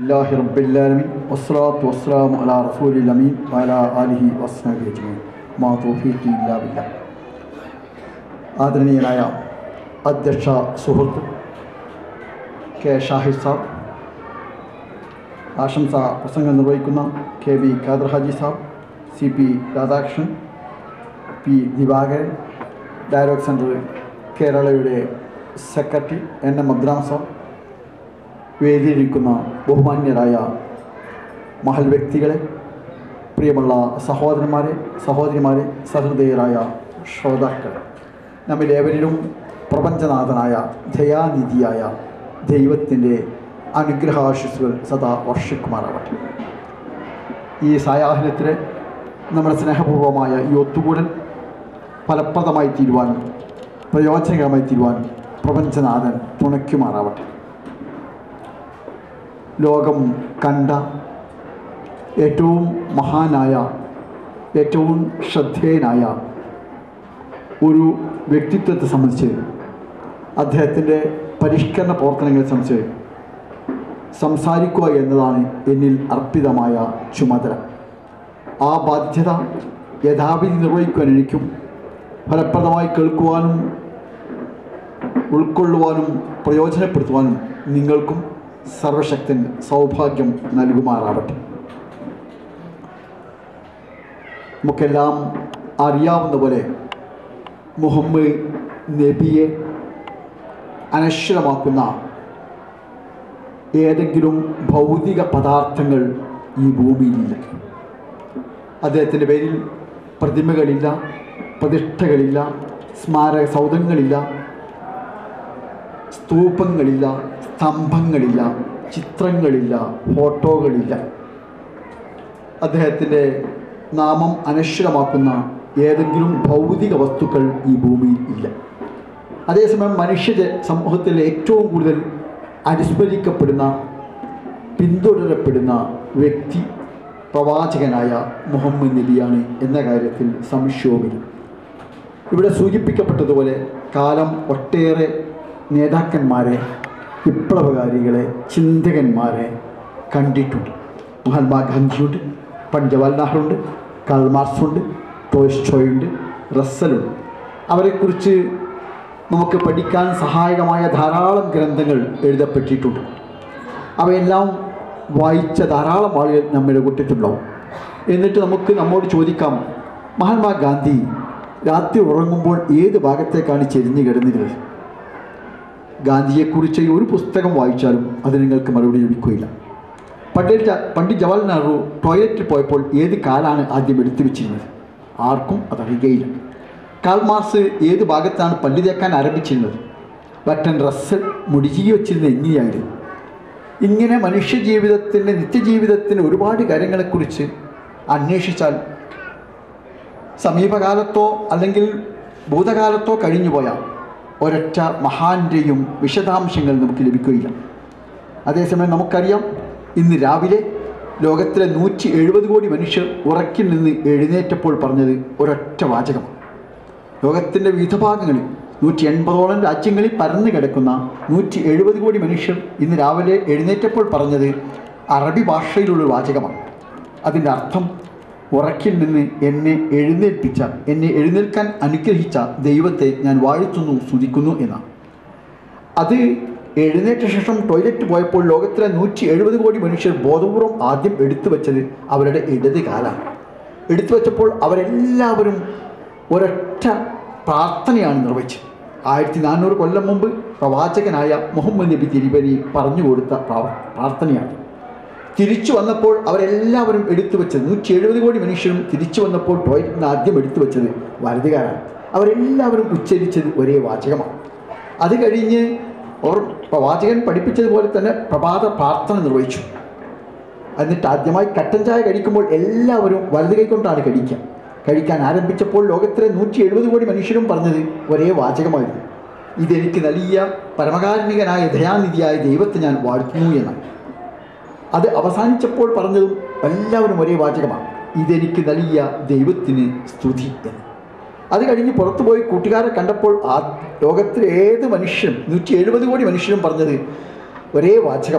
അൽഹംദുലില്ലാഹി റബ്ബിൽ ആലമീൻ വസ്സലാത്തു വസ്സലാമു അലാ റസൂലിൽ അമീൻ വഅലാ ആലിഹി വസ്ഹബിഹി അജ്മഈൻ മാ തൗഫീഖി ഇല്ലാ ബില്ലാഹ് ആദരണീയനായ അധ്യക്ഷ സുഹൃത്ത് കെ ഷാഹിദ് സാബ് ആശംസ പ്രസംഗം നിർവഹിക്കുന്ന K V Khader Haji Sahib C P Radhakrishnan P Divakaran dialogue centre കേരളയുടെ secretary N M Abdurahman Sahib വേദിയിലിരിക്കുന്ന ബഹുമാന്യരായ മഹൽ വ്യക്തികളെ പ്രിയമുള്ള സഹോദരന്മാരെ സഹോദരിമാരെ സഹൃദയരായ ശ്രോതാക്കൾ നമ്മിലേവരിലും പ്രപഞ്ചനാഥനായ ദയാനിധിയായ ദൈവത്തിൻ്റെ അനുഗ്രഹാശിസുകൾ സദാ വർഷിക്കുമാറാവട്ടെ ഈ സായാഹ്നത്തിന് നമ്മുടെ സ്നേഹപൂർവമായ ഈ ഒത്തുകൂടൽ ഫലപ്രദമായി തീരുവാൻ പ്രയോജനകരമായി തീരുവാൻ പ്രപഞ്ചനാഥൻ തുണയ്ക്കുമാറാവട്ടെ ലോകം കണ്ട ഏറ്റവും മഹാനായ ഏറ്റവും ശ്രദ്ധേയനായ ഒരു വ്യക്തിത്വത്തെ സംബന്ധിച്ച് അദ്ദേഹത്തിൻ്റെ പരിഷ്കരണ പ്രവർത്തനങ്ങളെ സംബന്ധിച്ച് സംസാരിക്കുക എന്നതാണ് എന്നിൽ അർപ്പിതമായ ചുമതല ആ ബാധ്യത യഥാവിധി നിർവഹിക്കുവാൻ എനിക്കും ഫലപ്രദമായി കേൾക്കുവാനും ഉൾക്കൊള്ളുവാനും പ്രയോജനപ്പെടുത്തുവാനും നിങ്ങൾക്കും സർവശക്തൻ സൗഭാഗ്യം നൽകുമാറാവട്ടെ നമുക്കെല്ലാം അറിയാവുന്ന പോലെ മുഹമ്മദ് നബിയെ അനശ്വരമാക്കുന്ന ഏതെങ്കിലും ഭൗതിക പദാർത്ഥങ്ങൾ ഈ ഭൂമിയിലില്ല അദ്ദേഹത്തിൻ്റെ പേരിൽ പ്രതിമകളില്ല പ്രതിഷ്ഠകളില്ല സ്മാരക സൗധങ്ങളില്ല സ്തൂപങ്ങളില്ല സ്തംഭങ്ങളില്ല ചിത്രങ്ങളില്ല ഫോട്ടോകളില്ല അദ്ദേഹത്തിൻ്റെ നാമം അനശ്വരമാക്കുന്ന ഏതെങ്കിലും ഭൗതിക വസ്തുക്കൾ ഈ ഭൂമിയിൽ ഇല്ല അതേസമയം മനുഷ്യ സമൂഹത്തിൽ ഏറ്റവും കൂടുതൽ അനുസ്മരിക്കപ്പെടുന്ന പിന്തുടരപ്പെടുന്ന വ്യക്തി പ്രവാചകനായ മുഹമ്മദ് നബിയാണ് എന്ന കാര്യത്തിൽ സംശയവുമില്ല ഇവിടെ സൂചിപ്പിക്കപ്പെട്ടതുപോലെ കാലം ഒട്ടേറെ നേതാക്കന്മാരെ വിപ്ലവകാരികളെ ചിന്തകന്മാരെ കണ്ടിട്ടുണ്ട് മഹാത്മാഗാന്ധിയുണ്ട് പണ്ഡിറ്റ് ജവഹർലാൽ നെഹ്റുണ്ട് കാൾ മാർക്സുണ്ട് ടോയ്സ്റ്റോയുണ്ട് റസ്സലുണ്ട് അവരെക്കുറിച്ച് നമുക്ക് പഠിക്കാൻ സഹായകമായ ധാരാളം ഗ്രന്ഥങ്ങൾ എഴുതപ്പെട്ടിട്ടുണ്ട് അവയെല്ലാം വായിച്ച ധാരാളം ആളുകൾ നമ്മുടെ കൂട്ടത്തിലുണ്ടാവും എന്നിട്ട് നമുക്ക് നമ്മോട് ചോദിക്കാം മഹാത്മാഗാന്ധി രാത്രി ഉറങ്ങുമ്പോൾ ഏത് ഭാഗത്തേക്കാണ് ചെരിഞ്ഞു കിടന്നിരുന്നത് ഗാന്ധിയെക്കുറിച്ച് ഒരു പുസ്തകം വായിച്ചാലും അത് നിങ്ങൾക്ക് മറുപടി ലഭിക്കുകയില്ല പണ്ഡിറ്റ് പണ്ഡിറ്റ് ജവഹർലാൽ നെഹ്റു ടോയ്ലറ്റിൽ പോയപ്പോൾ ഏത് കാലാണ് ആദ്യം എടുത്തു വെച്ചിരുന്നത് ആർക്കും അതറിയുകയില്ല കാൾ മാർസ് ഏത് ഭാഗത്താണ് പല്ല് തേക്കാൻ ആരംഭിച്ചിരുന്നത് ബട്ടൻ റസ്സൽ മുടിചീകി വെച്ചിരുന്നത് എങ്ങനെയായിരുന്നു ഇങ്ങനെ മനുഷ്യജീവിതത്തിൻ്റെ നിത്യജീവിതത്തിൻ്റെ ഒരുപാട് കാര്യങ്ങളെക്കുറിച്ച് അന്വേഷിച്ചാൽ സമീപകാലത്തോ അല്ലെങ്കിൽ ഭൂതകാലത്തോ കഴിഞ്ഞുപോയ ഒരൊറ്റ മഹാന്റെയും വിശദാംശങ്ങൾ നമുക്ക് ലഭിക്കുകയില്ല അതേസമയം നമുക്കറിയാം ഇന്ന് രാവിലെ ലോകത്തിലെ നൂറ്റി എഴുപത് കോടി മനുഷ്യർ ഉറക്കിൽ നിന്ന് എഴുന്നേറ്റപ്പോൾ പറഞ്ഞത് ഒരൊറ്റ വാചകമാണ് ലോകത്തിൻ്റെ വിവിധ ഭാഗങ്ങളിൽ നൂറ്റി എൺപതോളം രാജ്യങ്ങളിൽ പരന്നു കിടക്കുന്ന നൂറ്റി എഴുപത് കോടി മനുഷ്യർ ഇന്ന് രാവിലെ എഴുന്നേറ്റപ്പോൾ പറഞ്ഞത് അറബി ഭാഷയിലുള്ള വാചകമാണ് അതിൻ്റെ അർത്ഥം ഉറക്കിൽ നിന്ന് എന്നെ എഴുന്നേൽപ്പിച്ച എന്നെ എഴുന്നേൽക്കാൻ അനുഗ്രഹിച്ച ദൈവത്തെ ഞാൻ വാഴ്ത്തുന്നു സ്തുതിക്കുന്നു എന്നാണ് അത് എഴുന്നേറ്റ ശേഷം ടോയ്ലറ്റ് പോയപ്പോൾ ലോകത്തിലെ നൂറ്റി എഴുപത് കോടി മനുഷ്യർ ബോധപൂർവം ആദ്യം എടുത്തു വെച്ചത് അവരുടെ ഇടത് കാലാണ് എടുത്തു വെച്ചപ്പോൾ അവരെല്ലാവരും ഒരൊറ്റ പ്രാർത്ഥനയാണ് നിർവഹിച്ചത് ആയിരത്തി നാനൂറ് കൊല്ലം മുമ്പ് പ്രവാചകനായ മുഹമ്മദ് നബി തിരുവരി പറഞ്ഞു കൊടുത്ത പ്രാർത്ഥനയാണ് തിരിച്ചു വന്നപ്പോൾ അവരെല്ലാവരും എടുത്തു വെച്ചത് നൂറ്റി എഴുപത് കോടി മനുഷ്യരും തിരിച്ചു വന്നപ്പോൾ ടോയ്ലറ്റിന് ആദ്യം എടുത്തു വെച്ചത് വലതുകാരാണ് അവരെല്ലാവരും ഉച്ചരിച്ചത് ഒരേ വാചകമാണ് അത് കഴിഞ്ഞ് അവർ പ്രവാചകൻ പഠിപ്പിച്ചതുപോലെ തന്നെ പ്രഭാത പ്രാർത്ഥന നിർവഹിച്ചു എന്നിട്ട് ആദ്യമായി കട്ടൻ ചായ കഴിക്കുമ്പോൾ എല്ലാവരും വലത് കൈകൊണ്ടാണ് കഴിക്കുക കഴിക്കാൻ ആരംഭിച്ചപ്പോൾ ലോകത്തിലെ നൂറ്റി എഴുപത് കോടി മനുഷ്യരും പറഞ്ഞത് ഒരേ വാചകമായിരുന്നു ഇതെനിക്ക് നൽകിയ പരമകാരുണികനായ ദയാനിധിയായ ദൈവത്തെ ഞാൻ വാഴ്ത്തുന്നു എന്നാണ് അത് അവസാനിച്ചപ്പോൾ പറഞ്ഞതും എല്ലാവരും ഒരേ വാചകമാണ് ഇതെനിക്ക് നൽകിയ ദൈവത്തിന് സ്തുതി എന്ന് അത് കഴിഞ്ഞ് പുറത്തു പോയി കൂട്ടുകാരെ കണ്ടപ്പോൾ ആ ലോകത്തിലെ ഏത് മനുഷ്യനും നൂറ്റി എഴുപത് കോടി മനുഷ്യരും പറഞ്ഞത് ഒരേ വാചകമാണ്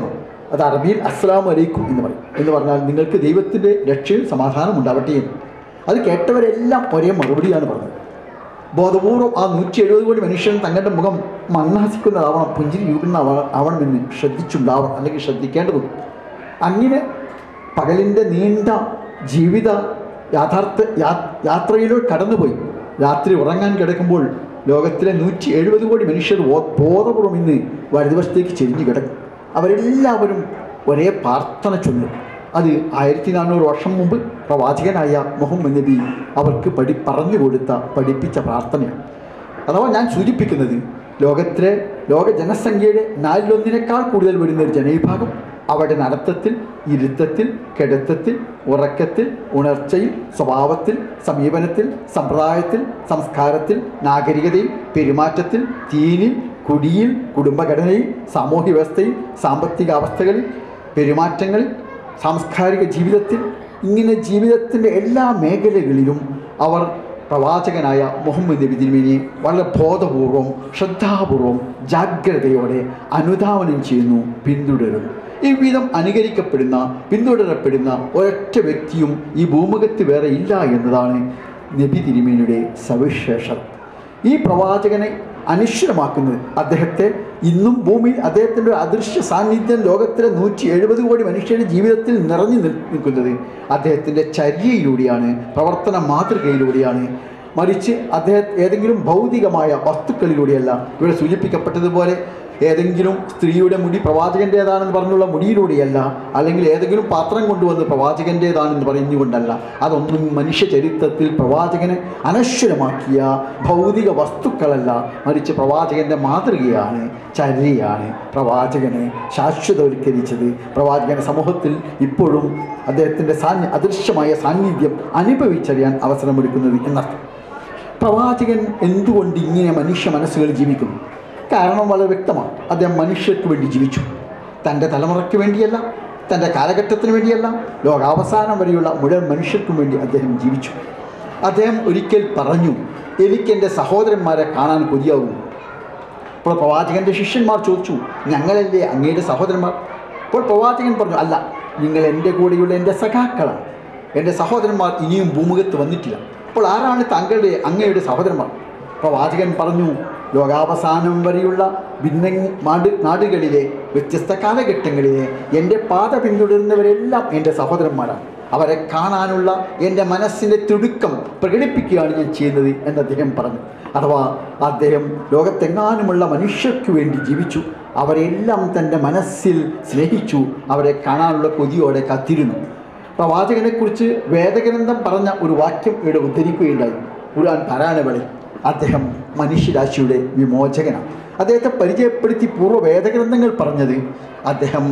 അത് അറബിയിൽ അസ്സലാമു അലൈക്കും എന്ന് പറയും എന്ന് പറഞ്ഞാൽ നിങ്ങൾക്ക് ദൈവത്തിൻ്റെ രക്ഷയും സമാധാനം ഉണ്ടാവട്ടെ എന്ന് അത് കേട്ടവരെല്ലാം ഒരേ മറുപടിയാണ് പറഞ്ഞത് ബോധപൂർവം ആ നൂറ്റി എഴുപത് കോടി മനുഷ്യൻ തങ്ങളുടെ മുഖം മണ്ണാസിക്കുന്നതാവണം പുഞ്ചിരി രൂപുന്ന ആവണമെന്ന് ശ്രദ്ധിച്ചുണ്ടാവണം അല്ലെങ്കിൽ ശ്രദ്ധിക്കേണ്ടതുണ്ട് അങ്ങനെ പകലിൻ്റെ നീണ്ട ജീവിത യാഥാർത്ഥ യാ- യാത്രയിലൂടെ കടന്നുപോയി രാത്രി ഉറങ്ങാൻ കിടക്കുമ്പോൾ ലോകത്തിലെ നൂറ്റി എഴുപത് കോടി മനുഷ്യർ ബോ- ബോധപൂർവം ഇന്ന് വലതുവശത്തേക്ക് ചെരിഞ്ഞു കിടക്കും അവരെല്ലാവരും ഒരേ പ്രാർത്ഥന ചൊല്ലും അത് ആയിരത്തി നാനൂറ് വർഷം മുമ്പ് പ്രവാചകനായ മുഹമ്മദ് നബി അവർക്ക് പഠി പറഞ്ഞു കൊടുത്ത പഠിപ്പിച്ച പ്രാർത്ഥനയാണ് അഥവാ ഞാൻ സൂചിപ്പിക്കുന്നത് ലോകത്തിലെ ലോക ജനസംഖ്യയുടെ നാലിലൊന്നിനേക്കാൾ കൂടുതൽ വരുന്ന ഒരു ജനവിഭാഗം അവരുടെ നടത്തത്തിൽ ഇരുത്തത്തിൽ കിടത്തത്തിൽ ഉറക്കത്തിൽ ഉണർച്ചയിൽ സ്വഭാവത്തിൽ സമീപനത്തിൽ സമ്പ്രദായത്തിൽ സംസ്കാരത്തിൽ നാഗരികതയിൽ പെരുമാറ്റത്തിൽ തീനിൽ കുടിയിൽ കുടുംബഘടനയിൽ സാമൂഹ്യ വ്യവസ്ഥയിൽ സാമ്പത്തിക അവസ്ഥകളിൽ പെരുമാറ്റങ്ങളിൽ സാംസ്കാരിക ജീവിതത്തിൽ ഇങ്ങനെ ജീവിതത്തിൻ്റെ എല്ലാ മേഖലകളിലും അവർ പ്രവാചകനായ മുഹമ്മദ് നബി തിരുമേനിയെ വളരെ ബോധപൂർവം ശ്രദ്ധാപൂർവം ജാഗ്രതയോടെ അനുധാവനം ചെയ്യുന്നു പിന്തുടരുന്നു ഈ വിധം അനുകരിക്കപ്പെടുന്ന പിന്തുടരപ്പെടുന്ന ഒരൊറ്റ വ്യക്തിയും ഈ ഭൂമുഖത്ത് വേറെ ഇല്ല എന്നതാണ് നബി തിരുമേനിയുടെ സവിശേഷത ഈ പ്രവാചകനെ അനിശ്വരമാക്കുന്നത് അദ്ദേഹത്തെ ഇന്നും ഭൂമിയിൽ അദ്ദേഹത്തിൻ്റെ ഒരു അദൃശ്യ സാന്നിധ്യം ലോകത്തിലെ നൂറ്റി എഴുപത് കോടി മനുഷ്യരുടെ ജീവിതത്തിൽ നിറഞ്ഞു നിൽ- നിൽക്കുന്നത് അദ്ദേഹത്തിൻ്റെ ചര്യയിലൂടെയാണ് പ്രവർത്തന മാതൃകയിലൂടെയാണ് മറിച്ച് അദ്ദേഹം ഏതെങ്കിലും ഭൗതികമായ വസ്തുക്കളിലൂടെയല്ല ഇവിടെ സൂചിപ്പിക്കപ്പെട്ടതുപോലെ ഏതെങ്കിലും സ്ത്രീയുടെ മുടി പ്രവാചകൻ്റേതാണെന്ന് പറഞ്ഞുള്ള മുടിയിലൂടെയല്ല അല്ലെങ്കിൽ ഏതെങ്കിലും പാത്രം കൊണ്ടുവന്ന് പ്രവാചകൻ്റേതാണെന്ന് പറഞ്ഞുകൊണ്ടല്ല അതൊന്നും മനുഷ്യ ചരിത്രത്തിൽ പ്രവാചകനെ അനശ്വരമാക്കിയ ഭൗതിക വസ്തുക്കളല്ല മറിച്ച് പ്രവാചകൻ്റെ മാതൃകയാണ് ചര്യയാണ് പ്രവാചകനെ ശാശ്വതവൽക്കരിച്ചത് പ്രവാചകനെ സമൂഹത്തിൽ ഇപ്പോഴും അദ്ദേഹത്തിൻ്റെ സാന്നി അദൃശ്യമായ സാന്നിധ്യം അനുഭവിച്ചറിയാൻ അവസരമൊരുക്കുന്നത് എന്നർത്ഥം പ്രവാചകൻ എന്തുകൊണ്ട് ഇങ്ങനെ മനുഷ്യ മനസ്സുകൾ ജീവിക്കുന്നു കാരണം വളരെ വ്യക്തമാണ് അദ്ദേഹം മനുഷ്യർക്ക് വേണ്ടി ജീവിച്ചു തൻ്റെ തലമുറയ്ക്ക് വേണ്ടിയല്ല തൻ്റെ കാലഘട്ടത്തിന് വേണ്ടിയല്ല ലോകാവസാനം വരെയുള്ള മുഴുവൻ മനുഷ്യർക്കും വേണ്ടി അദ്ദേഹം ജീവിച്ചു അദ്ദേഹം ഒരിക്കൽ പറഞ്ഞു എനിക്ക് എൻ്റെ സഹോദരന്മാരെ കാണാൻ കൊതിയാകുന്നു അപ്പോൾ പ്രവാചകൻ്റെ ശിഷ്യന്മാർ ചോദിച്ചു ഞങ്ങളല്ലേ അങ്ങയുടെ സഹോദരന്മാർ അപ്പോൾ പ്രവാചകൻ പറഞ്ഞു അല്ല നിങ്ങൾ എൻ്റെ കൂടെയുള്ള എൻ്റെ സഖാക്കളാണ് എൻ്റെ സഹോദരന്മാർ ഇനിയും ഭൂമുഖത്ത് വന്നിട്ടില്ല അപ്പോൾ ആരാണ് താങ്കളുടെ അങ്ങയുടെ സഹോദരന്മാർ പ്രവാചകൻ പറഞ്ഞു ലോകാവസാനം വരെയുള്ള ഭിന്ന നാട് നാടുകളിലെ വ്യത്യസ്ത കാലഘട്ടങ്ങളിലെ എൻ്റെ പാത പിന്തുടരുന്നവരെല്ലാം എൻ്റെ സഹോദരന്മാരാണ് അവരെ കാണാനുള്ള എൻ്റെ മനസ്സിൻ്റെ തിടുക്കം പ്രകടിപ്പിക്കുകയാണ് ഞാൻ ചെയ്യുന്നത് എന്ന് അദ്ദേഹം പറഞ്ഞു അഥവാ അദ്ദേഹം ലോകത്തെങ്ങാനുമുള്ള മനുഷ്യർക്ക് വേണ്ടി ജീവിച്ചു അവരെല്ലാം തൻ്റെ മനസ്സിൽ സ്നേഹിച്ചു അവരെ കാണാനുള്ള കൊതിയോടെ കാത്തിരുന്നു പ്രവാചകനെക്കുറിച്ച് വേദഗ്രന്ഥം പറഞ്ഞ ഒരു വാക്യം ഇവിടെ ഉദ്ധരിക്കുകയുണ്ടായി ഖുർആൻ പാരായണവേളയിൽ അദ്ദേഹം മനുഷ്യരാശിയുടെ വിമോചകനാണ് അദ്ദേഹത്തെ പരിചയപ്പെടുത്തി പൂർവ്വ വേദഗ്രന്ഥങ്ങൾ പറഞ്ഞത് അദ്ദേഹം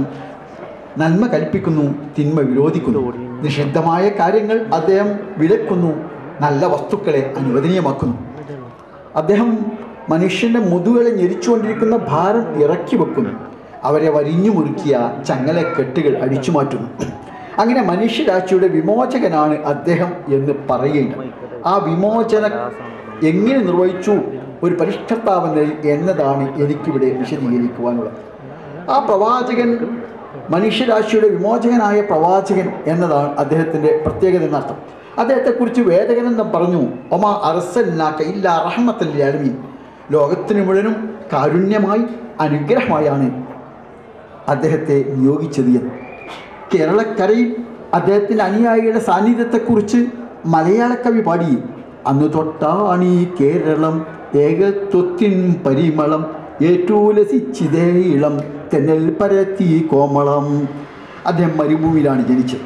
നന്മ കൽപ്പിക്കുന്നു തിന്മ വിരോധിക്കുന്നു നിഷിദ്ധമായ കാര്യങ്ങൾ അദ്ദേഹം വിലക്കുന്നു നല്ല വസ്തുക്കളെ അനുവദനീയമാക്കുന്നു അദ്ദേഹം മനുഷ്യൻ്റെ മുതുകളെ ഞെരിച്ചുകൊണ്ടിരിക്കുന്ന ഭാരം ഇറക്കി വെക്കുന്നു അവരെ വരിഞ്ഞു മുറുക്കിയ ചങ്ങല കെട്ടുകൾ അടിച്ചു മാറ്റുന്നു അങ്ങനെ മനുഷ്യരാശിയുടെ വിമോചകനാണ് അദ്ദേഹം എന്ന് പറയുകയുണ്ട് ആ വിമോചന എങ്ങനെ നിർവഹിച്ചു ഒരു പരിഷ്കർത്താവ് എന്നതാണ് എനിക്കിവിടെ വിശദീകരിക്കുവാനുള്ളത് ആ പ്രവാചകൻ മനുഷ്യരാശിയുടെ വിമോചകനായ പ്രവാചകൻ എന്നതാണ് അദ്ദേഹത്തിൻ്റെ പ്രത്യേകത എന്നർത്ഥം അദ്ദേഹത്തെക്കുറിച്ച് വേദഗ്രന്ഥം പറഞ്ഞു ഒമാ അറസല്ലാക്ക ഇല്ല റഹ്മത്തല്ലാലമീൻ ലോകത്തിന് മുഴുവനും കാരുണ്യമായി അനുഗ്രഹമായാണ് അദ്ദേഹത്തെ നിയോഗിച്ചത് എന്ന് കേരളക്കരയിൽ അദ്ദേഹത്തിൻ്റെ അനുയായികളുടെ സാന്നിധ്യത്തെക്കുറിച്ച് മലയാള കവി പാടി അന്ന് തൊട്ടാണീ കേരളം ഏകത്വത്തിൻ പരിമളം ഏറ്റൂലസിച്ചിതേ ഇളം തെന്നൽ പരത്തി കോമളം അദ്ദേഹം മരുഭൂമിയിലാണ് ജനിച്ചത്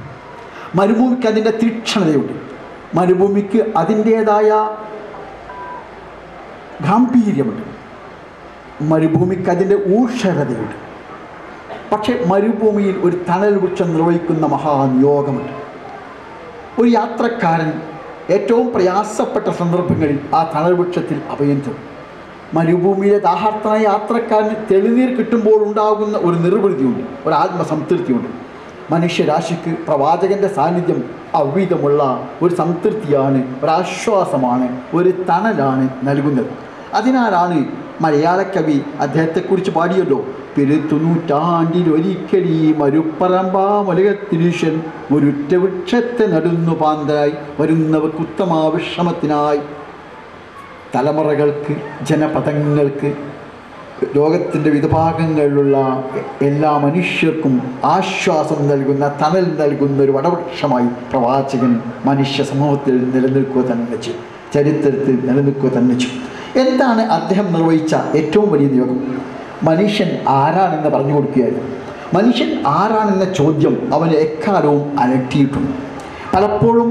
മരുഭൂമിക്ക് അതിൻ്റെ തീക്ഷണതയുണ്ട് മരുഭൂമിക്ക് അതിൻ്റേതായ ഗാംഭീര്യമുണ്ട് മരുഭൂമിക്ക് അതിൻ്റെ ഊഷരതയുണ്ട് പക്ഷേ മരുഭൂമിയിൽ ഒരു തണൽ വൃക്ഷം നിർവഹിക്കുന്ന മഹാനിയോഗമുണ്ട് ഒരു യാത്രക്കാരൻ ഏറ്റവും പ്രയാസപ്പെട്ട സന്ദർഭങ്ങളിൽ ആ തണൽ വൃക്ഷത്തിൽ അഭയം തേടും മരുഭൂമിയിലെ ദാഹാർത്ഥനായ യാത്രക്കാരന് തെളിനീർ കിട്ടുമ്പോൾ ഉണ്ടാകുന്ന ഒരു നിർവൃതിയുണ്ട് ഒരു ആത്മസംതൃപ്തിയുണ്ട് മനുഷ്യരാശിക്ക് പ്രവാചകൻ്റെ സാന്നിധ്യം അവിധമുള്ള ഒരു സംതൃപ്തിയാണ് ഒരാശ്വാസമാണ് ഒരു തണലാണ് നൽകുന്നത് അതിനാലാണ് മലയാള കവി അദ്ദേഹത്തെക്കുറിച്ച് പാടിയല്ലോ പെരുത്തുനൂറ്റാണ്ടിലൊരിക്കലീ മരുപ്പറമ്പാമലകത്തിരീശൻ ഒരുറ്റ വൃക്ഷത്തെ നടുന്നു പാന്തരായി വരുന്നവർക്ക് ഉത്തമാവിശ്രമത്തിനായി തലമുറകൾക്ക് ജനപദങ്ങൾക്ക് ലോകത്തിൻ്റെ വിധഭാഗങ്ങളിലുള്ള എല്ലാ മനുഷ്യർക്കും ആശ്വാസം നൽകുന്ന തണൽ നൽകുന്ന ഒരു വടവൃക്ഷമായി പ്രവാചകൻ മനുഷ്യ സമൂഹത്തിൽ നിലനിൽക്കുക തന്നെ ചെയ്തു ചരിത്രത്തിൽ നിലനിൽക്കുക തന്നെ ചെയ്തു എന്താണ് അദ്ദേഹം നിർവഹിച്ച ഏറ്റവും വലിയ നിയോഗം മനുഷ്യൻ ആരാണെന്ന് പറഞ്ഞു കൊടുക്കുകയായിരുന്നു മനുഷ്യൻ ആരാണെന്ന ചോദ്യം അവന് എക്കാലവും അലട്ടിയിട്ടുണ്ട് പലപ്പോഴും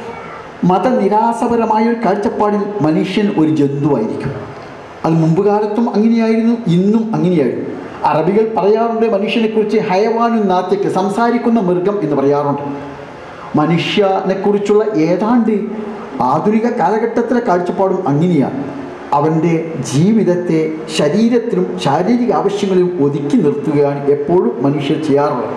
മതനിരാസപരമായ ഒരു കാഴ്ചപ്പാടിൽ മനുഷ്യൻ ഒരു ജന്തുവായിരിക്കും അത് മുമ്പ് കാലത്തും അങ്ങനെയായിരുന്നു ഇന്നും അങ്ങനെയായിരുന്നു അറബികൾ പറയാറുണ്ട് മനുഷ്യനെക്കുറിച്ച് ഹയവാനു നാത്യക്ക് സംസാരിക്കുന്ന മൃഗം എന്ന് പറയാറുണ്ട് മനുഷ്യനെക്കുറിച്ചുള്ള ഏതാണ്ട് ആധുനിക കാലഘട്ടത്തിലെ കാഴ്ചപ്പാടും അങ്ങനെയാണ് അവൻ്റെ ജീവിതത്തെ ശരീരത്തിലും ശാരീരിക ആവശ്യങ്ങളിലും ഒതുക്കി നിർത്തുകയാണ് എപ്പോഴും മനുഷ്യർ ചെയ്യാറുള്ളത്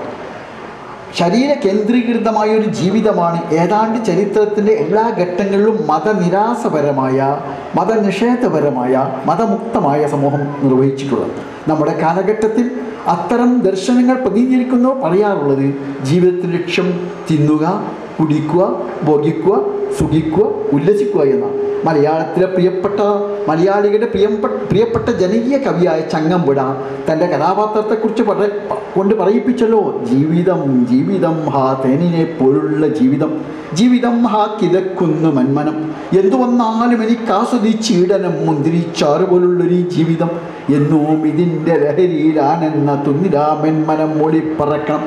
ശരീര കേന്ദ്രീകൃതമായ ഒരു ജീവിതമാണ് ഏതാണ്ട് ചരിത്രത്തിൻ്റെ എല്ലാ ഘട്ടങ്ങളിലും മതനിരാസപരമായ മതനിഷേധപരമായ മതമുക്തമായ സമൂഹം നിർവഹിച്ചിട്ടുള്ളത് നമ്മുടെ കാലഘട്ടത്തിൽ അത്തരം ദർശനങ്ങൾ പ്രതിനിധീകരിക്കുന്നവർ പറയാറുള്ളത് ജീവിതത്തിൻ്റെ ലക്ഷ്യം തിന്നുക കുടിക്കുക ഭോഗിക്കുക സുഖിക്കുക ഉല്ലസിക്കുക എന്നാണ് മലയാളത്തിലെ പ്രിയപ്പെട്ട മലയാളികളുടെ പ്രിയപ്പെട്ട പ്രിയപ്പെട്ട ജനകീയ കവിയായ ചങ്ങമ്പുഴ തൻ്റെ കഥാപാത്രത്തെക്കുറിച്ച് പറ കൊണ്ട് പറയിപ്പിച്ചല്ലോ ജീവിതം ജീവിതം ഹാ തേനിനെ പോലുള്ള ജീവിതം ജീവിതം ഹാ കിതക്കുന്നു മന്മനം എന്തു വന്നാലും എനിക്ക് ആസ്വദിച്ചിടനം മുന്തിരിച്ചാറ് പോലുള്ളൊരു ജീവിതം എന്നും ഇതിൻ്റെ ലഹരിയിലാണെന്ന തുന്നിരാമെന്മനം മൂളിപ്പറക്കണം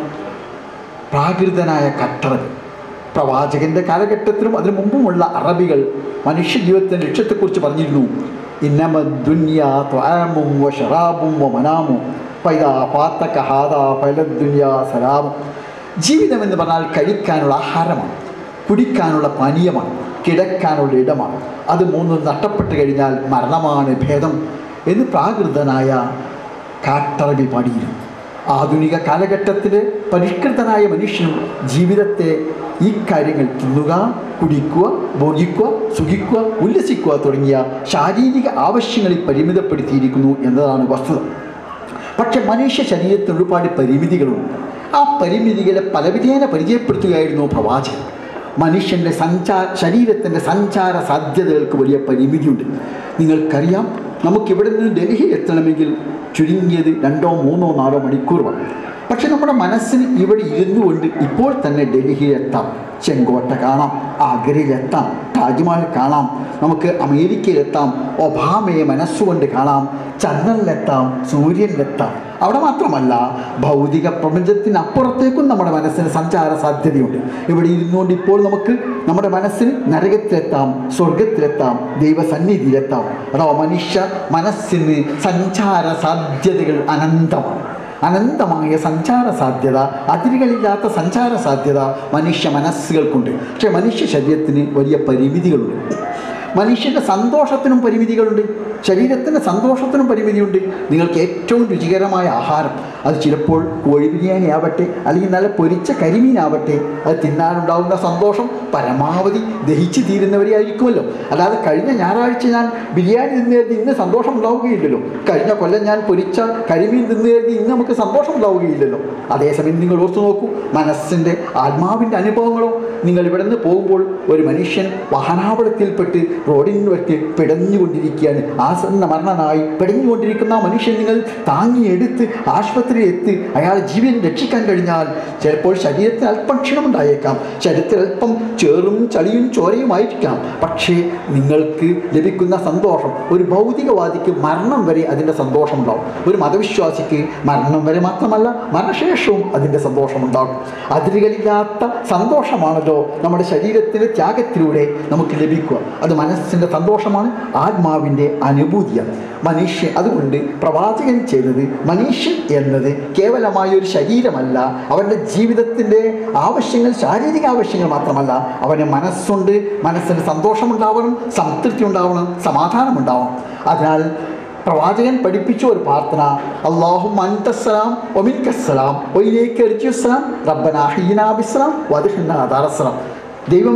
പ്രാകൃതനായ കട്ടറൽ പ്രവാചകന്റെ കാലഘട്ടത്തിലും അതിനു മുമ്പുമുള്ള അറബികൾ മനുഷ്യ ജീവിതത്തിൻ്റെ ലക്ഷ്യത്തെക്കുറിച്ച് പറഞ്ഞിരുന്നു ഇന്നമ ദുന്യാ ത്വാമും വ ഷറാബും വ മനാമും പൈതാ പാത്തക ഹാദാ പൈലദ്ദുന്യാ സലാമും ജീവിതം എന്ന് പറഞ്ഞാൽ കഴിക്കാനുള്ള ആഹാരമാണ് കുടിക്കാനുള്ള പാനീയമാണ് കിടക്കാനുള്ള ഇടമാണ് അത് മൂന്നും നഷ്ടപ്പെട്ട് കഴിഞ്ഞാൽ മരണമാണ് ഭേദം എന്ന് പ്രാകൃതനായ കാട്ടറബി പാടിയിരുന്നു ആധുനിക കാലഘട്ടത്തിൽ പരിഷ്കൃതനായ മനുഷ്യനും ജീവിതത്തെ ഈ കാര്യങ്ങൾ തിന്നുക കുടിക്കുക ഭോഗിക്കുക സുഖിക്കുക ഉല്ലസിക്കുക തുടങ്ങിയ ശാരീരിക ആവശ്യങ്ങളിൽ പരിമിതപ്പെടുത്തിയിരിക്കുന്നു എന്നതാണ് വസ്തുത പക്ഷെ മനുഷ്യ ശരീരത്തിന് ഒരുപാട് പരിമിതികളുണ്ട് ആ പരിമിതികളെ പലവിധേന പരിചയപ്പെടുത്തുകയായിരുന്നു പ്രവാചകൻ മനുഷ്യൻ്റെ സഞ്ചാര ശരീരത്തിൻ്റെ സഞ്ചാര സാധ്യതകൾക്ക് വലിയ പരിമിതിയുണ്ട് നിങ്ങൾക്കറിയാം നമുക്കിവിടെ നിന്ന് ഡൽഹിയിൽ എത്തണമെങ്കിൽ ചുരുങ്ങിയത് രണ്ടോ മൂന്നോ നാലോ മണിക്കൂർ വേണം പക്ഷെ നമ്മുടെ മനസ്സിന് ഇവിടെ ഇരുന്നു കൊണ്ട് ഇപ്പോൾ തന്നെ ഡൽഹിയിലെത്താം ചെങ്കോട്ട കാണാം ആഗ്രയിലെത്താം താജ്മഹൽ കാണാം നമുക്ക് അമേരിക്കയിലെത്താം ഒബാമയെ മനസ്സുകൊണ്ട് കാണാം ചന്ദ്രനിലെത്താം സൂര്യനിലെത്താം അവിടെ മാത്രമല്ല ഭൗതിക പ്രപഞ്ചത്തിനപ്പുറത്തേക്കും നമ്മുടെ മനസ്സിന് സഞ്ചാര സാധ്യതയുണ്ട് ഇവിടെ ഇരുന്നുകൊണ്ട് ഇപ്പോൾ നമുക്ക് നമ്മുടെ മനസ്സിന് നരകത്തിലെത്താം സ്വർഗത്തിലെത്താം ദൈവസന്നിധിയിലെത്താം അഥവാ മനുഷ്യ മനസ്സിന് സഞ്ചാര സാധ്യതകൾ അനന്തമാണ് അനന്തമായ സഞ്ചാര സാധ്യത അതിരുകളില്ലാത്ത സഞ്ചാര സാധ്യത മനുഷ്യ മനസ്സുകൾക്കുണ്ട് പക്ഷേ മനുഷ്യ ശരീരത്തിന് വലിയ പരിമിതികളുണ്ട് മനുഷ്യൻ്റെ സന്തോഷത്തിനും പരിമിതികളുണ്ട് ശരീരത്തിൻ്റെ സന്തോഷത്തിനും പരിമിതിയുണ്ട് നിങ്ങൾക്ക് ഏറ്റവും രുചികരമായ ആഹാരം അത് ചിലപ്പോൾ കോഴി ബിരിയാണി ആവട്ടെ അല്ലെങ്കിൽ നല്ല പൊരിച്ച കരിമീനാവട്ടെ അത് തിന്നാനുണ്ടാകുന്ന സന്തോഷം പരമാവധി ദഹിച്ച് തീരുന്നവരെ ആയിരിക്കുമല്ലോ അല്ലാതെ കഴിഞ്ഞ ഞായറാഴ്ച ഞാൻ ബിരിയാണി തിന്നു കരുതി ഇന്ന് സന്തോഷം ഉണ്ടാവുകയില്ലല്ലോ കഴിഞ്ഞ കൊല്ലം ഞാൻ പൊരിച്ച കരിമീൻ തിന്നു കരുതി ഇന്ന് നമുക്ക് സന്തോഷം ഉണ്ടാവുകയില്ലല്ലോ അതേസമയം നിങ്ങൾ ഓർത്തു നോക്കൂ മനസ്സിൻ്റെ ആത്മാവിൻ്റെ അനുഭവങ്ങളോ നിങ്ങൾ ഇവിടെ നിന്ന് പോകുമ്പോൾ ഒരു മനുഷ്യൻ വാഹനാപടത്തിൽപ്പെട്ട് റോഡിന് വെച്ച് പിടഞ്ഞുകൊണ്ടിരിക്കുകയാണ് ആസന്ന മരണനായി പിടഞ്ഞുകൊണ്ടിരിക്കുന്ന ആ മനുഷ്യൻ നിങ്ങൾ താങ്ങിയെടുത്ത് ആശുപത്രിയിൽ എത്തി അയാളെ ജീവൻ രക്ഷിക്കാൻ കഴിഞ്ഞാൽ ചിലപ്പോൾ ശരീരത്തിന് അല്പം ക്ഷീണമുണ്ടായേക്കാം ശരീരത്തിൽ അല്പം ചേറും ചളിയും ചോരയുമായിരിക്കാം പക്ഷേ നിങ്ങൾക്ക് ലഭിക്കുന്ന സന്തോഷം ഒരു ഭൗതികവാദിക്ക് മരണം വരെ അതിൻ്റെ സന്തോഷമുണ്ടാവും ഒരു മതവിശ്വാസിക്ക് മരണം വരെ മാത്രമല്ല മരണശേഷവും അതിൻ്റെ സന്തോഷമുണ്ടാകും അതിരുകളില്ലാത്ത സന്തോഷമാണല്ലോ നമ്മുടെ ശരീരത്തിൻ്റെ ത്യാഗത്തിലൂടെ നമുക്ക് ലഭിക്കുക അത് മനസ്സിൻ്റെ സന്തോഷമാണ് ആത്മാവിൻ്റെ അനുഭൂതിയാണ് മനുഷ്യൻ അതുകൊണ്ട് പ്രവാചകൻ ചെയ്തത് മനുഷ്യൻ എന്നത് കേവലമായ ഒരു ശരീരമല്ല അവൻ്റെ ജീവിതത്തിൻ്റെ ആവശ്യങ്ങൾ ശാരീരിക ആവശ്യങ്ങൾ മാത്രമല്ല അവന് മനസ്സുണ്ട് മനസ്സിന് സന്തോഷമുണ്ടാവണം സംതൃപ്തി ഉണ്ടാവണം സമാധാനം ഉണ്ടാവണം അതിനാൽ പ്രവാചകൻ പഠിപ്പിച്ച ഒരു പ്രാർത്ഥന അള്ളാഹു അൻതസ്സലാം ഒമിൻകസ്സലാം ഒയിലേക്ക് എറിച്ചുസ്സലാം റബ്ബന ഹീന ബിസ്സലാം വധുഹിന്ന അദാറസ്സലാം ദൈവമേ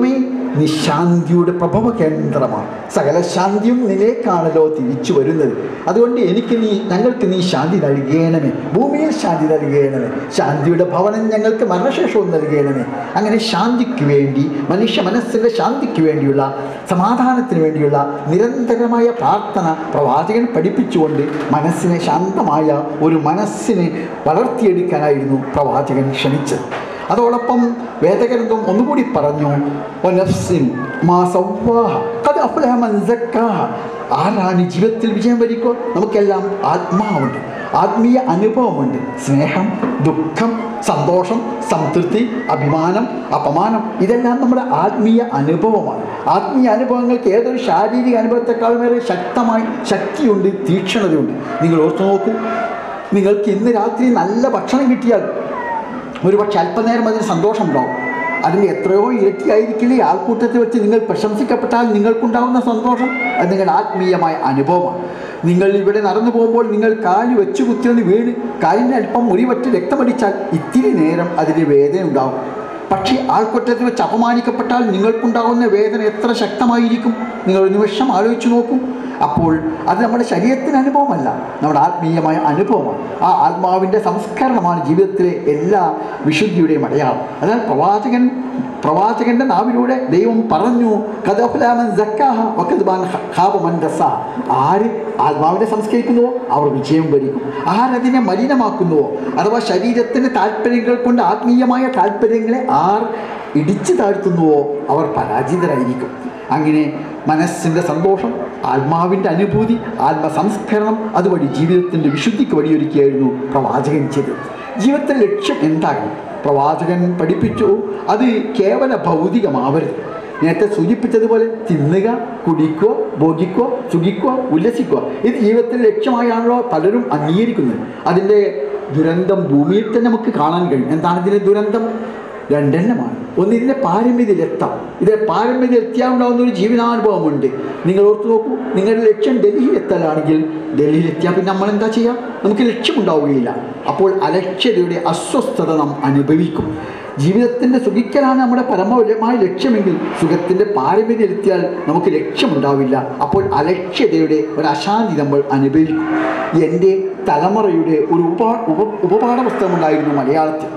നീ ശാന്തിയുടെ പ്രഭവ കേന്ദ്രമാണ് സകല ശാന്തിയും നിലേക്കാണല്ലോ തിരിച്ചു വരുന്നത് അതുകൊണ്ട് എനിക്ക് നീ ഞങ്ങൾക്ക് നീ ശാന്തി നൽകണമേ ഭൂമിയിൽ ശാന്തി നൽകണമേ ശാന്തിയുടെ ഭവനം ഞങ്ങൾക്ക് മരണശേഷവും നൽകണമേ അങ്ങനെ ശാന്തിക്ക് വേണ്ടി മനുഷ്യ മനസ്സിൻ്റെ ശാന്തിക്ക് വേണ്ടിയുള്ള സമാധാനത്തിന് വേണ്ടിയുള്ള നിരന്തരമായ പ്രാർത്ഥന പ്രവാചകൻ പഠിപ്പിച്ചുകൊണ്ട് മനസ്സിനെ ശാന്തമായ ഒരു മനസ്സിനെ വളർത്തിയെടുക്കാനായിരുന്നു പ്രവാചകൻ ക്ഷണിച്ചത് അതോടൊപ്പം വേദഗ്രന്ഥം ഒന്നുകൂടി പറഞ്ഞു "വനഫ്സിൻ മാ സവ്വാഹ ഖദ് അഫ്ലഹ മൻ സക്കാഹ." ആരാണ് ജീവിതത്തിൽ വിജയം വരിക്കുക നമുക്കെല്ലാം ആത്മാവുണ്ട് ആത്മീയ അനുഭവമുണ്ട് സ്നേഹം ദുഃഖം സന്തോഷം സംതൃപ്തി അഭിമാനം അപമാനം ഇതെല്ലാം നമ്മുടെ ആത്മീയ അനുഭവമാണ് ആത്മീയ അനുഭവങ്ങൾക്ക് ഏതൊരു ശാരീരിക അനുഭവത്തെക്കാളുമേറെ ശക്തമായി ശക്തിയുണ്ട് തീക്ഷണതയുണ്ട് നിങ്ങൾ ഓർത്തു നോക്കൂ നിങ്ങൾക്ക് ഇന്ന് രാത്രി നല്ല ഭക്ഷണം കിട്ടിയാൽ ഒരുപക്ഷെ അല്പനേരം അതിന് സന്തോഷമുണ്ടാവും അതിൻ്റെ എത്രയോ ഇരട്ടിയായിരിക്കില്ല ഈ ആൾക്കൂട്ടത്തിൽ വെച്ച് നിങ്ങൾ പ്രശംസിക്കപ്പെട്ടാൽ നിങ്ങൾക്കുണ്ടാകുന്ന സന്തോഷം അത് നിങ്ങളുടെ ആത്മീയമായ അനുഭവമാണ് നിങ്ങൾ ഇവിടെ നടന്നു പോകുമ്പോൾ നിങ്ങൾ കാല് വെച്ച് കുത്തിയൊന്ന് വീണ് കാലിന് അല്പം മുറിവറ്റ് രക്തമടിച്ചാൽ ഇത്തിരി നേരം അതിന് വേദന ഉണ്ടാവും പക്ഷേ ആൾക്കൂട്ടത്തിൽ വെച്ച് അപമാനിക്കപ്പെട്ടാൽ നിങ്ങൾക്കുണ്ടാകുന്ന വേദന എത്ര ശക്തമായിരിക്കും നിങ്ങൾ ഒരു നിമിഷം ആലോചിച്ച് നോക്കൂ അപ്പോൾ അത് നമ്മുടെ ശരീരത്തിന് അനുഭവമല്ല നമ്മുടെ ആത്മീയമായ അനുഭവമാണ് ആ ആത്മാവിൻ്റെ സംസ്കരണമാണ് ജീവിതത്തിലെ എല്ലാ വിശുദ്ധിയുടെയും അടയാളം അതിനാൽ പ്രവാചകൻ പ്രവാചകന്റെ നാവിലൂടെ ദൈവം പറഞ്ഞു കഥഫലാമൻ സക്കാഹ വക്കദ്ബാൻ ഖാബമൻ ദസ ആര് ആത്മാവിനെ സംസ്കരിക്കുന്നുവോ അവർ വിജയം വരിക്കും ആരതിനെ മലിനമാക്കുന്നുവോ അഥവാ ശരീരത്തിൻ്റെ താല്പര്യങ്ങൾ കൊണ്ട് ആത്മീയമായ താല്പര്യങ്ങളെ ആർ ഇടിച്ചു താഴ്ത്തുന്നുവോ അവർ പരാജിതരായിരിക്കും അങ്ങനെ മനസ്സിൻ്റെ സന്തോഷം ആത്മാവിൻ്റെ അനുഭൂതി ആത്മസംസ്കരണം അതുവഴി ജീവിതത്തിൻ്റെ വിശുദ്ധിക്ക് വഴിയൊരുക്കിയായിരുന്നു പ്രവാചകൻ ചെയ്തത് ജീവിതത്തിൻ്റെ ലക്ഷ്യം എന്താകണം പ്രവാചകൻ പഠിപ്പിച്ചു അത് കേവല ഭൗതികമാവരുത് നേരത്തെ സൂചിപ്പിച്ചതുപോലെ തിന്നുക കുടിക്കുക ഭോഗിക്കുക സുഖിക്കുക ഉല്ലസിക്കുക ഇത് ജീവിതത്തിൻ്റെ ലക്ഷ്യമായാണല്ലോ പലരും അംഗീകരിക്കുന്നത് അതിൻ്റെ ദുരന്തം ഭൂമിയിൽ തന്നെ നമുക്ക് കാണാൻ കഴിയും എന്താണ് ഇതിൻ്റെ ദുരന്തം രണ്ടെണ്ണമാണ് ഒന്ന് ഇതിൻ്റെ പാരമ്യതയിലെത്താം ഇതിൻ്റെ പാരമ്യതയിൽ എത്തിയാണ്ടാവുന്ന ഒരു ജീവനാനുഭവമുണ്ട് നിങ്ങൾ ഓർത്ത് നോക്കൂ നിങ്ങളുടെ ലക്ഷ്യം ഡൽഹിയിൽ എത്തലാണെങ്കിൽ ഡൽഹിയിൽ എത്തിയാൽ പിന്നെ നമ്മൾ എന്താ ചെയ്യുക നമുക്ക് ലക്ഷ്യമുണ്ടാവുകയില്ല അപ്പോൾ അലക്ഷ്യതയുടെ അസ്വസ്ഥത നാം അനുഭവിക്കും ജീവിതത്തിൻ്റെ സുഖിക്കലാണ് നമ്മുടെ പരമമായ ലക്ഷ്യമെങ്കിൽ സുഖത്തിൻ്റെ പാരമ്യതയിലെത്തിയാൽ നമുക്ക് ലക്ഷ്യമുണ്ടാവില്ല അപ്പോൾ അലക്ഷ്യതയുടെ ഒരു അശാന്തി നമ്മൾ അനുഭവിക്കും എൻ്റെ തലമുറയുടെ ഒരു ഉപ ഉപ ഉപപാഠ പുസ്തകമുണ്ടായിരുന്നു മലയാളത്തിൽ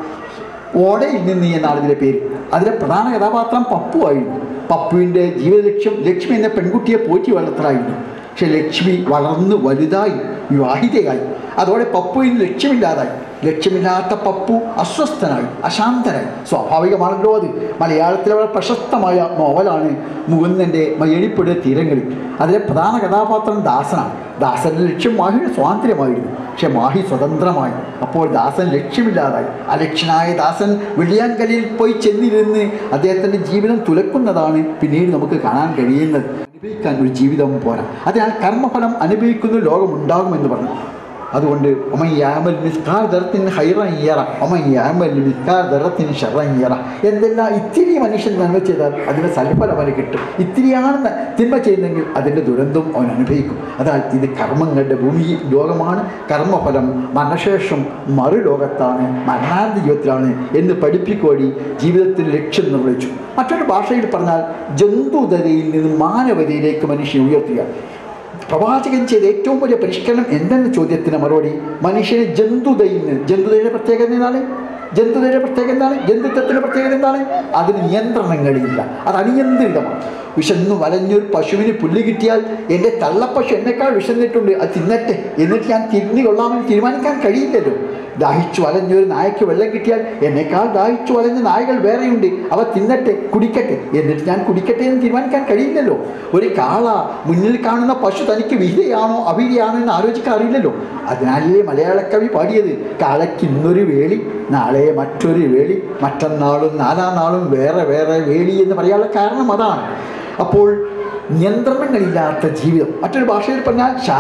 ഓടയിൽ നിന്ന് എന്നാണ് ഇതിൻ്റെ പേര് അതിലെ പ്രധാന കഥാപാത്രം പപ്പു ആയിരുന്നു പപ്പുവിൻ്റെ ജീവിത ലക്ഷ്യം ലക്ഷ്മി എന്ന പെൺകുട്ടിയെ പോറ്റി വളർത്തലായിരുന്നു പക്ഷെ ലക്ഷ്മി വളർന്ന് വലുതായി വിവാഹിതയായി അതോടെ പപ്പുവിന് ലക്ഷ്യമില്ലാതായി ലക്ഷ്യമില്ലാത്ത പപ്പു അസ്വസ്ഥനായി അശാന്തനായി സ്വാഭാവികമാണല്ലോ അത് മലയാളത്തിലെ വളരെ പ്രശസ്തമായ നോവലാണ് മുകുന്ദൻ്റെ മയ്യഴിപ്പുഴ തീരങ്ങളിൽ അതിലെ പ്രധാന കഥാപാത്രം ദാസനാണ് ദാസന്റെ ലക്ഷ്യം മാഹിയുടെ സ്വാതന്ത്ര്യമായിരുന്നു പക്ഷെ മാഹി സ്വതന്ത്രമായി അപ്പോൾ ദാസൻ ലക്ഷ്യമില്ലാതായി അലക്ഷ്യനായ ദാസൻ വെള്ളിയാങ്കലിൽ പോയി ചെന്നിരുന്ന് അദ്ദേഹത്തിൻ്റെ ജീവിതം തുലക്കുന്നതാണ് പിന്നീട് നമുക്ക് കാണാൻ കഴിയുന്നത് അനുഭവിക്കാൻ ഒരു ജീവിതം പോരാ അതിനാൽ കർമ്മഫലം അനുഭവിക്കുന്ന ലോകമുണ്ടാകുമെന്ന് പറഞ്ഞു അതുകൊണ്ട് ഒമൻ യാമൽ മിസ്കാർ ദറത്തിന് ഹൈറയ്യറ ഒമൻ യാമൽ മിസ്കാർ ദറത്തിന് ഷറയ്യറ എന്തെല്ലാം ഇത്തിരി മനുഷ്യൻ നന്മ ചെയ്താൽ അതിന് സൽഫലം അവന് കിട്ടും ഇത്തിരിയാണ് ന- തിന്മ ചെയ്യുന്നെങ്കിൽ അതിൻ്റെ ദുരന്തം അവൻ അനുഭവിക്കും അതായത് ഇത് കർമ്മങ്ങളുടെ ഭൂമി ലോകമാണ് കർമ്മഫലം മരണശേഷം മറുലോകത്താണ് മരണാന്ത ജീവിതത്തിലാണ് എന്ന് പഠിപ്പിക്കുവഴി ജീവിതത്തിൽ ലക്ഷ്യം നിർവഹിച്ചു മറ്റൊരു ഭാഷയിൽ പറഞ്ഞാൽ ജന്തുതരയിൽ നിന്ന് മാനവതയിലേക്ക് മനുഷ്യനെ ഉയർത്തുക പ്രവാചകൻ ചെയ്ത ഏറ്റവും വലിയ പരിഷ്കരണം എന്തെന്ന ചോദ്യത്തിന് മറുപടി മനുഷ്യനെ ജന്തുതയിൽ നിന്ന് ജന്തുതയുടെ പ്രത്യേകത എന്താണ് ജന്തുതയുടെ പ്രത്യേകത എന്താണ് ജന്തുത്വത്തിൻ്റെ പ്രത്യേകത എന്താണ് അതിന് നിയന്ത്രണങ്ങളില്ല അത് അനിയന്ത്രിതമാണ് വിശന്നു വലഞ്ഞൊരു പശുവിന് പുല്ല് കിട്ടിയാൽ എൻ്റെ തള്ളപ്പശു എന്നെക്കാൾ വിശന്നിട്ടുണ്ട് അത് തിന്നട്ടെ എന്നിട്ട് ഞാൻ തിരിഞ്ഞു കൊള്ളാമെന്ന് തീരുമാനിക്കാൻ കഴിയില്ലല്ലോ ദാഹിച്ചു വലഞ്ഞൊരു നായക്ക് വെള്ളം കിട്ടിയാൽ എന്നെക്കാൾ ദാഹിച്ചു വലഞ്ഞ നായകൾ വേറെയുണ്ട് അവ തിന്നട്ടെ കുടിക്കട്ടെ എന്നിട്ട് ഞാൻ കുടിക്കട്ടെ എന്ന് തീരുമാനിക്കാൻ കഴിയില്ലല്ലോ ഒരു കാള മുന്നിൽ കാണുന്ന പശു തനിക്ക് വിഹിതയാണോ അവിഹിതയാണോ എന്ന് ആലോചിക്കാൻ അറിയില്ലല്ലോ അതിനാലേ മലയാളക്കവി പാടിയത് കാളയ്ക്ക് ഇന്നൊരു വേളി നാളെ മറ്റൊരു വേളി മറ്റന്നാളും നാലാം നാളും വേറെ വേറെ വേളി എന്ന് പറയാനുള്ള കാരണം അതാണ് അപ്പോൾ നിയന്ത്രണങ്ങളില്ലാത്ത ജീവിതം മറ്റൊരു ഭാഷയിൽ പറഞ്ഞാൽ ശാരീരിക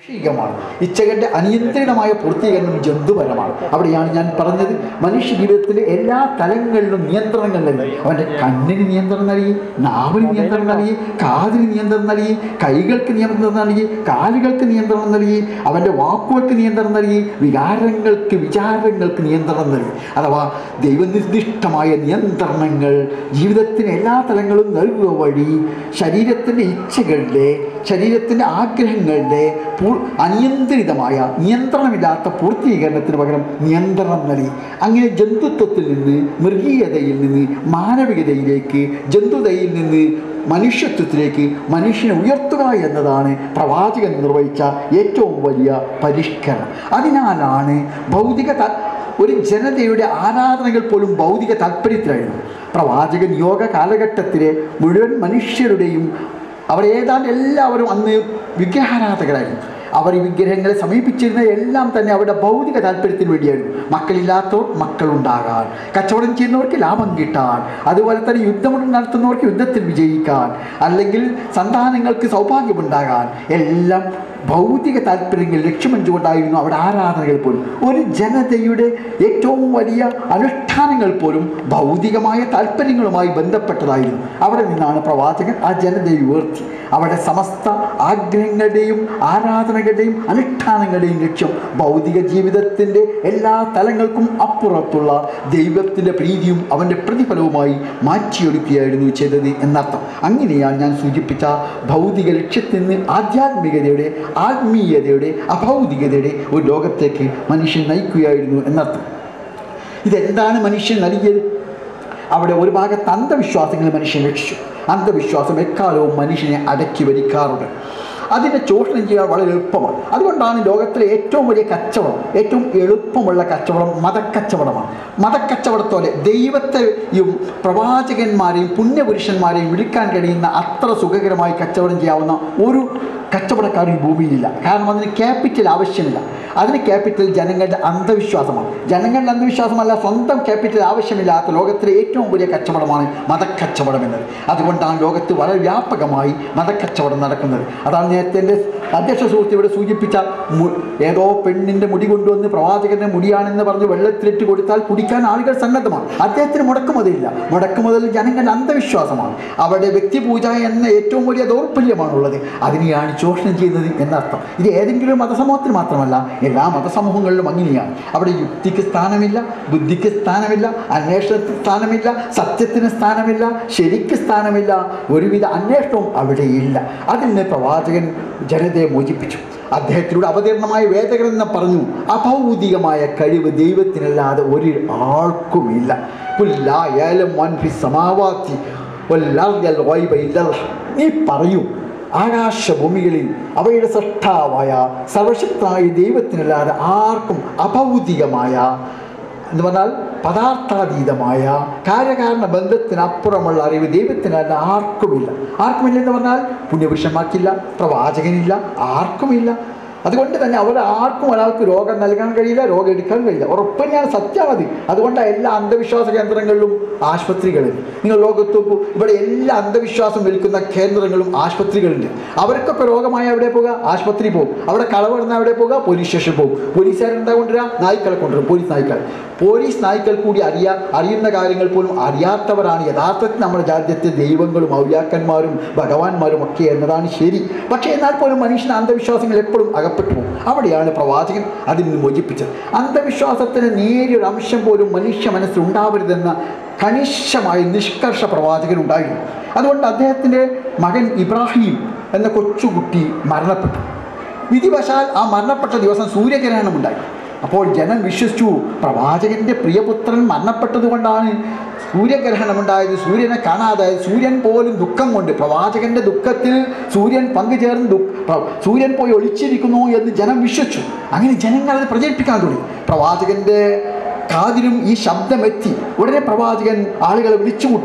മാനുഷികമാണ് ഇച്ഛകളുടെ അനിയന്ത്രിതമായ പൂർത്തീകരണം ജന്തുപരമാണ് അവിടെയാണ് ഞാൻ പറഞ്ഞത് മനുഷ്യ ജീവിതത്തിലെ എല്ലാ തലങ്ങളിലും നിയന്ത്രണങ്ങൾ നൽകി അവൻ്റെ കണ്ണിന് നിയന്ത്രണം നൽകി നാവിന് നിയന്ത്രണം നൽകി കാതിന് നിയന്ത്രണം നൽകി കൈകൾക്ക് നിയന്ത്രണം നൽകി കാലുകൾക്ക് നിയന്ത്രണം നൽകി അവൻ്റെ വാക്കുകൾക്ക് നിയന്ത്രണം നൽകി വികാരങ്ങൾക്ക് വിചാരങ്ങൾക്ക് നിയന്ത്രണം നൽകി അഥവാ ദൈവനിർദ്ദിഷ്ടമായ നിയന്ത്രണങ്ങൾ ജീവിതത്തിന് എല്ലാ തലങ്ങളും നൽകുക വഴി ശരീരത്തിൻ്റെ ഇച്ഛകളുടെ ശരീരത്തിൻ്റെ ആഗ്രഹങ്ങളുടെ പൂ- അനിയന്ത്രിതമായ നിയന്ത്രണമില്ലാത്ത പൂർത്തീകരണത്തിന് പകരം നിയന്ത്രണം നൽകി അങ്ങനെ ജന്തുത്വത്തിൽ നിന്ന് മൃഗീയതയിൽ നിന്ന് മാനവികതയിലേക്ക് ജന്തുതയിൽ നിന്ന് മനുഷ്യത്വത്തിലേക്ക് മനുഷ്യനെ ഉയർത്തുക എന്നതാണ് പ്രവാചകൻ നിർവഹിച്ച ഏറ്റവും വലിയ പരിഷ്കരണം അതിനാലാണ് ഭൗതിക ത- ഒരു ജനതയുടെ ആരാധനകൾ പോലും ഭൗതിക താല്പര്യത്തിലായിരുന്നു പ്രവാചകൻ യോഗ കാലഘട്ടത്തിലെ മുഴുവൻ മനുഷ്യരുടെയും അവർ ഏതാണ്ട് എല്ലാവരും അന്ന് വിഗ്രഹാരാധകരായിരുന്നു അവർ ഈ വിഗ്രഹങ്ങളെ സമീപിച്ചിരുന്ന എല്ലാം തന്നെ അവരുടെ ഭൗതിക താല്പര്യത്തിന് വേണ്ടിയായിരുന്നു മക്കളില്ലാത്തവർ മക്കളുണ്ടാകാൻ കച്ചവടം ചെയ്യുന്നവർക്ക് ലാഭം കിട്ടാൻ അതുപോലെ തന്നെ യുദ്ധം നടത്തുന്നവർക്ക് യുദ്ധത്തിൽ വിജയിക്കാൻ അല്ലെങ്കിൽ സന്താനങ്ങൾക്ക് സൗഭാഗ്യമുണ്ടാകാൻ എല്ലാം ഭൗതിക താല്പര്യങ്ങൾ ലക്ഷ്യമെഞ്ചുകൊണ്ടായിരുന്നു അവിടെ ആരാധനകൾ പോലും ഒരു ജനതയുടെ ഏറ്റവും വലിയ അനുഷ്ഠാനങ്ങൾ പോലും ഭൗതികമായ താല്പര്യങ്ങളുമായി ബന്ധപ്പെട്ടതായിരുന്നു അവിടെ നിന്നാണ് പ്രവാചകൻ ആ ജനതയെ ഉയർത്തി അവിടെ സമസ്ത ആഗ്രഹങ്ങളുടെയും ആരാധനകളുടെയും അനുഷ്ഠാനങ്ങളുടെയും ലക്ഷ്യം ഭൗതിക ജീവിതത്തിൻ്റെ എല്ലാ തലങ്ങൾക്കും അപ്പുറത്തുള്ള ദൈവത്തിൻ്റെ പ്രീതിയും അവൻ്റെ പ്രതിഫലവുമായി മാറ്റിയെടുക്കുകയായിരുന്നു ചെയ്തത് എന്നർത്ഥം അങ്ങനെയാണ് ഞാൻ സൂചിപ്പിച്ച ഭൗതിക ലക്ഷ്യത്തിൽ നിന്ന് ആധ്യാത്മികതയുടെ ആത്മീയതയുടെ അഭൗതികതയുടെ ഒരു ലോകത്തേക്ക് മനുഷ്യൻ നയിക്കുകയായിരുന്നു എന്നർത്ഥം ഇതെന്താണ് മനുഷ്യൻ നൽകിയത് അവിടെ ഒരു ഭാഗത്ത് അന്ധവിശ്വാസങ്ങൾ മനുഷ്യൻ രക്ഷിച്ചു അന്ധവിശ്വാസം എക്കാലവും മനുഷ്യനെ അടക്കി ഭരിക്കാറുണ്ട് അതിനെ ചൂഷണം ചെയ്യാൻ വളരെ എളുപ്പമാണ് അതുകൊണ്ടാണ് ലോകത്തിലെ ഏറ്റവും വലിയ കച്ചവടം ഏറ്റവും എളുപ്പമുള്ള കച്ചവടം മതക്കച്ചവടമാണ് മതക്കച്ചവടത്തോടെ ദൈവത്തെയും പ്രവാചകന്മാരെയും പുണ്യപുരുഷന്മാരെയും വിളിക്കാൻ കഴിയുന്ന അത്ര സുഖകരമായി കച്ചവടം ചെയ്യാവുന്ന ഒരു കച്ചവടക്കാർ ഈ ഭൂമിയിലില്ല കാരണം അതിന് ക്യാപിറ്റൽ ആവശ്യമില്ല അതിന് ക്യാപിറ്റൽ ജനങ്ങളുടെ അന്ധവിശ്വാസമാണ് ജനങ്ങളുടെ അന്ധവിശ്വാസമല്ല സ്വന്തം ക്യാപിറ്റൽ ആവശ്യമില്ലാത്ത ലോകത്തിലെ ഏറ്റവും വലിയ കച്ചവടമാണ് മതക്കച്ചവടം എന്നത് അതുകൊണ്ടാണ് ലോകത്ത് വളരെ വ്യാപകമായി മതക്കച്ചവടം നടക്കുന്നത് അതാണ് നേരത്തെ എൻ്റെ അധ്യക്ഷ സുഹൃത്ത് ഇവിടെ സൂചിപ്പിച്ച മു- ഏതോ പെണ്ണിൻ്റെ മുടി കൊണ്ടുവന്ന് പ്രവാചകൻ്റെ മുടിയാണെന്ന് പറഞ്ഞ് വെള്ളത്തിലിട്ട് കൊടുത്താൽ കുടിക്കാൻ ആളുകൾ സന്നദ്ധമാണ് അദ്ദേഹത്തിന് മുടക്കുമുതലില്ല മുടക്കുമുതൽ ജനങ്ങളുടെ അന്ധവിശ്വാസമാണ് അവിടെ വ്യക്തിപൂജ എന്ന ഏറ്റവും വലിയ ദൗർബല്യമാണുള്ളത് അതിനെയാണ് ചൂഷണം ചെയ്യുന്നത് എന്നർത്ഥം ഇത് ഏതെങ്കിലും മതസമൂഹത്തിന് മാത്രമല്ല എല്ലാ മതസമൂഹങ്ങളിലും അങ്ങനെയാണ് അവിടെ യുക്തിക്ക് സ്ഥാനമില്ല ബുദ്ധിക്ക് സ്ഥാനമില്ല അന്വേഷണത്തിന് സ്ഥാനമില്ല സത്യത്തിന് സ്ഥാനമില്ല ശരിക്ക് സ്ഥാനമില്ല ഒരുവിധ അന്വേഷണവും അവിടെയില്ല അതിന് പ്രവാചകൻ ജനതയെ മോചിപ്പിച്ചു അദ്ദേഹത്തിലൂടെ അവതീർണമായ വേദഗ്രന്ഥം പറഞ്ഞു അഭൗതികമായ കഴിവ് ദൈവത്തിനല്ലാതെ ഒരു ആൾക്കുമില്ല പുല്ലാ ഏലം വൻ ഫി സമാവാത്തി വല്ലർജൽ ഗൈബ ഇല്ലല്ലാഹ്. നീ പറയൂ ആകാശഭൂമികളിൽ അവയുടെ സൃഷ്ടാവായ സർവശക്തനായ ദൈവത്തിനല്ലാതെ ആർക്കും അഭൗതികമായ എന്ന് പറഞ്ഞാൽ പദാർത്ഥാതീതമായ കാര്യകാരണ ബന്ധത്തിനപ്പുറമുള്ള അറിവ് ദൈവത്തിനല്ല ആർക്കുമില്ല ആർക്കുമില്ല എന്ന് പറഞ്ഞാൽ പുണ്യപുരുഷന്മാർക്കില്ല പ്രവാചകനില്ല ആർക്കുമില്ല അതുകൊണ്ട് തന്നെ അവർ ആർക്കും ഒരാൾക്ക് രോഗം നൽകാൻ കഴിയില്ല രോഗം എടുക്കാൻ കഴിയില്ല ഉറപ്പ് ഞാൻ സത്യമാണ് അതുകൊണ്ടാണ് എല്ലാ അന്ധവിശ്വാസ കേന്ദ്രങ്ങളിലും ആശുപത്രികളുണ്ട് നിങ്ങൾ ലോകത്ത് നോക്കൂ ഇവിടെ എല്ലാ അന്ധവിശ്വാസം വിൽക്കുന്ന കേന്ദ്രങ്ങളും ആശുപത്രികളുണ്ട് അവർക്കൊക്കെ രോഗമായ എവിടെ പോകുക ആശുപത്രി പോകും അവിടെ കളവ് നടന്നാൽ എവിടെ പോകുക പോലീസ് സ്റ്റേഷൻ പോകും പോലീസുകാർ എന്താ കൊണ്ടുവരിക നായ്ക്കളെ കൊണ്ടുവരും പോലീസ് നായ്ക്കൾ പോലീസ് നായ്ക്കൾ കൂടി അറിയാ അറിയുന്ന കാര്യങ്ങൾ പോലും അറിയാത്തവരാണ് യഥാർത്ഥത്തിൽ നമ്മുടെ രാജ്യത്തെ ദൈവങ്ങളും ഔലിയാക്കന്മാരും ഭഗവാന്മാരും ഒക്കെ എന്നതാണ് ശരി പക്ഷേ എന്നാൽ പോലും മനുഷ്യന് അന്ധവിശ്വാസങ്ങൾ എപ്പോഴും അകപ്പെട്ടു പോകും അവിടെയാണ് പ്രവാചകൻ അതിൽ നിന്ന് മോചിപ്പിച്ചത് അന്ധവിശ്വാസത്തിന് നേരിയൊരു അംശം പോലും മനുഷ്യ മനസ്സിൽ ഉണ്ടാവരുതെന്ന കണിശമായ നിഷ്കർഷ പ്രവാചകൻ ഉണ്ടായിരുന്നു അതുകൊണ്ട് അദ്ദേഹത്തിൻ്റെ മകൻ ഇബ്രാഹിം എന്ന കൊച്ചുകുട്ടി മരണപ്പെട്ടു വിധിവശാൽ ആ മരണപ്പെട്ട ദിവസം സൂര്യഗ്രഹണം ഉണ്ടായി അപ്പോൾ ജനം വിശ്വസിച്ചു പ്രവാചകന്റെ പ്രിയപുത്രൻ മരണപ്പെട്ടതുകൊണ്ടാണ് സൂര്യഗ്രഹണമുണ്ടായത് സൂര്യനെ കാണാതായത് സൂര്യൻ പോലും ദുഃഖം കൊണ്ട് പ്രവാചകന്റെ ദുഃഖത്തിൽ സൂര്യൻ പങ്കുചേർന്ന് ദു- പ്ര- സൂര്യൻ പോയി ഒളിച്ചിരിക്കുന്നു എന്ന് ജനം വിശ്വസിച്ചു അങ്ങനെ ജനങ്ങൾ അത് പ്രചരിപ്പിക്കാൻ തുടങ്ങി പ്രവാചകന്റെ കാതിലും ഈ ശബ്ദമെത്തി ഉടനെ പ്രവാചകൻ ആളുകളെ വിളിച്ചുകൂട്ടി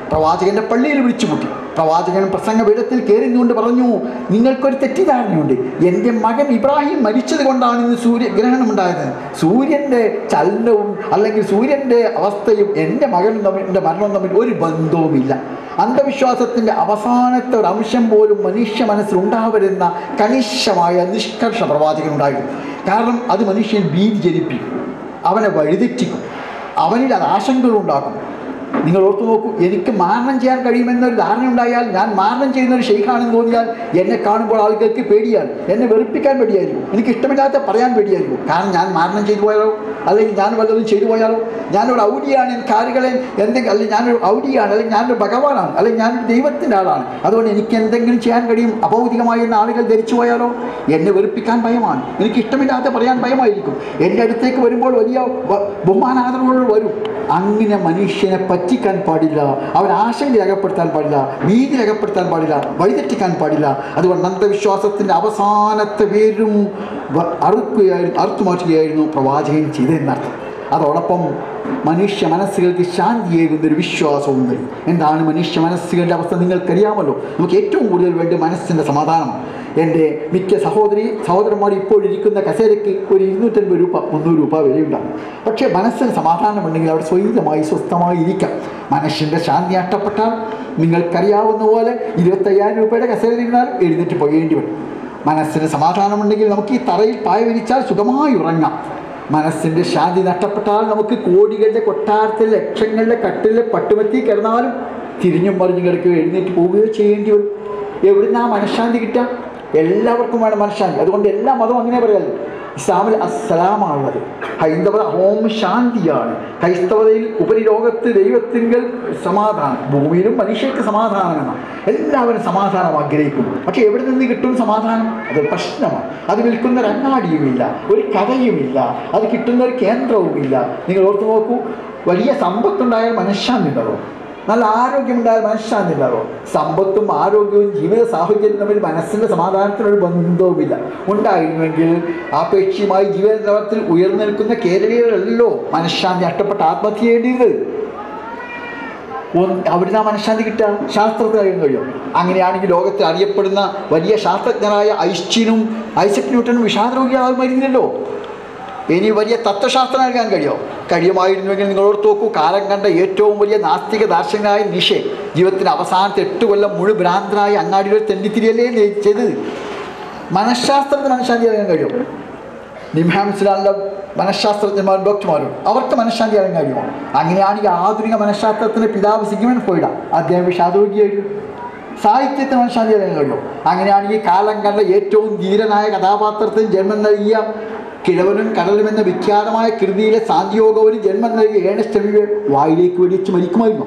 പ്രവാചകന്റെ പള്ളിയിൽ വിളിച്ചു കൂട്ടി പ്രവാചകൻ പ്രസംഗ പീഠത്തിൽ കയറിഞ്ഞുകൊണ്ട് പറഞ്ഞു നിങ്ങൾക്കൊരു തെറ്റിദ്ധാരണയുണ്ട് എൻ്റെ മകൻ ഇബ്രാഹിം മരിച്ചത് കൊണ്ടാണ് ഇന്ന് സൂര്യഗ്രഹണം ഉണ്ടായത് സൂര്യൻ്റെ ചലനവും അല്ലെങ്കിൽ സൂര്യൻ്റെ അവസ്ഥയും എൻ്റെ മകനും തമ്മിൽ എൻ്റെ മരണവും തമ്മിൽ ഒരു ബന്ധവുമില്ല അന്ധവിശ്വാസത്തിൻ്റെ അവസാനത്തെ ഒരു അംശം പോലും മനുഷ്യ മനസ്സിൽ ഉണ്ടാവരുന്ന കണിശമായ നിഷ്കർഷ പ്രവാചകനുണ്ടായിരുന്നു കാരണം അത് മനുഷ്യൻ ഭീതി ജനിപ്പിക്കും അവനെ വഴിതെറ്റിക്കും അവനിൽ അത് ആശങ്കകൾ ഉണ്ടാക്കും നിങ്ങൾ ഓർത്തു നോക്കൂ എനിക്ക് മാരണം ചെയ്യാൻ കഴിയുമെന്നൊരു ധാരണ ഉണ്ടായാൽ ഞാൻ മാരണം ചെയ്യുന്ന ഒരു ഷെയ്ഖാണെന്ന് തോന്നിയാൽ എന്നെ കാണുമ്പോൾ ആളുകൾക്ക് പേടിയാണ് എന്നെ വെറുപ്പിക്കാൻ പേടിയായിരിക്കും എനിക്ക് ഇഷ്ടമില്ലാത്ത പറയാൻ പേടിയായിരിക്കും കാരണം ഞാൻ മാരണം ചെയ്തു പോയാലോ അല്ലെങ്കിൽ ഞാൻ വല്ലതും ചെയ്തു പോയാലോ ഞാനൊരു ഔഡിയാണ് എനിക്ക് ആരുകളെ എന്തെങ്കിലും അല്ലെങ്കിൽ ഞാനൊരു ഔഡിയാണ് അല്ലെങ്കിൽ ഞാനൊരു ഭഗവാനാണ് അല്ലെങ്കിൽ ഞാനൊരു ദൈവത്തിൻ്റെ ആളാണ് അതുകൊണ്ട് എനിക്ക് എന്തെങ്കിലും ചെയ്യാൻ കഴിയും അഭൗതികമായി എന്ന ആളുകൾ ധരിച്ചു പോയാലോ എന്നെ വെറുപ്പിക്കാൻ ഭയമാണ് എനിക്ക് ഇഷ്ടമില്ലാത്ത പറയാൻ ഭയമായിരിക്കും എൻ്റെ അടുത്തേക്ക് വരുമ്പോൾ വലിയ വ- ബഹുമാനാദരവുകൾ വരും അങ്ങനെ മനുഷ്യനെ പറ്റിക്കാൻ പാടില്ല അവൻ ആശങ്ക രേഖപ്പെടുത്താൻ പാടില്ല ഭീതി രേഖപ്പെടുത്താൻ പാടില്ല വഴിതെറ്റിക്കാൻ പാടില്ല അതുകൊണ്ട് അന്ധവിശ്വാസത്തിൻ്റെ അവസാനത്തെ പേരും വ- അറുക്കുകയായിരുന്നു അറുത്തുമാറ്റുകയായിരുന്നു പ്രവാചകൻ ചെയ്തതെന്നർത്ഥം അതോടൊപ്പം മനുഷ്യ മനസ്സുകൾക്ക് ശാന്തിയേകുന്ന ഒരു വിശ്വാസവും നൽകി എന്താണ് മനുഷ്യ മനസ്സുകളുടെ അവസ്ഥ നിങ്ങൾക്കറിയാമല്ലോ നമുക്ക് ഏറ്റവും കൂടുതൽ വേണ്ടി മനസ്സിൻ്റെ സമാധാനമാണ് എൻ്റെ മിക്ക സഹോദരി സഹോദരന്മാർ ഇപ്പോൾ ഇരിക്കുന്ന കസേരയ്ക്ക് ഒരു ഇരുന്നൂറ്റൻപത് രൂപ മുന്നൂറ് രൂപ വിലയുണ്ടാകും പക്ഷേ മനസ്സിന് സമാധാനമുണ്ടെങ്കിൽ അവിടെ സ്വൈതമായി സ്വസ്ഥമായി ഇരിക്കാം മനുഷ്യൻ്റെ ശാന്തി നഷ്ടപ്പെട്ടാൽ നിങ്ങൾക്കറിയാവുന്ന പോലെ ഇരുപത്തയ്യായിരം രൂപയുടെ കസേര ഇരുന്നാലും എഴുന്നേറ്റ് പോകേണ്ടി വരും മനസ്സിന് സമാധാനമുണ്ടെങ്കിൽ നമുക്ക് ഈ തറയിൽ പായ വിരിച്ചാൽ സുഖമായി ഉറങ്ങാം മനസ്സിൻ്റെ ശാന്തി നഷ്ടപ്പെട്ടാൽ നമുക്ക് കോടികളുടെ കൊട്ടാരത്തിൽ ലക്ഷങ്ങളുടെ കട്ടിലെ പട്ടുമത്തി കിടന്നാലും തിരിഞ്ഞും മറിഞ്ഞും കിടക്കുകയോ എഴുന്നേറ്റ് പോവുകയോ ചെയ്യേണ്ടി വരും എവിടുന്ന് ആ മനഃശാന്തി കിട്ടുക എല്ലാവർക്കും വേണം മനഃശാന്തി അതുകൊണ്ട് എല്ലാ മതവും അങ്ങനെ പറയാറ് ഇസ്ലാമിൽ അസ്സലാമാണുള്ളത് ഹൈന്ദവ ഹോം ശാന്തിയാണ് ക്രൈസ്തവതയിൽ ഉപരിലോകത്ത് ദൈവത്തിങ്കൽ സമാധാനം ഭൂമിയിലും മനുഷ്യർക്ക് സമാധാനമാണ് എല്ലാവരും സമാധാനം ആഗ്രഹിക്കുന്നു പക്ഷേ എവിടെ നിന്ന് കിട്ടും സമാധാനം അത് പ്രശ്നമാണ് അത് വിൽക്കുന്ന ഒരു അങ്ങാടിയുമില്ല ഒരു കഥയുമില്ല അത് കിട്ടുന്ന ഒരു കേന്ദ്രവുമില്ല നിങ്ങൾ ഓർത്തു നോക്കൂ വലിയ സമ്പത്തുണ്ടായാൽ മനഃശാന്തി ഉണ്ടാവും നല്ല ആരോഗ്യമുണ്ടായാൽ മനഃശാന്തി ഉണ്ടാവും സമ്പത്തും ആരോഗ്യവും ജീവിത സാഹചര്യം തമ്മിൽ മനസ്സിൻ്റെ സമാധാനത്തിനൊരു ബന്ധവുമില്ല ഉണ്ടായിരുന്നുവെങ്കിൽ ആപേക്ഷികമായി ജീവിത തലത്തിൽ ഉയർന്നു നിൽക്കുന്ന കേരളീയരല്ലോ മനഃശാന്തി നഷ്ടപ്പെട്ട് ആത്മഹത്യ ചെയ്യേണ്ടിയത് ഒന്ന് അവിടുന്ന് ആ മനഃശാന്തി കിട്ടുക ശാസ്ത്രത്തിന് അറിയാൻ കഴിയും അങ്ങനെയാണെങ്കിൽ ലോകത്തിൽ അറിയപ്പെടുന്ന വലിയ ശാസ്ത്രജ്ഞരായ ഐസ്റ്റീനും ഐസക് ന്യൂട്ടനും വിഷാദരോഗിയാകാൻ മരുന്നില്ലല്ലോ ഇനി വലിയ തത്വശാസ്ത്രം നൽകാൻ കഴിയുമോ കഴിയുമായിരുന്നുവെങ്കിൽ നിങ്ങൾ ഓർത്ത് നോക്കൂ കാലം കണ്ട ഏറ്റവും വലിയ നാസ്തിക ദാർശനികനായ നിഷെ ജീവിതത്തിന് അവസാനത്തെ എട്ട് കൊല്ലം മുഴു ഭ്രാന്തനായ അങ്ങാടികൾ തെണ്ടിത്തിരിയല്ലേ നെ- ചെയ്തത് മനഃശാസ്ത്രത്തിന് മനഃശാന്തി അറിയാൻ കഴിയും നിംഹാംസിലുള്ള മനഃശാസ്ത്രജ്ഞന്മാരും ഡോക്ടർമാരും അവർക്ക് മനഃശാന്തി അറിയാൻ കഴിയുമോ അങ്ങനെയാണെങ്കിൽ ആധുനിക മനഃശാസ്ത്രത്തിൻ്റെ പിതാവ് സിഗ്മൻ ഫ്രോയിഡ അദ്ദേഹം വിഷാദരോഗിയായിരുന്നു സാഹിത്യത്തിന് മനഃശാന്തി അറിയാൻ കഴിയുമോ അങ്ങനെയാണെങ്കിൽ കാലം കണ്ട ഏറ്റവും ധീരനായ കഥാപാത്രത്തിന് ജന്മം നൽകിയ കിഴവനും കടലും എന്ന വിഖ്യാതമായ കൃതിയിലെ സാന്തിയോഗവന് ജന്മം നൽകിയ ഏണസ്റ്റമിയെ വായിലേക്ക് വെടിച്ച് മരിക്കുമായിരുന്നു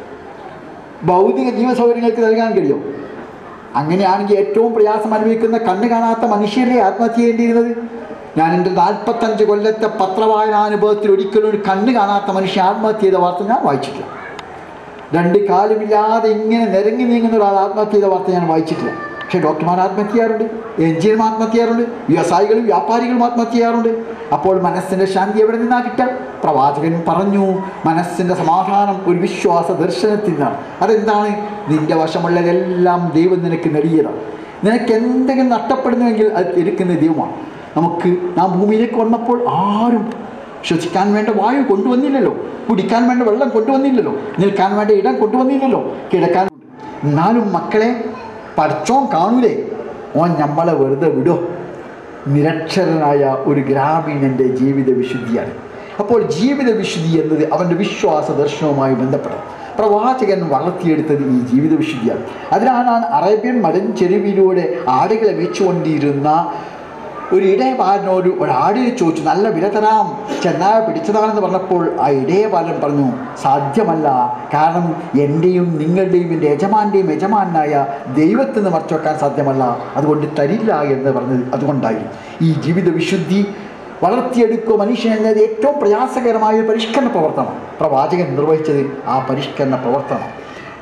ഭൗതിക ജീവസൗകര്യങ്ങൾക്ക് നൽകാൻ കഴിയും അങ്ങനെയാണെങ്കിൽ ഏറ്റവും പ്രയാസം അനുഭവിക്കുന്ന കണ്ണ് കാണാത്ത മനുഷ്യരെ ആത്മഹത്യ ചെയ്യേണ്ടിയിരുന്നത് ഞാൻ എൻ്റെ നാൽപ്പത്തഞ്ച് കൊല്ലത്തെ പത്രവായനാനുഭവത്തിൽ ഒരിക്കലും ഒരു കണ്ണ് കാണാത്ത മനുഷ്യൻ ആത്മഹത്യ ചെയ്ത വാർത്ത ഞാൻ വായിച്ചിട്ടില്ല രണ്ട് കാലുമില്ലാതെ ഇങ്ങനെ നിരങ്ങി നീങ്ങുന്ന ഒരാൾ ആത്മഹത്യ ചെയ്ത വാർത്ത ഞാൻ വായിച്ചിട്ടില്ല പക്ഷേ ഡോക്ടർമാർ ആത്മഹത്യ ചെയ്യാറുണ്ട് എഞ്ചിനീയർ ആത്മഹത്യ ചെയ്യാറുണ്ട് വ്യവസായികളും വ്യാപാരികളും ആത്മഹത്യ ചെയ്യാറുണ്ട് അപ്പോൾ മനസ്സിൻ്റെ ശാന്തി എവിടെ നിന്നാ കിട്ടുക പ്രവാചകൻ പറഞ്ഞു മനസ്സിൻ്റെ സമാധാനം ഒരു വിശ്വാസ ദർശനത്തിൽ നിന്നാണ് അതെന്താണ് നിന്റെ വശമുള്ളതെല്ലാം ദൈവം നിനക്ക് നൽകിയതാണ് നിനക്ക് എന്തെങ്കിലും നഷ്ടപ്പെടുന്നുവെങ്കിൽ അത് എടുക്കുന്ന ദൈവമാണ് നമുക്ക് നാം ഭൂമിയിലേക്ക് വന്നപ്പോൾ ആരും ശ്വസിക്കാൻ വേണ്ട വായു കൊണ്ടുവന്നില്ലല്ലോ കുടിക്കാൻ വേണ്ട വെള്ളം കൊണ്ടുവന്നില്ലല്ലോ നിൽക്കാൻ വേണ്ട ഇടം കൊണ്ടുവന്നില്ലല്ലോ കിടക്കാൻ എന്നാലും മക്കളെ പഠിച്ചോൻ കാണൂലേ ഓൻ നമ്മളെ വെറുതെ വിടോ നിരക്ഷരനായ ഒരു ഗ്രാമീണൻ്റെ ജീവിത വിശുദ്ധിയാണ് അപ്പോൾ ജീവിത വിശുദ്ധി എന്നത് അവൻ്റെ വിശ്വാസ ദർശനവുമായി ബന്ധപ്പെടാം പ്രവാചകൻ വളർത്തിയെടുത്തത് ഈ ജീവിത വിശുദ്ധിയാണ് അതിനാണ് അറേബ്യൻ മലഞ്ചെരുവിലൂടെ ആടുകളെ വെച്ചുകൊണ്ടിരുന്ന ഒരു ഇടയബാലനോട് ഒരു ആടിനെ ചോദിച്ചു നല്ല വില തരാം ചെന്നായ പിടിച്ചതാണെന്ന് പറഞ്ഞപ്പോൾ ആ ഇടയബാലൻ പറഞ്ഞു സാധ്യമല്ല കാരണം എൻ്റെയും നിങ്ങളുടെയും എൻ്റെ യജമാൻ്റെയും യജമാനായ ദൈവത്തിൽ നിന്ന് മറച്ചു വെക്കാൻ സാധ്യമല്ല അതുകൊണ്ട് തരില്ല എന്ന് പറഞ്ഞത് അതുകൊണ്ടായിരുന്നു ഈ ജീവിത വിശുദ്ധി വളർത്തിയെടുക്കുക മനുഷ്യൻ എന്നത് ഏറ്റവും പ്രയാസകരമായ ഒരു പരിഷ്കരണ പ്രവർത്തനം പ്രവാചകൻ നിർവഹിച്ചത് ആ പരിഷ്കരണ പ്രവർത്തനം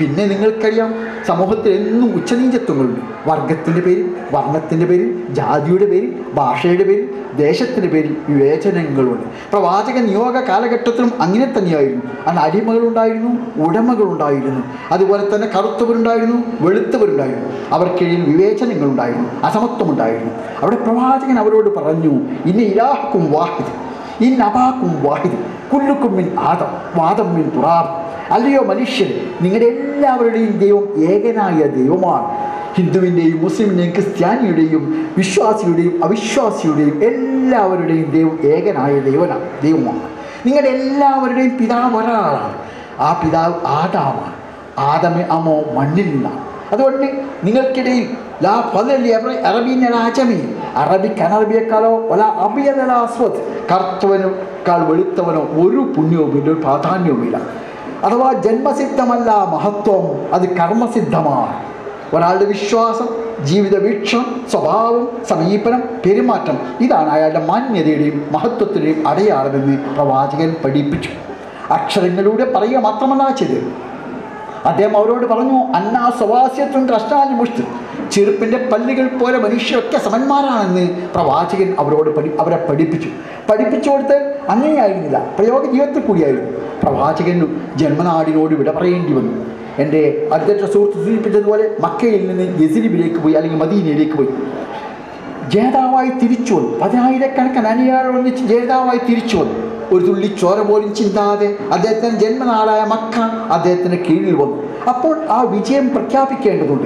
പിന്നെ നിങ്ങൾക്കറിയാം സമൂഹത്തിൽ എന്നും ഉച്ചനീചത്വങ്ങളുണ്ട് വർഗത്തിൻ്റെ പേരിൽ വർണ്ണത്തിൻ്റെ പേരിൽ ജാതിയുടെ പേരിൽ ഭാഷയുടെ പേരിൽ ദേശത്തിൻ്റെ പേരിൽ വിവേചനങ്ങളുണ്ട് പ്രവാചക നിയോഗ കാലഘട്ടത്തിലും അങ്ങനെ തന്നെയായിരുന്നു അന്ന് അടിമകളുണ്ടായിരുന്നു ഉടമകളുണ്ടായിരുന്നു അതുപോലെ തന്നെ കറുത്തവരുണ്ടായിരുന്നു വെളുത്തവരുണ്ടായിരുന്നു അവർക്കിടയിൽ വിവേചനങ്ങളുണ്ടായിരുന്നു അസമത്വമുണ്ടായിരുന്നു അവിടെ പ്രവാചകൻ അവരോട് പറഞ്ഞു ഇനി ഇലാഹക്കും വാഹിദ് ഇൻ അബാക്കും വാഹിദ് കുല്ലുക്കും മിൻ ആദം വാദം മിൻ തുറാബ് അല്ലയോ മനുഷ്യൻ നിങ്ങളുടെ എല്ലാവരുടെയും ദൈവം ഏകനായ ദൈവമാണ് ഹിന്ദുവിൻ്റെയും മുസ്ലിമിൻ്റെയും ക്രിസ്ത്യാനിയുടെയും വിശ്വാസിയുടെയും അവിശ്വാസിയുടെയും എല്ലാവരുടെയും ദൈവം ഏകനായ ദൈവനാണ് ദൈവമാണ് നിങ്ങളുടെ എല്ലാവരുടെയും പിതാവ് ഒരാളാണ് ആ പിതാവ് ആദാമാണ് ആദമെ അമോ മണ്ണിൽ നിന്നാണ് അതുകൊണ്ട് നിങ്ങൾക്കിടയിൽ ലാ ഫലി അറബീൻ അജമി അറബിക്ക് അനറബിയെക്കാളോ ഒല അബിയല അസ്വദ് കറുത്തവനേക്കാൾ വെളുത്തവനോ ഒരു പുണ്യവുമില്ല ഒരു പ്രാധാന്യവുമില്ല അഥവാ ജന്മസിദ്ധമല്ല മഹത്വം അത് കർമ്മസിദ്ധമാണ് ഒരാളുടെ വിശ്വാസം ജീവിത വീക്ഷണം സ്വഭാവം സമീപനം പെരുമാറ്റം ഇതാണ് അയാളുടെ മാന്യതയുടെയും മഹത്വത്തിൻ്റെയും അടയാളമെന്ന് പ്രവാചകൻ പഠിപ്പിച്ചു അക്ഷരങ്ങളിലൂടെ പറയുക മാത്രമല്ല ചെയ്തത് അദ്ദേഹം അവരോട് പറഞ്ഞു അന്നാ സ്വവാസ്യത്വം കഷ്ടാലി മുഷ്ടി ചെറുപ്പിൻ്റെ പല്ലുകൾ പോലെ മനുഷ്യരൊക്കെ സമന്മാരാണെന്ന് പ്രവാചകൻ അവരോട് പഠി അവരെ പഠിപ്പിച്ചു പഠിപ്പിച്ചു കൊടുത്ത് അങ്ങനെയായിരുന്നില്ല പ്രയോഗ ജീവിതത്തിൽ കൂടിയായിരുന്നു പ്രവാചകന് ജന്മനാടിനോട് വിട പറയേണ്ടി വന്നു എൻ്റെ അധ്യക്ഷ സുഹൃത്ത് സൂചിപ്പിച്ചതുപോലെ മക്കയിൽ നിന്ന് യസിരിബിലേക്ക് പോയി അല്ലെങ്കിൽ മദീനയിലേക്ക് പോയി ജേതാവായി തിരിച്ചു വന്നു പതിനായിരക്കണക്കിന് അനുയായികൾ ഒന്നിച്ച് ജേതാവായി തിരിച്ചു വന്നു ഒരു തുള്ളി ചോര പോലും ചിന്താതെ അദ്ദേഹത്തിൻ്റെ ജന്മനാടായ മക്ക അദ്ദേഹത്തിന് കീഴിൽ വന്നു അപ്പോൾ ആ വിജയം പ്രഖ്യാപിക്കേണ്ടതുണ്ട്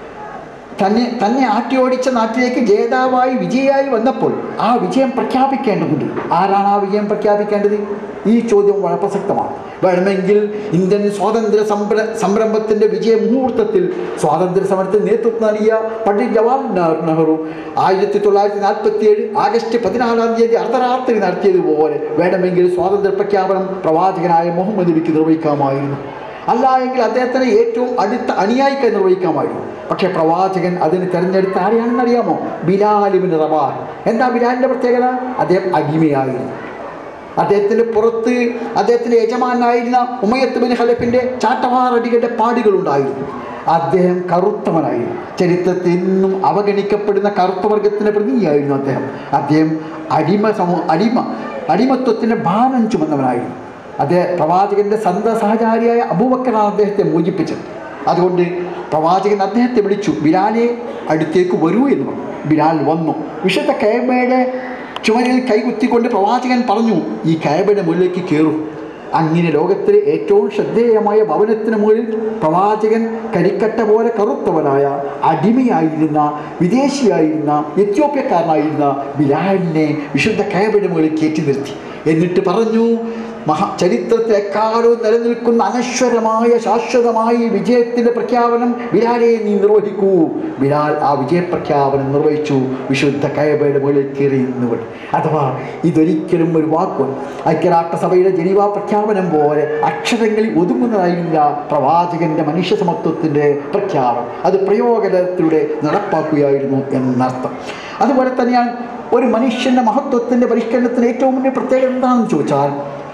തന്നെ തന്നെ ആട്ടിയോടിച്ച നാട്ടിലേക്ക് ജേതാവായി വിജയായി വന്നപ്പോൾ ആ വിജയം പ്രഖ്യാപിക്കേണ്ടതുണ്ട് ആരാണ് ആ വിജയം പ്രഖ്യാപിക്കേണ്ടത് ഈ ചോദ്യം വളരെ പ്രസക്തമാണ് വേണമെങ്കിൽ ഇന്ത്യൻ സ്വാതന്ത്ര്യ സംര സംരംഭത്തിൻ്റെ വിജയ മുഹൂർത്തത്തിൽ സ്വാതന്ത്ര്യ സമരത്തിന് നേതൃത്വം നൽകിയ പണ്ഡിറ്റ് ജവഹർലാൽ നെഹ്റു ആയിരത്തി തൊള്ളായിരത്തി നാൽപ്പത്തി ഏഴ് ആഗസ്റ്റ് പതിനാലാം തീയതി അർദ്ധരാത്രി നടത്തിയതുപോലെ വേണമെങ്കിൽ സ്വാതന്ത്ര്യ പ്രഖ്യാപനം പ്രവാചകനായ മുഹമ്മദ് നബിക്ക് നിർവഹിക്കാമായിരുന്നു അല്ല എങ്കിൽ അദ്ദേഹത്തിന് ഏറ്റവും അടുത്ത അനുയായിക്കായി നിർവഹിക്കാമായിരുന്നു പക്ഷേ പ്രവാചകൻ അതിന് തിരഞ്ഞെടുത്ത ആരെയാണെന്ന് അറിയാമോ ബിലാലിബിന് റവാൻ എന്താ ബിലാലിൻ്റെ പ്രത്യേകത അദ്ദേഹം അടിമയായിരുന്നു അദ്ദേഹത്തിൻ്റെ പുറത്ത് അദ്ദേഹത്തിൻ്റെ യജമാനായിരുന്ന ഉമയത്ത് ബിൻ ഹലഫിൻ്റെ ചാട്ടവാറടികളുടെ പാടുകളുണ്ടായിരുന്നു അദ്ദേഹം കറുത്തവനായിരുന്നു ചരിത്രത്തിൽ ഇന്നും അവഗണിക്കപ്പെടുന്ന കറുത്ത വർഗത്തിൻ്റെ പ്രതിനിധിയായിരുന്നു അദ്ദേഹം അദ്ദേഹം അടിമ സമൂ അടിമ അടിമത്വത്തിൻ്റെ ഭാരം ചുമന്നവനായിരുന്നു അദ്ദേഹം പ്രവാചകൻ്റെ സന്ത സഹചാരിയായ അബൂബക്കറാണ് അദ്ദേഹത്തെ മോചിപ്പിച്ചത് അതുകൊണ്ട് പ്രവാചകൻ അദ്ദേഹത്തെ വിളിച്ചു ബിലാലെ അടുത്തേക്ക് വരൂ എന്ന് പറഞ്ഞു ബിലാൽ വന്നു വിശുദ്ധ കയബയുടെ ചുമരിൽ കൈകുത്തിക്കൊണ്ട് പ്രവാചകൻ പറഞ്ഞു ഈ കയബയുടെ മുകളിലേക്ക് കയറൂ അങ്ങനെ ലോകത്തിലെ ഏറ്റവും ശ്രദ്ധേയമായ ഭവനത്തിന് മുകളിൽ പ്രവാചകൻ കരിക്കട്ട പോലെ കറുത്തവനായ അടിമയായിരുന്ന വിദേശിയായിരുന്ന എത്യോപ്യക്കാരനായിരുന്ന ബിലാലിനെ വിശുദ്ധ കയബയുടെ മുകളിൽ കയറ്റി നിർത്തി എന്നിട്ട് പറഞ്ഞു മഹാ ചരിത്രത്തിൽ എക്കാലവും നിലനിൽക്കുന്ന അനശ്വരമായ ശാശ്വതമായ ഈ വിജയത്തിൻ്റെ പ്രഖ്യാപനം ബിലാലെ നീ നിർവഹിക്കൂ ബിലാൽ ആ വിജയപ്രഖ്യാപനം നിർവഹിച്ചു വിശുദ്ധ കയബയുടെ മുകളിൽ കയറി നിന്നുകൊണ്ട് അഥവാ ഇതൊരിക്കലും ഒരു വാക്ക് ഐക്യരാഷ്ട്രസഭയുടെ ജനീവ പ്രഖ്യാപനം പോലെ അക്ഷരങ്ങളിൽ ഒതുങ്ങുന്നതായില്ല പ്രവാചകന്റെ മനുഷ്യ സമത്വത്തിൻ്റെ പ്രഖ്യാപനം അത് പ്രയോഗത്തിലൂടെ നടപ്പാക്കുകയായിരുന്നു എന്നർത്ഥം അതുപോലെ തന്നെയാണ് ഒരു മനുഷ്യൻ്റെ മഹത്വത്തിൻ്റെ പരിഷ്കരണത്തിന് ഏറ്റവും മുന്നേ പ്രത്യേകത എന്താണെന്ന് ചോദിച്ചാൽ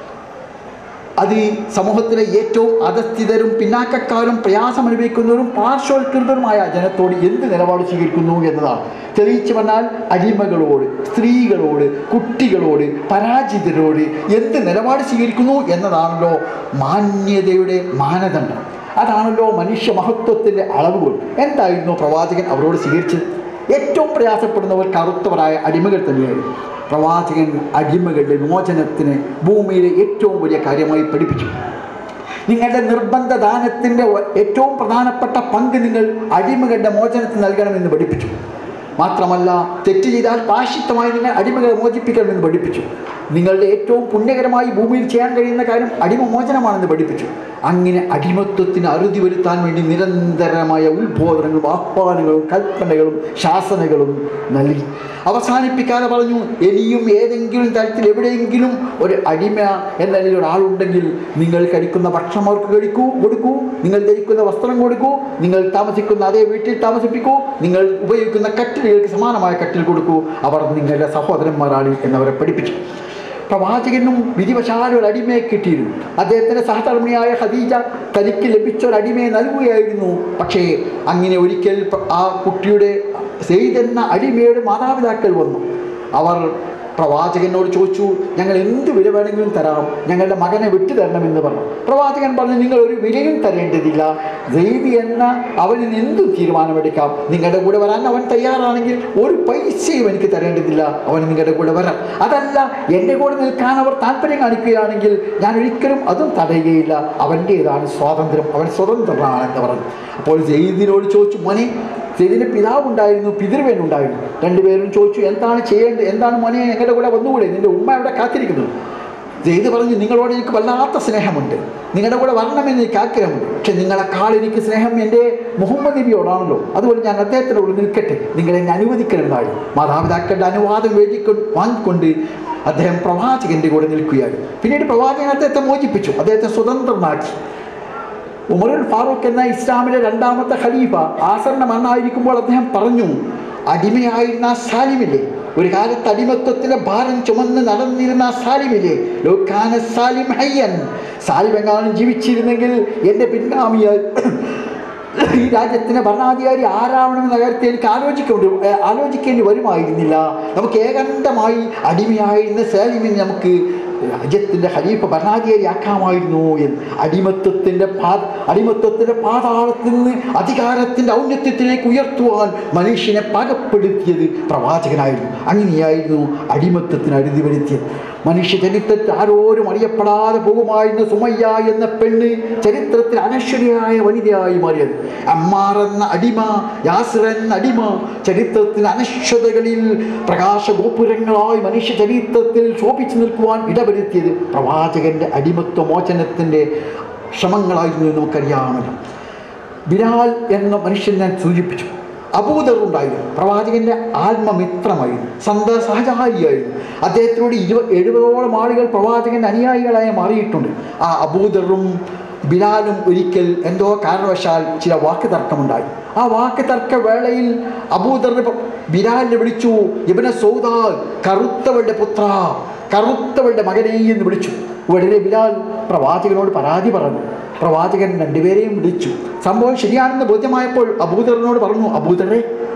അത് ഈ സമൂഹത്തിലെ ഏറ്റവും അധസ്ഥിതരും പിന്നാക്കക്കാരും പ്രയാസം അനുഭവിക്കുന്നവരും പാർശ്വവൽകൃതരുമായ ജനത്തോട് എന്ത് നിലപാട് സ്വീകരിക്കുന്നു എന്നതാണ് തെളിയിച്ചു പറഞ്ഞാൽ അടിമകളോട് സ്ത്രീകളോട് കുട്ടികളോട് പരാജിതരോട് എന്ത് നിലപാട് സ്വീകരിക്കുന്നു എന്നതാണല്ലോ മാന്യതയുടെ മാനദണ്ഡം അതാണല്ലോ മനുഷ്യ മഹത്വത്തിൻ്റെ അളവുകൾ എന്തായിരുന്നു പ്രവാചകൻ അവരോട് സ്വീകരിച്ചത് ഏറ്റവും പ്രയാസപ്പെടുന്നവർ കറുത്തവരായ അടിമകൾ തന്നെയായിരുന്നു പ്രവാചകൻ അടിമകളുടെ മോചനത്തിന് ഭൂമിയിലെ ഏറ്റവും വലിയ കാര്യമായി പഠിപ്പിച്ചു നിങ്ങളുടെ നിർബന്ധ ദാനത്തിൻ്റെ ഏറ്റവും പ്രധാനപ്പെട്ട പങ്ക് നിങ്ങൾ അടിമകളുടെ മോചനത്തിന് നൽകണമെന്ന് പഠിപ്പിച്ചു മാത്രമല്ല തെറ്റ് ചെയ്താൽ പാശിത്വമായി നിങ്ങൾ അടിമകളെ മോചിപ്പിക്കണമെന്ന് പഠിപ്പിച്ചു നിങ്ങളുടെ ഏറ്റവും പുണ്യകരമായി ഭൂമിയിൽ ചെയ്യാൻ കഴിയുന്ന കാര്യം അടിമമോചനമാണെന്ന് പഠിപ്പിച്ചു അങ്ങനെ അടിമത്വത്തിന് അറുതി വരുത്താൻ വേണ്ടി നിരന്തരമായ ഉത്ബോധനങ്ങളും ആഹ്വാനങ്ങളും കൽപ്പനകളും ശാസനകളും നൽകി അവസാനിപ്പിക്കാതെ പറഞ്ഞു ഇനിയും ഏതെങ്കിലും തരത്തിൽ എവിടെയെങ്കിലും ഒരു അടിമ എന്ന നിലയിൽ ഒരാളുണ്ടെങ്കിൽ നിങ്ങൾ കഴിക്കുന്ന ഭക്ഷണം അവർക്ക് കഴിക്കൂ കൊടുക്കൂ നിങ്ങൾ ധരിക്കുന്ന വസ്ത്രം കൊടുക്കൂ നിങ്ങൾ താമസിക്കുന്ന അതേ വീട്ടിൽ താമസിപ്പിക്കൂ നിങ്ങൾ ഉപയോഗിക്കുന്ന കട്ടിലുകൾക്ക് സമാനമായ കട്ടിൽ കൊടുക്കൂ അവർ നിങ്ങളുടെ സഹോദരന്മാരാണ് എന്നവരെ പഠിപ്പിച്ചു പ്രവാചകനും വിധിവശാലും ഒരു അടിമയെ കിട്ടിയിരുന്നു അദ്ദേഹത്തിൻ്റെ സഹധർമ്മിണിയായ ഖദീജ തനിക്ക് ലഭിച്ച ഒരു അടിമയെ നൽകുകയായിരുന്നു പക്ഷേ അങ്ങനെ ഒരിക്കൽ പ്ര- ആ കുട്ടിയുടെ സെയ്ദ് എന്ന അടിമയുടെ മാതാപിതാക്കൾ വന്നു അവർ പ്രവാചകനോട് ചോദിച്ചു ഞങ്ങൾ എന്ത് വില വേണമെങ്കിലും തരാം ഞങ്ങളുടെ മകനെ വിട്ടു തരണമെന്ന് പറഞ്ഞു പ്രവാചകൻ പറഞ്ഞു നിങ്ങൾ ഒരു വിലയും തരേണ്ടതില്ല ജെയ്ദി എന്ന അവന് എന്തും തീരുമാനമെടുക്കാം നിങ്ങളുടെ കൂടെ വരാൻ അവൻ തയ്യാറാണെങ്കിൽ ഒരു പൈസയും എനിക്ക് തരേണ്ടതില്ല അവൻ നിങ്ങളുടെ കൂടെ വരാം അതല്ല എൻ്റെ കൂടെ നിൽക്കാൻ അവർ താല്പര്യം കാണിക്കുകയാണെങ്കിൽ ഞാൻ ഒരിക്കലും അതും തടയുകയില്ല അവൻ്റേതാണ് സ്വാതന്ത്ര്യം അവൻ സ്വതന്ത്രനാണെന്ന് പറഞ്ഞു അപ്പോൾ ജെയ്ദിനോട് ചോദിച്ചു മോനെ സെയ്ദിൻ്റെ പിതാവുണ്ടായിരുന്നു പിതൃവേൻ ഉണ്ടായിരുന്നു രണ്ടുപേരും ചോദിച്ചു എന്താണ് ചെയ്യേണ്ടത് എന്താണ് മോനെ ഞങ്ങളുടെ കൂടെ വന്നുകൂടെ നിന്റെ ഉമ്മ അവിടെ കാത്തിരിക്കുന്നു സെയ്ദ് പറഞ്ഞു നിങ്ങളോട് എനിക്ക് വല്ലാത്ത സ്നേഹമുണ്ട് നിങ്ങളുടെ കൂടെ വരണമെന്ന് എനിക്ക് ആഗ്രഹമുണ്ട് പക്ഷെ നിങ്ങളെക്കാൾ എനിക്ക് സ്നേഹം എൻ്റെ മുഹമ്മദ് നബിയോടാണല്ലോ അതുകൊണ്ട് ഞാൻ അദ്ദേഹത്തിനോട് നിൽക്കട്ടെ നിങ്ങൾ എന്നെ അനുവദിക്കണമെന്നായി മാതാപിതാക്കളുടെ അനുവാദം വേണ്ടിക്കൊണ്ട് വാങ്ങിക്കൊണ്ട് അദ്ദേഹം പ്രവാചകൻ്റെ കൂടെ നിൽക്കുകയായിരുന്നു പിന്നീട് പ്രവാചകൻ അദ്ദേഹത്തെ മോചിപ്പിച്ചു അദ്ദേഹത്തെ സ്വതന്ത്രനാക്കി ഉമറുൽ ഫാറൂഖ് എന്ന ഇസ്ലാമിലെ രണ്ടാമത്തെ ഖലീഫ ആസറിന്റെ മണ്ണായിരിക്കുമ്പോൾ അദ്ദേഹം പറഞ്ഞു അടിമയായിരുന്ന ആ സാലിമില്ലേ ഒരു കാലത്ത് അടിമത്വത്തിന്റെ ഭാരം ചുമന്ന് നടന്നിരുന്ന ആ സാലിമില്ലേ ലോക്കാന സാലിം ഹയ്യൻ സാലിം എങ്ങാനും ജീവിച്ചിരുന്നെങ്കിൽ എൻ്റെ പിൻഗാമിയായി ഈ രാജ്യത്തിന് ഭരണാധികാരി ആരാവണമെന്ന കാര്യത്തിൽ എനിക്ക് ആലോചിക്കേണ്ടി ഏ, ആലോചിക്കേണ്ടി വരുമായിരുന്നില്ല നമുക്ക് ഏകണ്ഠമായി അടിമയായിരുന്ന സാലിമിനെ നമുക്ക് രാജ്യത്തിൻ്റെ ഖലീഫ ഭരണാധികാരി ആക്കാമായിരുന്നു എന്ന് അടിമത്വത്തിൻ്റെ പാ അടിമത്വത്തിൻ്റെ പാതാളത്തിൽ നിന്ന് അധികാരത്തിൻ്റെ ഔന്നത്യത്തിലേക്ക് ഉയർത്തുവാൻ മനുഷ്യനെ പാകപ്പെടുത്തിയത് പ്രവാചകനായിരുന്നു അങ്ങനെയായിരുന്നു അടിമത്വത്തിന് അരുതി വരുത്തിയത് മനുഷ്യ ചരിത്രത്തിൽ ആരോരും അറിയപ്പെടാതെ പോകുമായിരുന്ന സുമയ്യ എന്ന പെണ്ണ് ചരിത്രത്തിൽ അനശ്വരിയായ വനിതയായി മാറിയത് അമ്മാർ എന്ന അടിമ യാസിർ എന്ന അടിമ ചരിത്രത്തിൽ അനശ്വതകളിൽ പ്രകാശ ഗോപുരങ്ങളായി മനുഷ്യ ചരിത്രത്തിൽ ശോഭിച്ചു നിൽക്കുവാൻ ഇടവരുത്തിയത് പ്രവാചകന്റെ അടിമത്വ മോചനത്തിൻ്റെ ശ്രമങ്ങളായിരുന്നു എന്ന് നമുക്കറിയാമല്ലോ ബിലാൽ എന്ന മനുഷ്യൻ ഞാൻ സൂചിപ്പിച്ചു അബൂദർ ഉണ്ടായിരുന്നു പ്രവാചകന്റെ ആത്മമിത്രമായിരുന്നു സന്ത സഹചാരിയായിരുന്നു അദ്ദേഹത്തിനോട് ഇരുപ എഴുപതോളം ആളുകൾ പ്രവാചകന്റെ അനുയായികളായി മാറിയിട്ടുണ്ട് ആ അബൂദറും ബിലാലും ഒരിക്കൽ എന്തോ കാരണവശാൽ ചില വാക്ക് തർക്കമുണ്ടായി ആ വാക്ക് തർക്ക വേളയിൽ അബൂദറിനെ പ- ബിലാലിനെ വിളിച്ചു ഇവനെ സൗദാ കറുത്തവളുടെ പുത്ര കറുത്തവളുടെ മകനെ എന്ന് വിളിച്ചു ഉടനെ ബിലാൽ പ്രവാചകനോട് പരാതി പറഞ്ഞു പ്രവാചകൻ രണ്ടുപേരെയും വിളിച്ചു സംഭവം ശരിയാണെന്ന് ബോധ്യമായപ്പോൾ അബൂദറിനോട് പറഞ്ഞു അബൂദറെ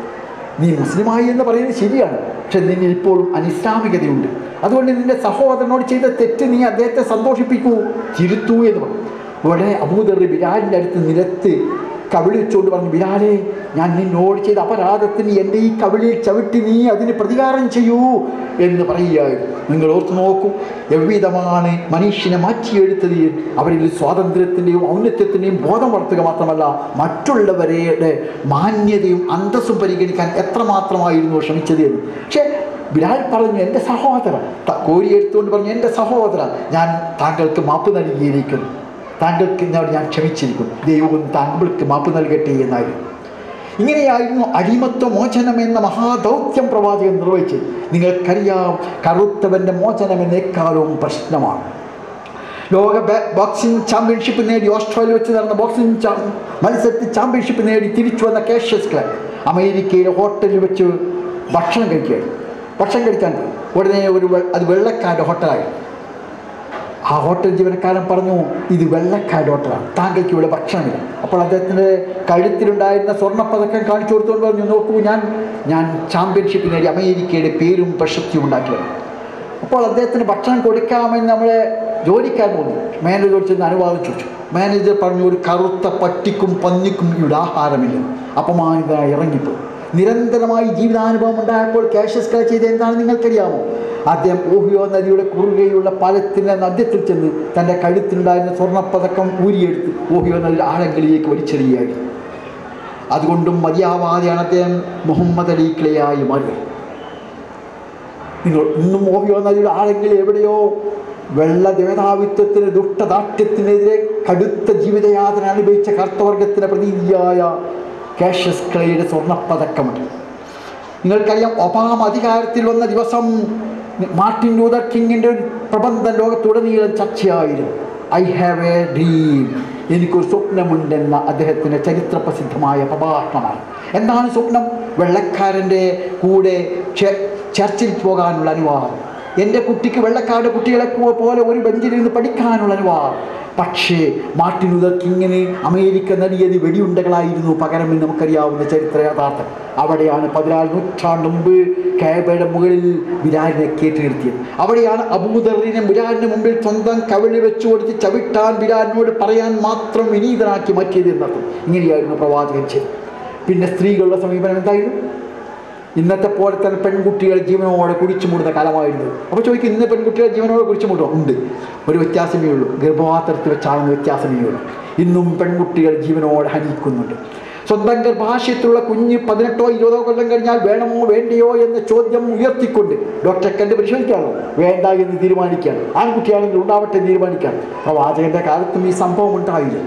നീ മുസ്ലിമായി എന്ന് പറയുന്നത് ശരിയാണ് പക്ഷെ നിന്നിൽ ഇപ്പോഴും അനിസ്ലാമികതയുണ്ട് അതുകൊണ്ട് നിന്റെ സഹോദരനോട് ചെയ്ത തെറ്റ് നീ അദ്ദേഹത്തെ സന്തോഷിപ്പിക്കൂ തിരുത്തൂ എന്ന് പറഞ്ഞു ഉടനെ അബൂദർ ബിലാലിൻ്റെ അടുത്ത് നിലത്ത് കവിളി വെച്ചുകൊണ്ട് പറഞ്ഞു ബിലാലെ ഞാൻ നിന്നോട് ചെയ്ത അപരാധത്തിന് എൻ്റെ ഈ കവിളിൽ ചവിട്ടി നീ അതിന് പ്രതികാരം ചെയ്യൂ എന്ന് പറയുകയായിരുന്നു നിങ്ങൾ ഓർത്തു നോക്കൂ എவ்விதമാണ് മനുഷ്യനെ മാറ്റിയെടുത്തത് അവരിൽ സ്വാതന്ത്ര്യത്തിൻ്റെയും ഔന്നത്യത്തിൻ്റെയും ബോധം വളർത്തുക മാത്രമല്ല മറ്റുള്ളവരുടെ മാന്യതയും അന്തസ്സും പരിഗണിക്കാൻ എത്രമാത്രമായിരുന്നു ശ്രമിച്ചത് എന്ന് പക്ഷേ ബിലാൽ പറഞ്ഞു എൻ്റെ സഹോദര ത- കോരിയെടുത്തുകൊണ്ട് പറഞ്ഞു എൻ്റെ സഹോദര ഞാൻ താങ്കൾക്ക് മാപ്പ് നൽകിയിരിക്കുന്നു താങ്കൾക്ക് എന്നോട് ഞാൻ ക്ഷമിച്ചിരിക്കുന്നു ദൈവവും താങ്കൾക്ക് മാപ്പ് നൽകട്ടെ എന്നായിരുന്നു ഇങ്ങനെയായിരുന്നു അടിമത്വ മോചനം എന്ന മഹാദൗത്യം പ്രവാചകൻ നിർവഹിച്ചത് നിങ്ങൾക്കറിയാം കറുത്തവൻ്റെ മോചനം എന്നേക്കാളും പ്രശ്നമാണ് ലോക ബെ- ബോക്സിംഗ് ചാമ്പ്യൻഷിപ്പ് നേടി ഓസ്ട്രേലിയ വെച്ച് നടന്ന ബോക്സിംഗ് ചാ- മത്സരത്തിൽ ചാമ്പ്യൻഷിപ്പ് നേടി തിരിച്ചു വന്ന കേഷ്യസ് ക്ലബ് അമേരിക്കയിലെ ഹോട്ടലിൽ വെച്ച് ഭക്ഷണം കഴിക്കുകയായിരുന്നു ഭക്ഷണം കഴിക്കാൻ പോയി. ഉടനെ ഒരു വെ- അത് വെള്ളക്കാരുടെ ഹോട്ടലായി ആ ഹോട്ടൽ ജീവനക്കാരൻ പറഞ്ഞു ഇത് വെള്ളക്കാട് ഹോട്ടലാണ് താങ്കൾക്ക് ഇവിടെ ഭക്ഷണമില്ല അപ്പോൾ അദ്ദേഹത്തിൻ്റെ കഴുത്തിലുണ്ടായിരുന്ന സ്വർണ്ണപ്പതക്കം കാണിച്ചു കൊടുത്തുകൊണ്ട് പറഞ്ഞു നോക്കൂ ഞാൻ ഞാൻ ചാമ്പ്യൻഷിപ്പ് നേടി അമേരിക്കയുടെ പേരും പ്രശസ്തിയും ഉണ്ടാക്കിയത് അപ്പോൾ അദ്ദേഹത്തിന് ഭക്ഷണം കൊടുക്കാമെന്ന് നമ്മളെ ജോലിക്കാരൻ തോന്നി മാനേജർ ചെന്ന് അനുവാദം ചോദിച്ചു മാനേജർ പറഞ്ഞു ഒരു കറുത്ത പട്ടിക്കും പന്നിക്കും ഇവിടെ ആഹാരമില്ല അപമാനിതനായി ഇറങ്ങിപ്പോയി നിരന്തരമായി ജീവിതാനുഭവം ഉണ്ടായപ്പോൾ ക്യാഷസ് കള ചെയ്ത് എന്താണ് നിങ്ങൾക്കറിയാമോ അദ്ദേഹം ഓഹിയോ നദിയുടെ കുറുകെയുള്ള പാലത്തിൻ്റെ മധ്യത്തിൽ ചെന്ന് തൻ്റെ കഴുത്തിലുണ്ടായിരുന്ന സ്വർണ്ണപ്പതക്കം ഊരിയെടുത്ത് ഓഹിയോ നദിയുടെ ആഴങ്ങളിലേക്ക് വലിച്ചെറിയുകയായിരുന്നു അതുകൊണ്ടും മതിയാവാതെയാണ് അദ്ദേഹം മുഹമ്മദ് അലി ക്ലയായി മാറിയത് നിങ്ങൾ ഇന്നും ഓഹിയോ നദിയുടെ ആഴങ്ങളിൽ എവിടെയോ വെള്ള ദേവതാവിത്വത്തിന് ദുഷ്ടദാഠ്യത്തിനെതിരെ കടുത്ത ജീവിതയാതന അനുഭവിച്ച കർത്തവർഗത്തിൻ്റെ പ്രതീതിയായ കാഷ്യസ് ക്ലയുടെ സ്വർണ്ണപ്പതക്കമുണ്ട് നിങ്ങൾക്കറിയാം ഒബാമ അധികാരത്തിൽ വന്ന ദിവസം മാർട്ടിൻ ലൂതർ കിങ്ങിൻ്റെ ഒരു പ്രബന്ധം ലോകത്തുടനീളം ചർച്ചയായിരുന്നു ഐ ഹാവ് എ ഡ്രീം എനിക്കൊരു സ്വപ്നമുണ്ടെന്ന അദ്ദേഹത്തിൻ്റെ ചരിത്ര പ്രസിദ്ധമായ പ്രഭാഷണമാണ് എന്താണ് സ്വപ്നം വെള്ളക്കാരൻ്റെ കൂടെ ചെ- ചർച്ചിൽ പോകാനുള്ള അനുവാദം എൻ്റെ കുട്ടിക്ക് വെള്ളക്കാട് കുട്ടികളെ പോ- പോലെ ഒരു ബെഞ്ചിലിരുന്ന് പഠിക്കാനുള്ള അനുവാ പക്ഷേ മാർട്ടിൻ ലൂതർ കിങ്ങിന് അമേരിക്ക നൽകിയത് വെടിയുണ്ടകളായിരുന്നു പകരം എന്ന് നമുക്കറിയാവുന്ന ചരിത്ര യഥാർത്ഥം അവിടെയാണ് പതിനാല് നൂറ്റാണ്ട് മുമ്പ് കാബയുടെ മുകളിൽ ബിലാലിനെ കയറ്റി നിർത്തിയത് അവിടെയാണ് അബൂദറിനെ ബിലാലിന് മുമ്പിൽ സ്വന്തം കവിളി വെച്ചു കൊടുത്ത് ചവിട്ടാൻ ബിലാലിനോട് പറയാൻ മാത്രം വിനീതനാക്കി മാറ്റിയത് എന്നർത്ഥം ഇങ്ങനെയായിരുന്നു പ്രവാചകൻ ചെയ്തത് പിന്നെ സ്ത്രീകളുടെ സമീപനം എന്തായിരുന്നു ഇന്നത്തെ പോലെ തന്നെ പെൺകുട്ടികൾ ജീവനോടെ കുടിച്ചു മൂടുന്ന കാലമായിരുന്നു അപ്പോൾ ചോദിക്കും ഇന്ന് പെൺകുട്ടികൾ ജീവനോടെ കുടിച്ചു മൂടുമോ ഉണ്ട് ഒരു വ്യത്യാസമേ ഉള്ളൂ ഗർഭപാത്രത്തിൽ വെച്ചാണെന്ന് വ്യത്യാസമേ ഉള്ളൂ ഇന്നും പെൺകുട്ടികൾ ജീവനോടെ ഹനിക്കുന്നുണ്ട് സ്വന്തം ഗർഭാശയത്തിലുള്ള കുഞ്ഞ് പതിനെട്ടോ ഇരുപതോ കൊല്ലം കഴിഞ്ഞാൽ വേണമോ വേണ്ടയോ എന്ന ചോദ്യം ഉയർത്തിക്കൊണ്ട് ഡോക്ടറെ കണ്ട് പരിശോധിക്കാമോ വേണ്ട എന്ന് തീരുമാനിക്കുകയാണ് ആൺകുട്ടിയാണെങ്കിൽ ഉണ്ടാവട്ടെ എന്ന് തീരുമാനിക്കുകയാണ് പ്രവാചകന്റെ കാലത്തും ഈ സംഭവം ഉണ്ടായില്ല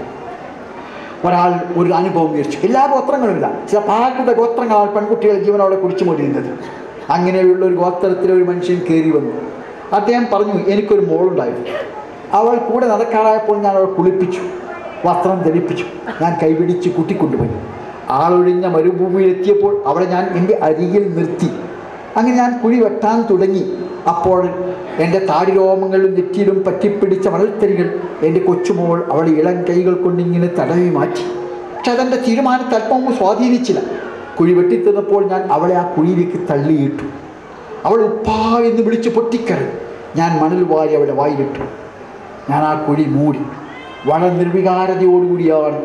ഒരാൾ ഒരു അനുഭവം വിവരിച്ചു എല്ലാ ഗോത്രങ്ങളുമില്ല ചില പ്രാകൃത ഗോത്രങ്ങളാണ് പെൺകുട്ടികളെ ജീവനോടെ കുടിച്ചു മൂടിയിരുന്നത് അങ്ങനെയുള്ള ഒരു ഗോത്രത്തിലെ ഒരു മനുഷ്യൻ കയറി വന്നു അദ്ദേഹം പറഞ്ഞു എനിക്കൊരു മോളുണ്ടായിരുന്നു അവൾ കൂടെ നടക്കാറായപ്പോൾ ഞാൻ അവളെ കുളിപ്പിച്ചു വസ്ത്രം ധരിപ്പിച്ചു ഞാൻ കൈപിടിച്ച് കൂട്ടിക്കൊണ്ടുപോയി ആളൊഴിഞ്ഞ മരുഭൂമിയിലെത്തിയപ്പോൾ അവളെ ഞാൻ എൻ്റെ അരികിൽ നിർത്തി അങ്ങനെ ഞാൻ കുഴി വെട്ടാൻ തുടങ്ങി അപ്പോൾ എൻ്റെ താടി രോമങ്ങളിലും നെറ്റിയിലും പറ്റിപ്പിടിച്ച മണൽത്തരികൾ എൻ്റെ കൊച്ചുമോൾ അവളെ ഇളം കൈകൾ കൊണ്ടിങ്ങനെ തടവി മാറ്റി പക്ഷെ അതെൻ്റെ തീരുമാനത്തെ അല്പവും സ്വാധീനിച്ചില്ല കുഴി വെട്ടിത്തന്നപ്പോൾ ഞാൻ അവളെ ആ കുഴിയിലേക്ക് തള്ളിയിട്ടു അവൾ ഉപ്പാ എന്ന് വിളിച്ച് പൊട്ടിക്കറി ഞാൻ മണൽ വാരി അവളെ വായിലിട്ടു ഞാൻ ആ കുഴി മൂടി വളരെ നിർവികാരതയോടുകൂടിയാണ്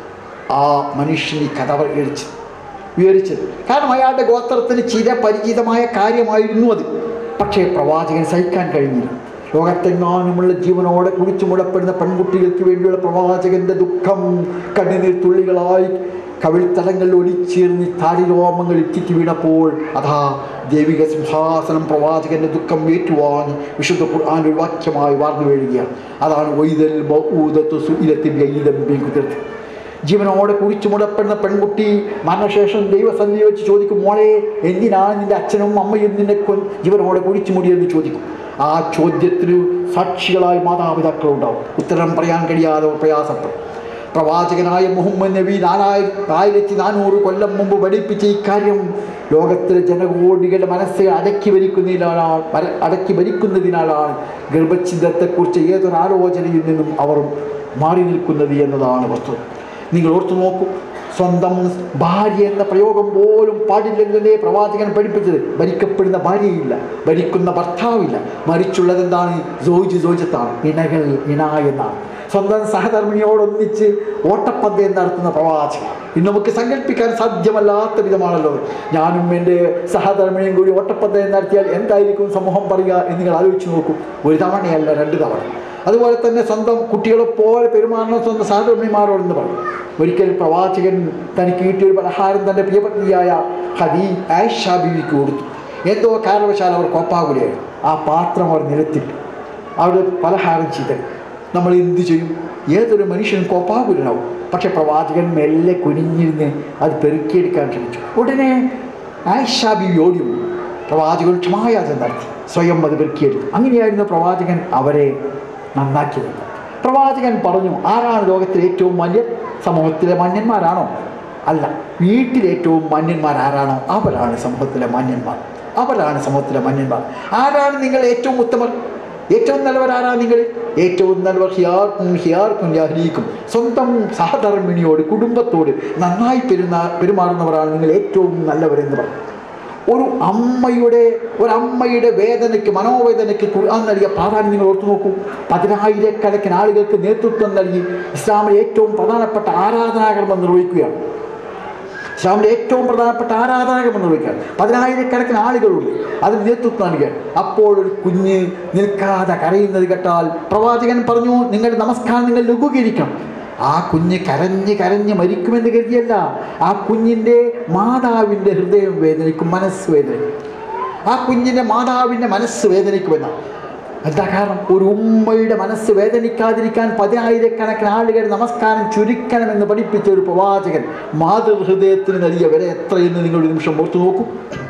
ആ മനുഷ്യൻ ഈ കഥ വിവരിച്ചത് വിവരിച്ചത് കാരണം അയാളുടെ ഗോത്രത്തിന് ചിരപരിചിതമായ കാര്യമായിരുന്നു അത് പക്ഷേ പ്രവാചകൻ സഹിക്കാൻ കഴിഞ്ഞില്ല ലോകത്തെങ്ങാനുമുള്ള ജീവനോടെ കുടിച്ചു മുടപ്പെടുന്ന പെൺകുട്ടികൾക്ക് വേണ്ടിയുള്ള പ്രവാചകന്റെ ദുഃഖം കണ്ണുനീർ തുള്ളികളായി കവിൾത്തലങ്ങളിൽ ഒലിച്ചേർന്ന് താടി രോമങ്ങൾ ഇറ്റിറ്റ് വീണപ്പോൾ അതാ ദൈവിക സിംഹാസനം പ്രവാചകന്റെ ദുഃഖം ഏറ്റുവാങ്ങി വിശുദ്ധ ഖുർആൻ ഒരു വാക്യമായി വാർന്നു വീഴുകയാണ് അതാണ് ഒയ്തൽ ബൗദത്തു സുഇലത്തിൽ കുതിർത്ത് ജീവനോടെ കുറിച്ചു മുടപ്പെടുന്ന പെൺകുട്ടി മരണശേഷം ദൈവസന്ധി വെച്ച് ചോദിക്കും മോളെ എന്തിനാണ് നിന്റെ അച്ഛനും അമ്മയും നിന്നെ കൊ ജീവനോടെ കുഴിച്ചു മുടിയെന്ന് ചോദിക്കും ആ ചോദ്യത്തിന് സാക്ഷികളായ മാതാപിതാക്കളുണ്ടാവും ഉത്തരം പറയാൻ കഴിയാതെ അവർ പ്രയാസപ്പെടും പ്രവാചകനായ മുഹമ്മദ് നബി നാലായിരത്തി ആയിരത്തി നാനൂറ് കൊല്ലം മുമ്പ് പഠിപ്പിച്ച ഇക്കാര്യം ലോകത്തിലെ ജനകോടികളുടെ മനസ്സെ അടക്കി ഭരിക്കുന്നതിനാലാണ് വര- അടക്കി ഭരിക്കുന്നതിനാലാണ് ഗർഭഛിദ്രത്തെക്കുറിച്ച് ഏതൊരു ആലോചനയിൽ നിന്നും അവർ മാറി നിൽക്കുന്നത് എന്നതാണ് വസ്തുത നിങ്ങൾ ഓർത്തു നോക്കൂ സ്വന്തം ഭാര്യ എന്ന പ്രയോഗം പോലും പാടില്ലെന്നല്ലേ പ്രവാചകൻ പഠിപ്പിച്ചത് ഭരിക്കപ്പെടുന്ന ഭാര്യയില്ല ഭരിക്കുന്ന ഭർത്താവില്ല മരിച്ചുള്ളത് എന്താണ് ജോജ് ജോജത്താണ് ഇണകൾ ഇണ എന്നാണ് സ്വന്തം സഹധർമ്മിണിയോടൊന്നിച്ച് ഓട്ടപ്പന്തയം നടത്തുന്ന പ്രവാചകൻ ഇന്ന് നമുക്ക് സങ്കല്പിക്കാൻ സാധ്യമല്ലാത്ത വിധമാണല്ലോ ഞാനും എൻ്റെ സഹധർമ്മിണിയും കൂടി ഓട്ടപ്പന്തയം നടത്തിയാൽ എന്തായിരിക്കും സമൂഹം പറയുക എന്ന് നിങ്ങൾ ആലോചിച്ച് നോക്കൂ ഒരു തവണയല്ല രണ്ട് തവണ അതുപോലെ തന്നെ സ്വന്തം കുട്ടികളെ പോലെ പെരുമാറണം സ്വന്തം സഹധർമ്മിമാരോടെന്ന് പറയും ഒരിക്കൽ പ്രവാചകൻ തനിക്ക് കിട്ടിയൊരു പലഹാരം തൻ്റെ പ്രിയപത്നിയായ ഹദീ ആയിഷ ബീവിക്ക് കൊടുത്തു എന്തോ കാരണവശാൽ അവർ കോപ്പാകുലയായി ആ പാത്രം അവർ നിരത്തിട്ടു അവിടെ പലഹാരം ചെയ്ത് നമ്മൾ എന്ത് ചെയ്യും ഏതൊരു മനുഷ്യനും കോപ്പാകുലനാവും പക്ഷെ പ്രവാചകൻ മെല്ലെ കുനിഞ്ഞിരുന്ന് അത് പെരുക്കിയെടുക്കാൻ ശ്രമിച്ചു ഉടനെ ആയിഷ ബീവി ഓടി വന്നു പ്രവാചകൻ ക്ഷമായാചന നടത്തി സ്വയം അത് പെരുക്കിയെടുത്തു അങ്ങനെയായിരുന്നു പ്രവാചകൻ അവരെ നന്നാക്കിയത് പ്രവാചകൻ പറഞ്ഞു ആരാണ് ലോകത്തിലെ ഏറ്റവും മാന്യൻ സമൂഹത്തിലെ മാന്യന്മാരാണോ അല്ല വീട്ടിലെ ഏറ്റവും മാന്യന്മാർ ആരാണോ അവരാണ് സമൂഹത്തിലെ മാന്യന്മാർ അവരാണ് സമൂഹത്തിലെ മാന്യന്മാർ ആരാണ് നിങ്ങൾ ഏറ്റവും ഉത്തമർ ഏറ്റവും നല്ലവരാരാണ് നിങ്ങൾ ഏറ്റവും നല്ലവർ ഹിയാർക്കും ഹിയാർക്കും യാഹ്ലീക്കും സ്വന്തം സഹധർമ്മിണിയോട് കുടുംബത്തോട് നന്നായി പെരുന്നാ പെരുമാറുന്നവരാണ് നിങ്ങൾ ഏറ്റവും നല്ലവരെന്ന് പറഞ്ഞു ഒരു അമ്മയുടെ ഒരമ്മയുടെ വേദനയ്ക്ക് മനോവേദനയ്ക്ക് ഖുർആൻ നൽകിയ പ്രാധാന്യം നിങ്ങൾ ഓർത്തു നോക്കൂ പതിനായിരക്കണക്കിന് ആളുകൾക്ക് നേതൃത്വം നൽകി ഇസ്ലാമിലെ ഏറ്റവും പ്രധാനപ്പെട്ട ആരാധനാകർമ്മം നിർവഹിക്കുകയാണ് ഇസ്ലാമിലെ ഏറ്റവും പ്രധാനപ്പെട്ട ആരാധനാകർമ്മം നിർവഹിക്കുകയാണ് പതിനായിരക്കണക്കിന് ആളുകളുണ്ട് അതിന് നേതൃത്വം നൽകുകയാണ് അപ്പോൾ ഒരു കുഞ്ഞ് നിൽക്കാതെ കരയുന്നത് കേട്ടാൽ പ്രവാചകൻ പറഞ്ഞു നിങ്ങളുടെ നമസ്കാരം നിങ്ങൾ ലഘൂകരിക്കണം ആ കുഞ്ഞ് കരഞ്ഞ് കരഞ്ഞ് മരിക്കുമെന്ന് കരുതിയല്ല ആ കുഞ്ഞിൻ്റെ മാതാവിൻ്റെ ഹൃദയം വേദനിക്കും മനസ്സ് വേദനിക്കും ആ കുഞ്ഞിൻ്റെ മാതാവിൻ്റെ മനസ്സ് വേദനിക്കുമെന്നാണ് എന്താ കാരണം ഒരു ഉമ്മയുടെ മനസ്സ് വേദനിക്കാതിരിക്കാൻ പതിനായിരക്കണക്കിന് ആളുകൾ നമസ്കാരം ചുരുക്കണമെന്ന് പഠിപ്പിച്ച ഒരു പ്രവാചകൻ മാതൃഹൃദയത്തിന് നൽകിയ വില എത്രയെന്ന് നിങ്ങൾ ഒരു നിമിഷം ഓർത്തു നോക്കൂ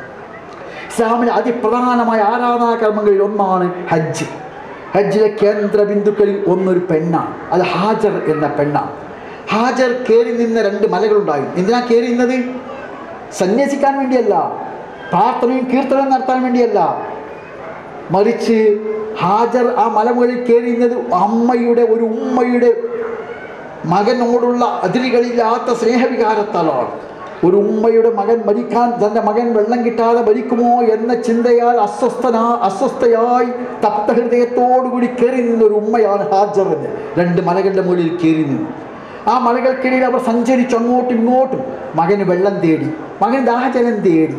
ഇസ്ലാമിലെ അതിപ്രധാനമായ ആരാധനാകർമ്മങ്ങളിൽ ഒന്നാണ് ഹജ്ജ് ഹജ്ജിലെ കേന്ദ്ര ബിന്ദുക്കളിൽ ഒന്നൊരു പെണ്ണാണ് അത് ഹാജർ എന്ന പെണ്ണാണ് ഹാജർ കയറി നിന്ന രണ്ട് മലകളുണ്ടായി എന്തിനാ കയറി നിന്നത് സന്യസിക്കാൻ വേണ്ടിയല്ല പ്രാർത്ഥനയും കീർത്തനവും നടത്താൻ വേണ്ടിയല്ല മറിച്ച് ഹാജർ ആ മലമുകളിൽ കയറിയുന്നത് അമ്മയുടെ ഒരു ഉമ്മയുടെ മകനോടുള്ള അതിരുകളില്ലാത്ത സ്നേഹവികാരത്താലാണ് ഒരു ഉമ്മയുടെ മകൻ മരിക്കാൻ തൻ്റെ മകൻ വെള്ളം കിട്ടാതെ മരിക്കുമോ എന്ന ചിന്തയാൽ അസ്വസ്ഥനാ അസ്വസ്ഥയായി തപ്തഹൃദയത്തോടുകൂടി കയറി നിന്ന ഒരു ഉമ്മയാണ് ഹാജർ എന്ന് രണ്ട് മലകളുടെ മുകളിൽ കയറി നിന്നു ആ മലകൾക്കിടയിൽ അവർ സഞ്ചരിച്ചു അങ്ങോട്ടും ഇങ്ങോട്ടും മകന് വെള്ളം തേടി മകൻ ദാഹജലം തേടി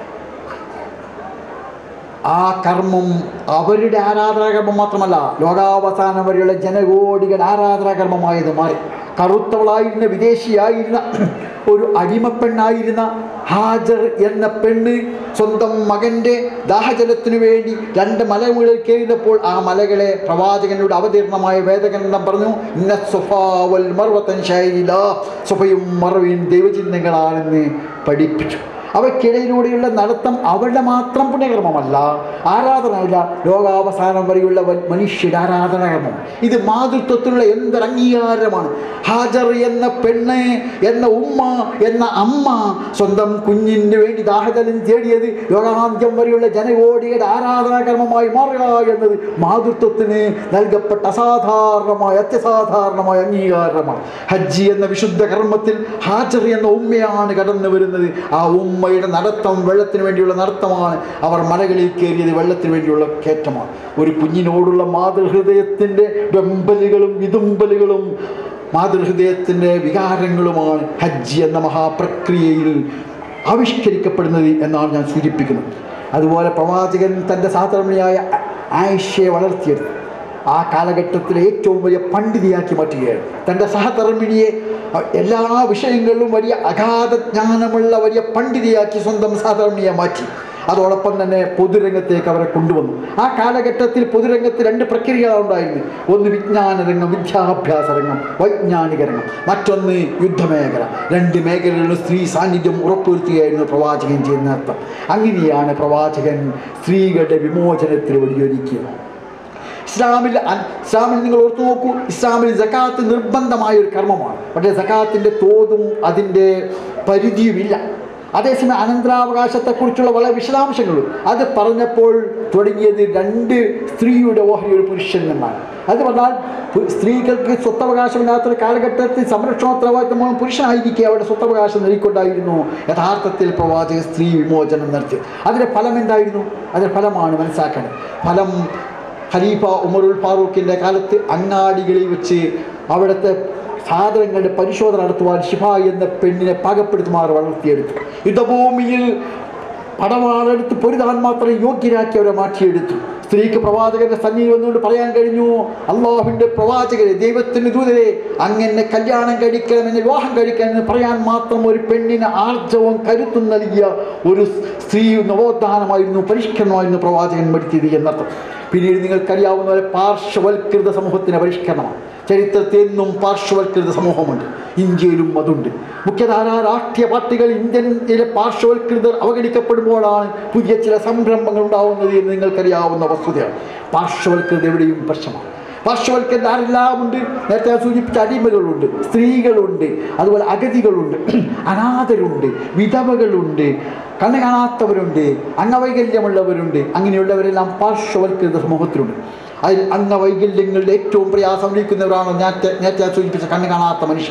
ആ കർമ്മം അവരുടെ ആരാധനാകർമ്മം മാത്രമല്ല ലോകാവസാനം വരെയുള്ള ജനകോടികൾ ആരാധനാകർമ്മമായത് മാറി കറുത്തവളായിരുന്ന വിദേശിയായിരുന്ന ഒരു അടിമപ്പെണ്ണായിരുന്ന ഹാജർ എന്ന പെണ്ണ് സ്വന്തം മകൻ്റെ ദാഹജലത്തിനു വേണ്ടി രണ്ട് മലമുകളിൽ കയറിയപ്പോൾ ആ മലകളെ പ്രവാചകനോട് അവതീർണമായ വേദഗ്രന്ഥം പറഞ്ഞു ഇന്ന സുഫാവൽ മർവത്തൻ ശൈല സുഫയും മറവിയും ദൈവചിഹ്നങ്ങളാണെന്ന് പഠിപ്പിച്ചു അവയ്ക്കിടയിലൂടെയുള്ള നടത്തം അവരുടെ മാത്രം പുണ്യകർമ്മമല്ല ആരാധനയല്ല ലോകാവസാനം വരെയുള്ള വൻ- മനുഷ്യരുടെ ആരാധനാകർമ്മം ഇത് മാതൃത്വത്തിലുള്ള എന്തൊരു അംഗീകാരമാണ് ഹാജർ എന്ന പെണ്ണ് എന്ന ഉമ്മ എന്ന അമ്മ സ്വന്തം കുഞ്ഞിന് വേണ്ടി ദാഹജലം തേടിയത് ലോകാന്ത്യം വരെയുള്ള ജനകോടിയുടെ ആരാധനാകർമ്മമായി മാറുക എന്നത് മാതൃത്വത്തിന് നൽകപ്പെട്ട അസാധാരണമായ അത്യസാധാരണമായ അംഗീകാരമാണ് ഹജ്ജി എന്ന വിശുദ്ധ കർമ്മത്തിൽ ഹാജർ എന്ന ഉമ്മയാണ് കടന്നു വരുന്നത് ആ ഉമ്മയുടെ നടത്തം വെള്ളത്തിന് വേണ്ടിയുള്ള നടത്തമാണ് അവർ മലകളിൽ കയറിയത് വെള്ളത്തിന് വേണ്ടിയുള്ള കയറ്റമാണ് ഒരു കുഞ്ഞിനോടുള്ള മാതൃഹൃദയത്തിൻ്റെ വെമ്പലുകളും വിതുമ്പലുകളും മാതൃഹൃദയത്തിൻ്റെ വികാരങ്ങളുമാണ് ഹജ്ജ് എന്ന മഹാപ്രക്രിയയിൽ ആവിഷ്കരിക്കപ്പെടുന്നത് എന്നാണ് ഞാൻ സൂചിപ്പിക്കുന്നത് അതുപോലെ പ്രവാചകൻ തൻ്റെ സഹധർമ്മിണിയായ ആയിഷയെ വളർത്തിയെടുത്തു ആ കാലഘട്ടത്തിലെ ഏറ്റവും വലിയ പണ്ഡിതിയാക്കി മാറ്റുകയാണ് തൻ്റെ സഹധർമ്മിണിയെ എല്ലാ വിഷയങ്ങളിലും വലിയ അഗാധ ജ്ഞാനമുള്ള വലിയ പണ്ഡിതിയാക്കി സ്വന്തം സഹധർമ്മിയെ മാറ്റി അതോടൊപ്പം തന്നെ പൊതുരംഗത്തേക്ക് അവരെ കൊണ്ടുവന്നു ആ കാലഘട്ടത്തിൽ പൊതുരംഗത്ത് രണ്ട് പ്രക്രിയകളാണ് ഉണ്ടായിരുന്നത് ഒന്ന് വിജ്ഞാന രംഗം വിദ്യാഭ്യാസ രംഗം വൈജ്ഞാനിക രംഗം മറ്റൊന്ന് യുദ്ധമേഖല രണ്ട് മേഖലകളിലും സ്ത്രീ സാന്നിധ്യം ഉറപ്പുവരുത്തുകയായിരുന്നു പ്രവാചകൻ ചെയ്യുന്ന അർത്ഥം അങ്ങനെയാണ് പ്രവാചകൻ സ്ത്രീകളുടെ വിമോചനത്തിന് വഴിയൊരുക്കിയത് ഇസ്ലാമിൽ അൻ- ഇസ്ലാമിൽ നിങ്ങൾ ഓർത്തു നോക്കൂ ഇസ്ലാമിൽ സക്കാത്ത് നിർബന്ധമായ ഒരു കർമ്മമാണ് പക്ഷേ സക്കാത്തിൻ്റെ തോതും അതിൻ്റെ പരിധിയുമില്ല അതേസമയം അനന്തരാവകാശത്തെക്കുറിച്ചുള്ള വളരെ വിശദാംശങ്ങളും അത് പറഞ്ഞപ്പോൾ തുടങ്ങിയത് രണ്ട് സ്ത്രീയുടെ ഓഹരി ഒരു പുരുഷൻ എന്നാണ് അത് പറഞ്ഞാൽ പു- സ്ത്രീകൾക്ക് സ്വത്തവകാശമില്ലാത്തൊരു കാലഘട്ടത്തിൽ സംരക്ഷണ ഉത്തരവാദിത്തം പുരുഷനായിരിക്കെ അവരുടെ സ്വത്തവകാശം നേടിക്കൊണ്ടായിരുന്നു യഥാർത്ഥത്തിൽ പ്രവാചക സ്ത്രീ വിമോചനം നടത്തി അതിൻ്റെ ഫലം എന്തായിരുന്നു അതിൻ്റെ ഫലമാണ് മനസ്സിലാക്കേണ്ടത് ഫലം ഖലീഫ ഉമറുൽ ഫാറൂഖിൻ്റെ കാലത്ത് അങ്ങാടികളിൽ വെച്ച് അവിടുത്തെ സാധനങ്ങളുടെ പരിശോധന നടത്തുവാൻ ഷിഫ എന്ന പെണ്ണിനെ പാകപ്പെടുത്തുമാർ വളർത്തിയെടുത്തു യുദ്ധഭൂമിയിൽ പടവാളെടുത്ത് പൊരുതാൻ മാത്രം യോഗ്യരാക്കി അവരെ മാറ്റിയെടുത്തു സ്ത്രീക്ക് പ്രവാചകന്റെ സന്നിധി വന്നുകൊണ്ട് പറയാൻ കഴിഞ്ഞു അള്ളാഹുവിൻ്റെ പ്രവാചകരെ ദൈവത്തിൻ്റെ ദൂതരെ അങ്ങനെ കല്യാണം കഴിക്കണം എന്നെ വിവാഹം കഴിക്കണം എന്ന് പറയാൻ മാത്രം ഒരു പെണ്ണിന് ആർജവും കരുത്തും നൽകിയ ഒരു സ്ത്രീ നവോത്ഥാനമായിരുന്നു പരിഷ്കരണമായിരുന്നു പ്രവാചകൻ വരുത്തിയത് എന്നർത്ഥം പിന്നീട് നിങ്ങൾക്കറിയാവുന്ന പോലെ പാർശ്വവൽകൃത സമൂഹത്തിൻ്റെ പരിഷ്കരണമാണ് ചരിത്രത്തിൽ എന്നും പാർശ്വവൽകൃത സമൂഹമുണ്ട് ഇന്ത്യയിലും അതുണ്ട് മുഖ്യധാരാ രാഷ്ട്രീയ പാർട്ടികൾ ഇന്ത്യയിലെ പാർശ്വവൽകൃതർ അവഗണിക്കപ്പെടുമ്പോഴാണ് പുതിയ ചില സംരംഭങ്ങൾ ഉണ്ടാവുന്നത് എന്ന് നിങ്ങൾക്കറിയാവുന്ന വസ്തുതയാണ് പാർശ്വവൽകൃത എവിടെയും പ്രശ്നമാണ് പാർശ്വവൽക്കരണം ആരെല്ലാം ഉണ്ട് നേരത്തെ ഞാൻ സൂചിപ്പിച്ച അടിമകളുണ്ട് സ്ത്രീകളുണ്ട് അതുപോലെ അഗതികളുണ്ട് അനാഥരുണ്ട് വിധവകളുണ്ട് കണ്ണ് കാണാത്തവരുണ്ട് അംഗവൈകല്യമുള്ളവരുണ്ട് അങ്ങനെയുള്ളവരെല്ലാം പാർശ്വവൽകൃത സമൂഹത്തിലുണ്ട് അതിൽ അംഗവൈകല്യങ്ങളുടെ ഏറ്റവും പ്രയാസം അനുഭവിക്കുന്നവരാണ് നേരത്തെ നേരത്തെ ഞാൻ സൂചിപ്പിച്ച കണ്ണ് കാണാത്ത മനുഷ്യൻ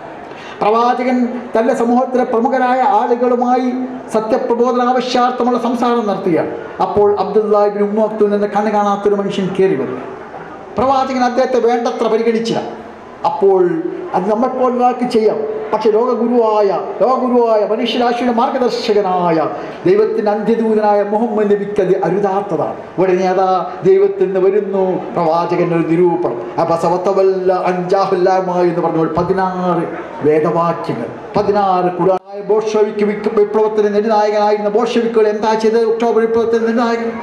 പ്രവാചകൻ തൻ്റെ സമൂഹത്തിലെ പ്രമുഖരായ ആളുകളുമായി സത്യപ്രബോധന ആവശ്യാർത്ഥമുള്ള സംസാരം നടത്തുകയാണ് അപ്പോൾ അബ്ദുല്ലാഹിബിൻ ഉമ്മത്തുൻ എന്ന കണ്ണ് കാണാത്തൊരു മനുഷ്യൻ കയറി വരുന്നു പ്രവാചകൻ അദ്ദേഹത്തെ വേണ്ടത്ര പരിഗണിച്ചില്ല അപ്പോൾ അത് നമ്മൾക്കൊരാൾക്ക് ചെയ്യാം പക്ഷെ ലോകഗുരുവായ ലോകഗുരുവായ മനുഷ്യരാശിയുടെ മാർഗദർശകനായ ദൈവത്തിൻ്റെ അന്ത്യദൂതനായ മുഹമ്മദ് നബിക്ക് അത് അരുതാത്തതാണ് ഉടനെ അതാ ദൈവത്തിൽ നിന്ന് വരുന്നു പ്രവാചകൻ്റെ ഒരു നിരൂപണം അപസവത്തവല്ല അഞ്ചാഹുല്ലാമായി എന്ന് പറഞ്ഞപ്പോൾ പതിനാറ് വേദവാക്യങ്ങൾ പതിനാറ് കുടായ ബോഷവിക്ക് വിക്ക് വിപ്ലവത്തിന് നെടുനായകനായിരുന്ന ബോഷവിക്കുകൾ എന്താ ചെയ്തത് ഒക്ടോബർ വിപ്ലവത്തിന് നെടുനായകൻ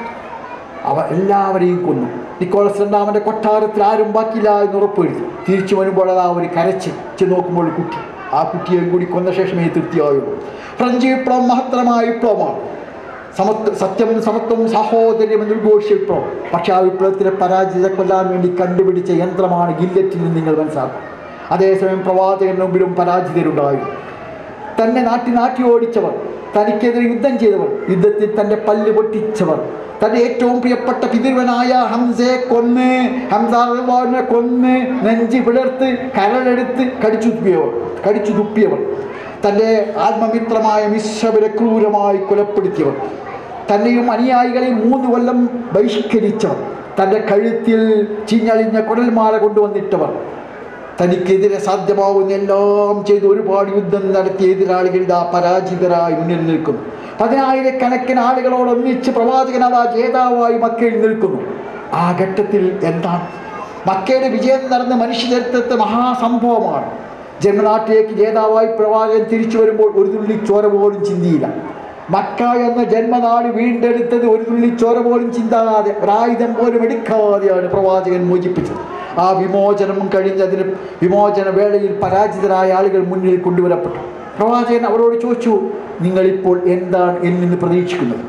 അവ എല്ലാവരെയും കൊന്നു നിക്കോളസ് രണ്ടാമൻ്റെ കൊട്ടാരത്തിൽ ആരും ബാക്കിയില്ല എന്ന് ഉറപ്പുവരുത്തി തിരിച്ചു വരുമ്പോൾ അതാ ഒരു കരച്ച് ചെന്ന് നോക്കുമ്പോൾ ഒരു കുട്ടി ആ കുട്ടിയെയും കൂടി കൊന്ന ശേഷമേ തൃപ്തിയായുള്ളൂ ഫ്രഞ്ച് വിപ്ലവം മഹത്തരമായ വിപ്ലവമാണ് സമത്വ സത്യം സമത്വം സാഹോദര്യം എന്ന് ഉദ്ഘോഷിച്ച വിപ്ലവം പക്ഷേ ആ വിപ്ലവത്തിലെ പരാജയത്തെ കൊല്ലാൻ വേണ്ടി കണ്ടുപിടിച്ച യന്ത്രമാണ് ഗില്ലറ്റിൽ നിന്ന് നിങ്ങൾ മനസ്സിലാക്കും അതേസമയം പ്രവാചകന്റെ മുമ്പിലും പരാജിതരുണ്ടായിരുന്നു തന്നെ നാട്ടി നാട്ടി ഓടിച്ചവർ തനിക്കെതിരെ യുദ്ധം ചെയ്തവർ യുദ്ധത്തിൽ തൻ്റെ പല്ല് പൊട്ടിച്ചവർ തൻ്റെ ഏറ്റവും പ്രിയപ്പെട്ട പിതൃവനായ ഹംസയെ കൊന്ന് ഹംസാറിനെ കൊന്ന് നെഞ്ചി പിളർത്ത് കരളെടുത്ത് കടിച്ചു തുപ്പിയവർ കടിച്ചു തുപ്പിയവർ തൻ്റെ ആത്മമിത്രമായ മിശ്രവരെ ക്രൂരമായി കൊലപ്പെടുത്തിയവർ തന്നെയും അനുയായികളെയും മൂന്ന് കൊല്ലം ബഹിഷ്കരിച്ചവർ തൻ്റെ കഴുത്തിൽ ചിഞ്ഞളിഞ്ഞ കുടൽമാല കൊണ്ടുവന്നിട്ടവർ തനിക്കെതിരെ സാധ്യമാവുന്ന എല്ലാം ചെയ്ത് ഒരുപാട് യുദ്ധം നടത്തിയ എതിരാളികൾ ഇതാ പരാജിതരായി മുന്നിൽ നിൽക്കുന്നു പതിനായിരക്കണക്കിന് ആളുകളോട് ഒന്നിച്ച് പ്രവാചകൻ അതാ ജേതാവായി മക്കയിൽ നിൽക്കുന്നു ആ ഘട്ടത്തിൽ എന്താണ് മക്കയുടെ വിജയം നടന്ന മനുഷ്യചരിത്രത്തെ മഹാസംഭവമാണ് ജന്മനാട്ടിലേക്ക് ജേതാവായി പ്രവാചകൻ തിരിച്ചു വരുമ്പോൾ ഒരു തുള്ളി ചോര പോലും ചിന്തിയില്ല മക്ക എന്ന ജന്മനാട് വീണ്ടെടുത്തത് ഒരു തുള്ളി ചോര പോലും ചിന്താതെ ഒരായുധം പോലും എടുക്കാതെയാണ് പ്രവാചകൻ മോചിപ്പിച്ചത് ആ വിമോചനം കഴിഞ്ഞതിന് വിമോചന വേളയിൽ പരാജിതരായ ആളുകൾ മുന്നിൽ കൊണ്ടുവരപ്പെട്ടു പ്രവാചകൻ അവരോട് ചോദിച്ചു നിങ്ങളിപ്പോൾ എന്താണ് എന്നിൽ നിന്ന് പ്രതീക്ഷിക്കുന്നത്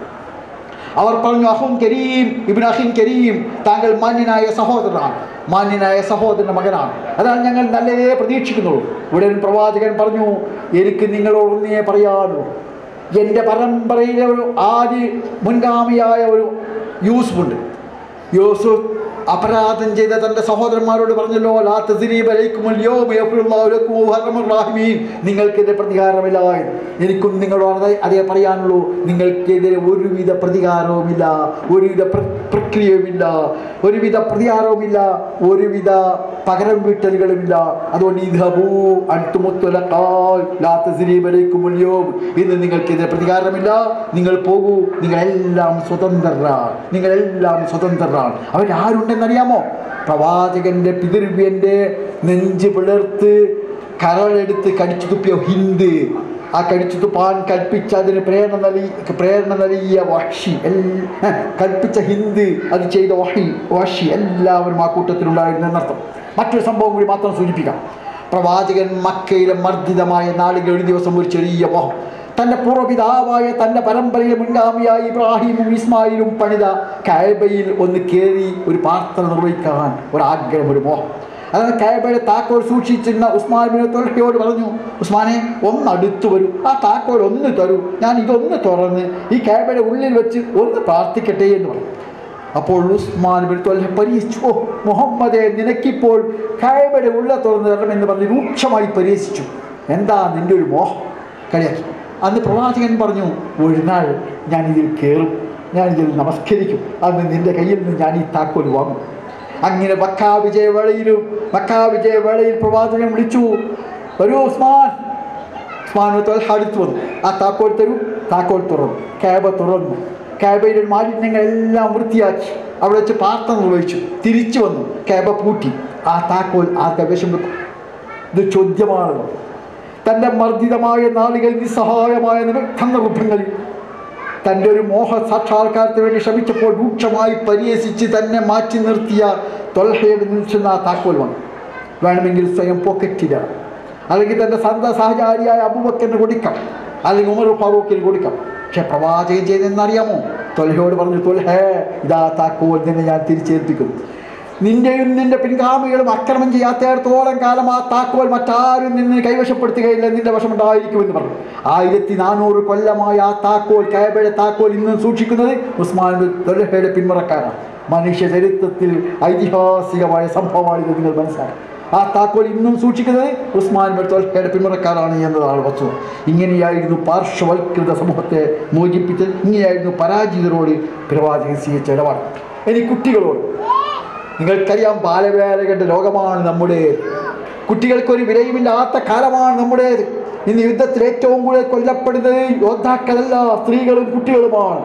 അവർ പറഞ്ഞു അഹും കരീം ഇബിൻ അഹിൻ കരീം താങ്കൾ മാന്യനായ സഹോദരനാണ് മാന്യനായ സഹോദരൻ്റെ മകനാണ് അതാണ് ഞങ്ങൾ നല്ലതേ പ്രതീക്ഷിക്കുന്നുള്ളൂ ഉടൻ പ്രവാചകൻ പറഞ്ഞു എനിക്ക് നിങ്ങളോട് ഒന്നേ പറയാനുള്ളൂ എൻ്റെ പരമ്പരയിലെ ഒരു ആദ്യ മുൻഗാമിയായ ഒരു യൂസുഫുണ്ട് യൂസുഫ് അപരാധം ചെയ്ത തൻ്റെ സഹോദരന്മാരോട് പറഞ്ഞല്ലോ ലാ തസ്രീബ അലൈക്കും അൽയൗമ യഗ്ഫിറുല്ലാഹു ലക്കും വഹുവ അർഹമുർ റാഹിമീൻ നിങ്ങൾക്കെതിരെ പ്രതികാരമില്ല എന്ന്. എനിക്കും നിങ്ങളോട് അതേ അതേ പറയാനുള്ളൂ നിങ്ങൾക്കെതിരെ ഒരുവിധ പ്രതികാരവുമില്ല ഒരുവിധ പ്ര- പ്രക്രിയയുമില്ല ഒരുവിധ പ്രതികാരവുമില്ല ഒരുവിധ പകരം വീട്ടലുകളുമില്ല അതുകൊണ്ട് ഇദ്ഹബൂ അൻതുമുത്തുലഖാൽ ലാ തസ്രീബ അലൈക്കും അൽയൗം ഇന്ന് നിങ്ങൾക്കെതിരെ പ്രതികാരമില്ല നിങ്ങൾ പോകൂ നിങ്ങളെല്ലാം സ്വതന്ത്രരാണ് നിങ്ങളെല്ലാം സ്വതന്ത്രരാണ് അവൻ ആരുണ്ടെന്നറിയാമോ പ്രവാചകന്റെ പിതൃവ്യൻ്റെ നെഞ്ച് പിളർത്ത് കരളെടുത്ത് കടിച്ചു തുപ്പിയ ഹിന്ദ് ആ കടിച്ചു തുപ്പാൻ കൽപ്പിച്ച അതിന് പ്രേരണ നൽകി പ്രേരണ നൽകിയ വഷി എല്ല കൽപ്പിച്ച ഹിന്ദ് അത് ചെയ്ത വഹി വഷി എല്ലാവരും ആ കൂട്ടത്തിലുണ്ടായിരുന്നു എന്നർത്ഥം മറ്റൊരു സംഭവം കൂടി മാത്രം സൂചിപ്പിക്കാം പ്രവാചകൻ മക്കയിലെ മർദ്ദിതമായ നാളുകൾ ഒരു ദിവസം ഒരു ചെറിയ മോഹം തൻ്റെ പൂർവ്വപിതാവായ തൻ്റെ പരമ്പരയിലെ മുൻഗാമിയായ ഇബ്രാഹിമും ഇസ്മായിലും പണിത കായബയിൽ ഒന്ന് കയറി ഒരു പ്രാർത്ഥന നിർവഹിക്കാൻ ഒരാഗ്രഹം ഒരു മോഹം അതാണ് കായബയുടെ താക്കോൽ സൂക്ഷിച്ചിരുന്ന ഉസ്മാൻ ബിൻ തൊൽഹയോട് പറഞ്ഞു ഉസ്മാനെ ഒന്ന് അടുത്ത് വരൂ ആ താക്കോൽ ഒന്ന് തരൂ ഞാൻ ഇതൊന്ന് തുറന്ന് ഈ കായബയുടെ ഉള്ളിൽ വെച്ച് ഒന്ന് പ്രാർത്ഥിക്കട്ടെ എന്ന് പറഞ്ഞു അപ്പോൾ ഉസ്മാൻ ബിൻ തൊൽഹ പരീക്ഷിച്ചു ഓ മുഹമ്മദെ നിനക്കിപ്പോൾ കായബയുടെ ഉള്ള തുറന്ന് തരണം എന്ന് പറഞ്ഞ് രൂക്ഷമായി പരിഹസിച്ചു എന്താ നിൻ്റെ ഒരു മോഹം കളിയാക്കി അന്ന് പ്രവാചകൻ പറഞ്ഞു ഒരു നാൾ ഞാൻ ഇതിൽ കയറും ഞാൻ ഇതിൽ നമസ്കരിക്കും അന്ന് നിൻ്റെ കയ്യിൽ നിന്ന് ഞാൻ ഈ താക്കോൽ വാങ്ങും അങ്ങനെ മക്കാ വിജയവേളയിലും മക്കാ വിജയവേളയിൽ പ്രവാചകൻ വിളിച്ചു വരൂ ഉസ്മാൻ ഉസ്മാൻ തൊൽഹ അടുത്ത് വന്നു ആ താക്കോൽ തരൂ താക്കോൽ തുറന്നു ക്യാബ തുറന്നു ക്യാബയുടെ മാലിന്യങ്ങളെല്ലാം വൃത്തിയാക്കി അവിടെ വെച്ച് പ്രാർത്ഥന നിർവഹിച്ചു തിരിച്ചു വന്നു ക്യാബ പൂട്ടി ആ താക്കോൽ ആ കൈവശം വെക്കും ഇത് ചോദ്യമാണ് തൻ്റെ മർദ്ദിതമായ നാളുകൾ നിസ്സഹായമായ സന്ദർഭങ്ങളിൽ തൻ്റെ ഒരു മോഹ സാക്ഷാത്കാരത്തിന് വേണ്ടി ശ്രമിച്ചപ്പോൾ രൂക്ഷമായി പരിഹസിച്ച് തന്നെ മാറ്റി നിർത്തിയ തൊൽഹയുടെ നിൽക്കുന്ന ആ താക്കോൽ വന്നു വേണമെങ്കിൽ സ്വയം പോക്കറ്റില്ല അല്ലെങ്കിൽ തൻ്റെ സ്വന്തം സഹചാരിയായ അബുബക്കറിന് കൊടുക്കാം അല്ലെങ്കിൽ ഉമർ ഫാറൂഖിന് കൊടുക്കാം പക്ഷെ പ്രവാചകൻ ചെയ്തെന്നറിയാമോ തൊൽഹയോട് പറഞ്ഞു തൊൽഹേ ഇതാ താക്കോൽ നിന്നെ ഞാൻ തിരിച്ചേൽപ്പിക്കുന്നു നിന്റെയും നിന്റെ പിൻഗാമികളും അക്രമം ചെയ്യാത്തയിടത്തോളം കാലം ആ താക്കോൽ മറ്റാരും നിന്ന് കൈവശപ്പെടുത്തുകയില്ല നിന്റെ വശമുണ്ടായിരിക്കുമെന്ന് പറഞ്ഞു ആയിരത്തി നാനൂറ് കൊല്ലമായ ആ താക്കോൽ കയബയുടെ താക്കോൽ ഇന്നും സൂക്ഷിക്കുന്നത് ഉസ്മാൻ തൊലഹയുടെ പിന്മുറക്കാരാണ് മനുഷ്യ ചരിത്രത്തിൽ ഐതിഹാസികമായ സംഭവമാണ് ഇത് നിങ്ങൾ മനസ്സിലാക്കുക ആ താക്കോൽ ഇന്നും സൂക്ഷിക്കുന്നത് ഉസ്മാൻ തൊലഹയുടെ പിന്മുറക്കാരാണ് എന്നതാണ് വസ്തുത ഇങ്ങനെയായിരുന്നു പാർശ്വവൽകൃത സമൂഹത്തെ മോചിപ്പിച്ചത് ഇങ്ങനെയായിരുന്നു പരാജിതരോട് പ്രവാചകൻ സ്വീകരിച്ച ഇടപാട് ഇനി കുട്ടികളോട് നിങ്ങൾക്കറിയാം ബാലവേലകളുടെ ലോകമാണ് നമ്മുടെ കുട്ടികൾക്കൊരു വിലയുമില്ലാത്ത കാലമാണ് നമ്മുടേത് ഇന്ന് യുദ്ധത്തിൽ ഏറ്റവും കൂടുതൽ കൊല്ലപ്പെടുന്നത് യോദ്ധാക്കളല്ല സ്ത്രീകളും കുട്ടികളുമാണ്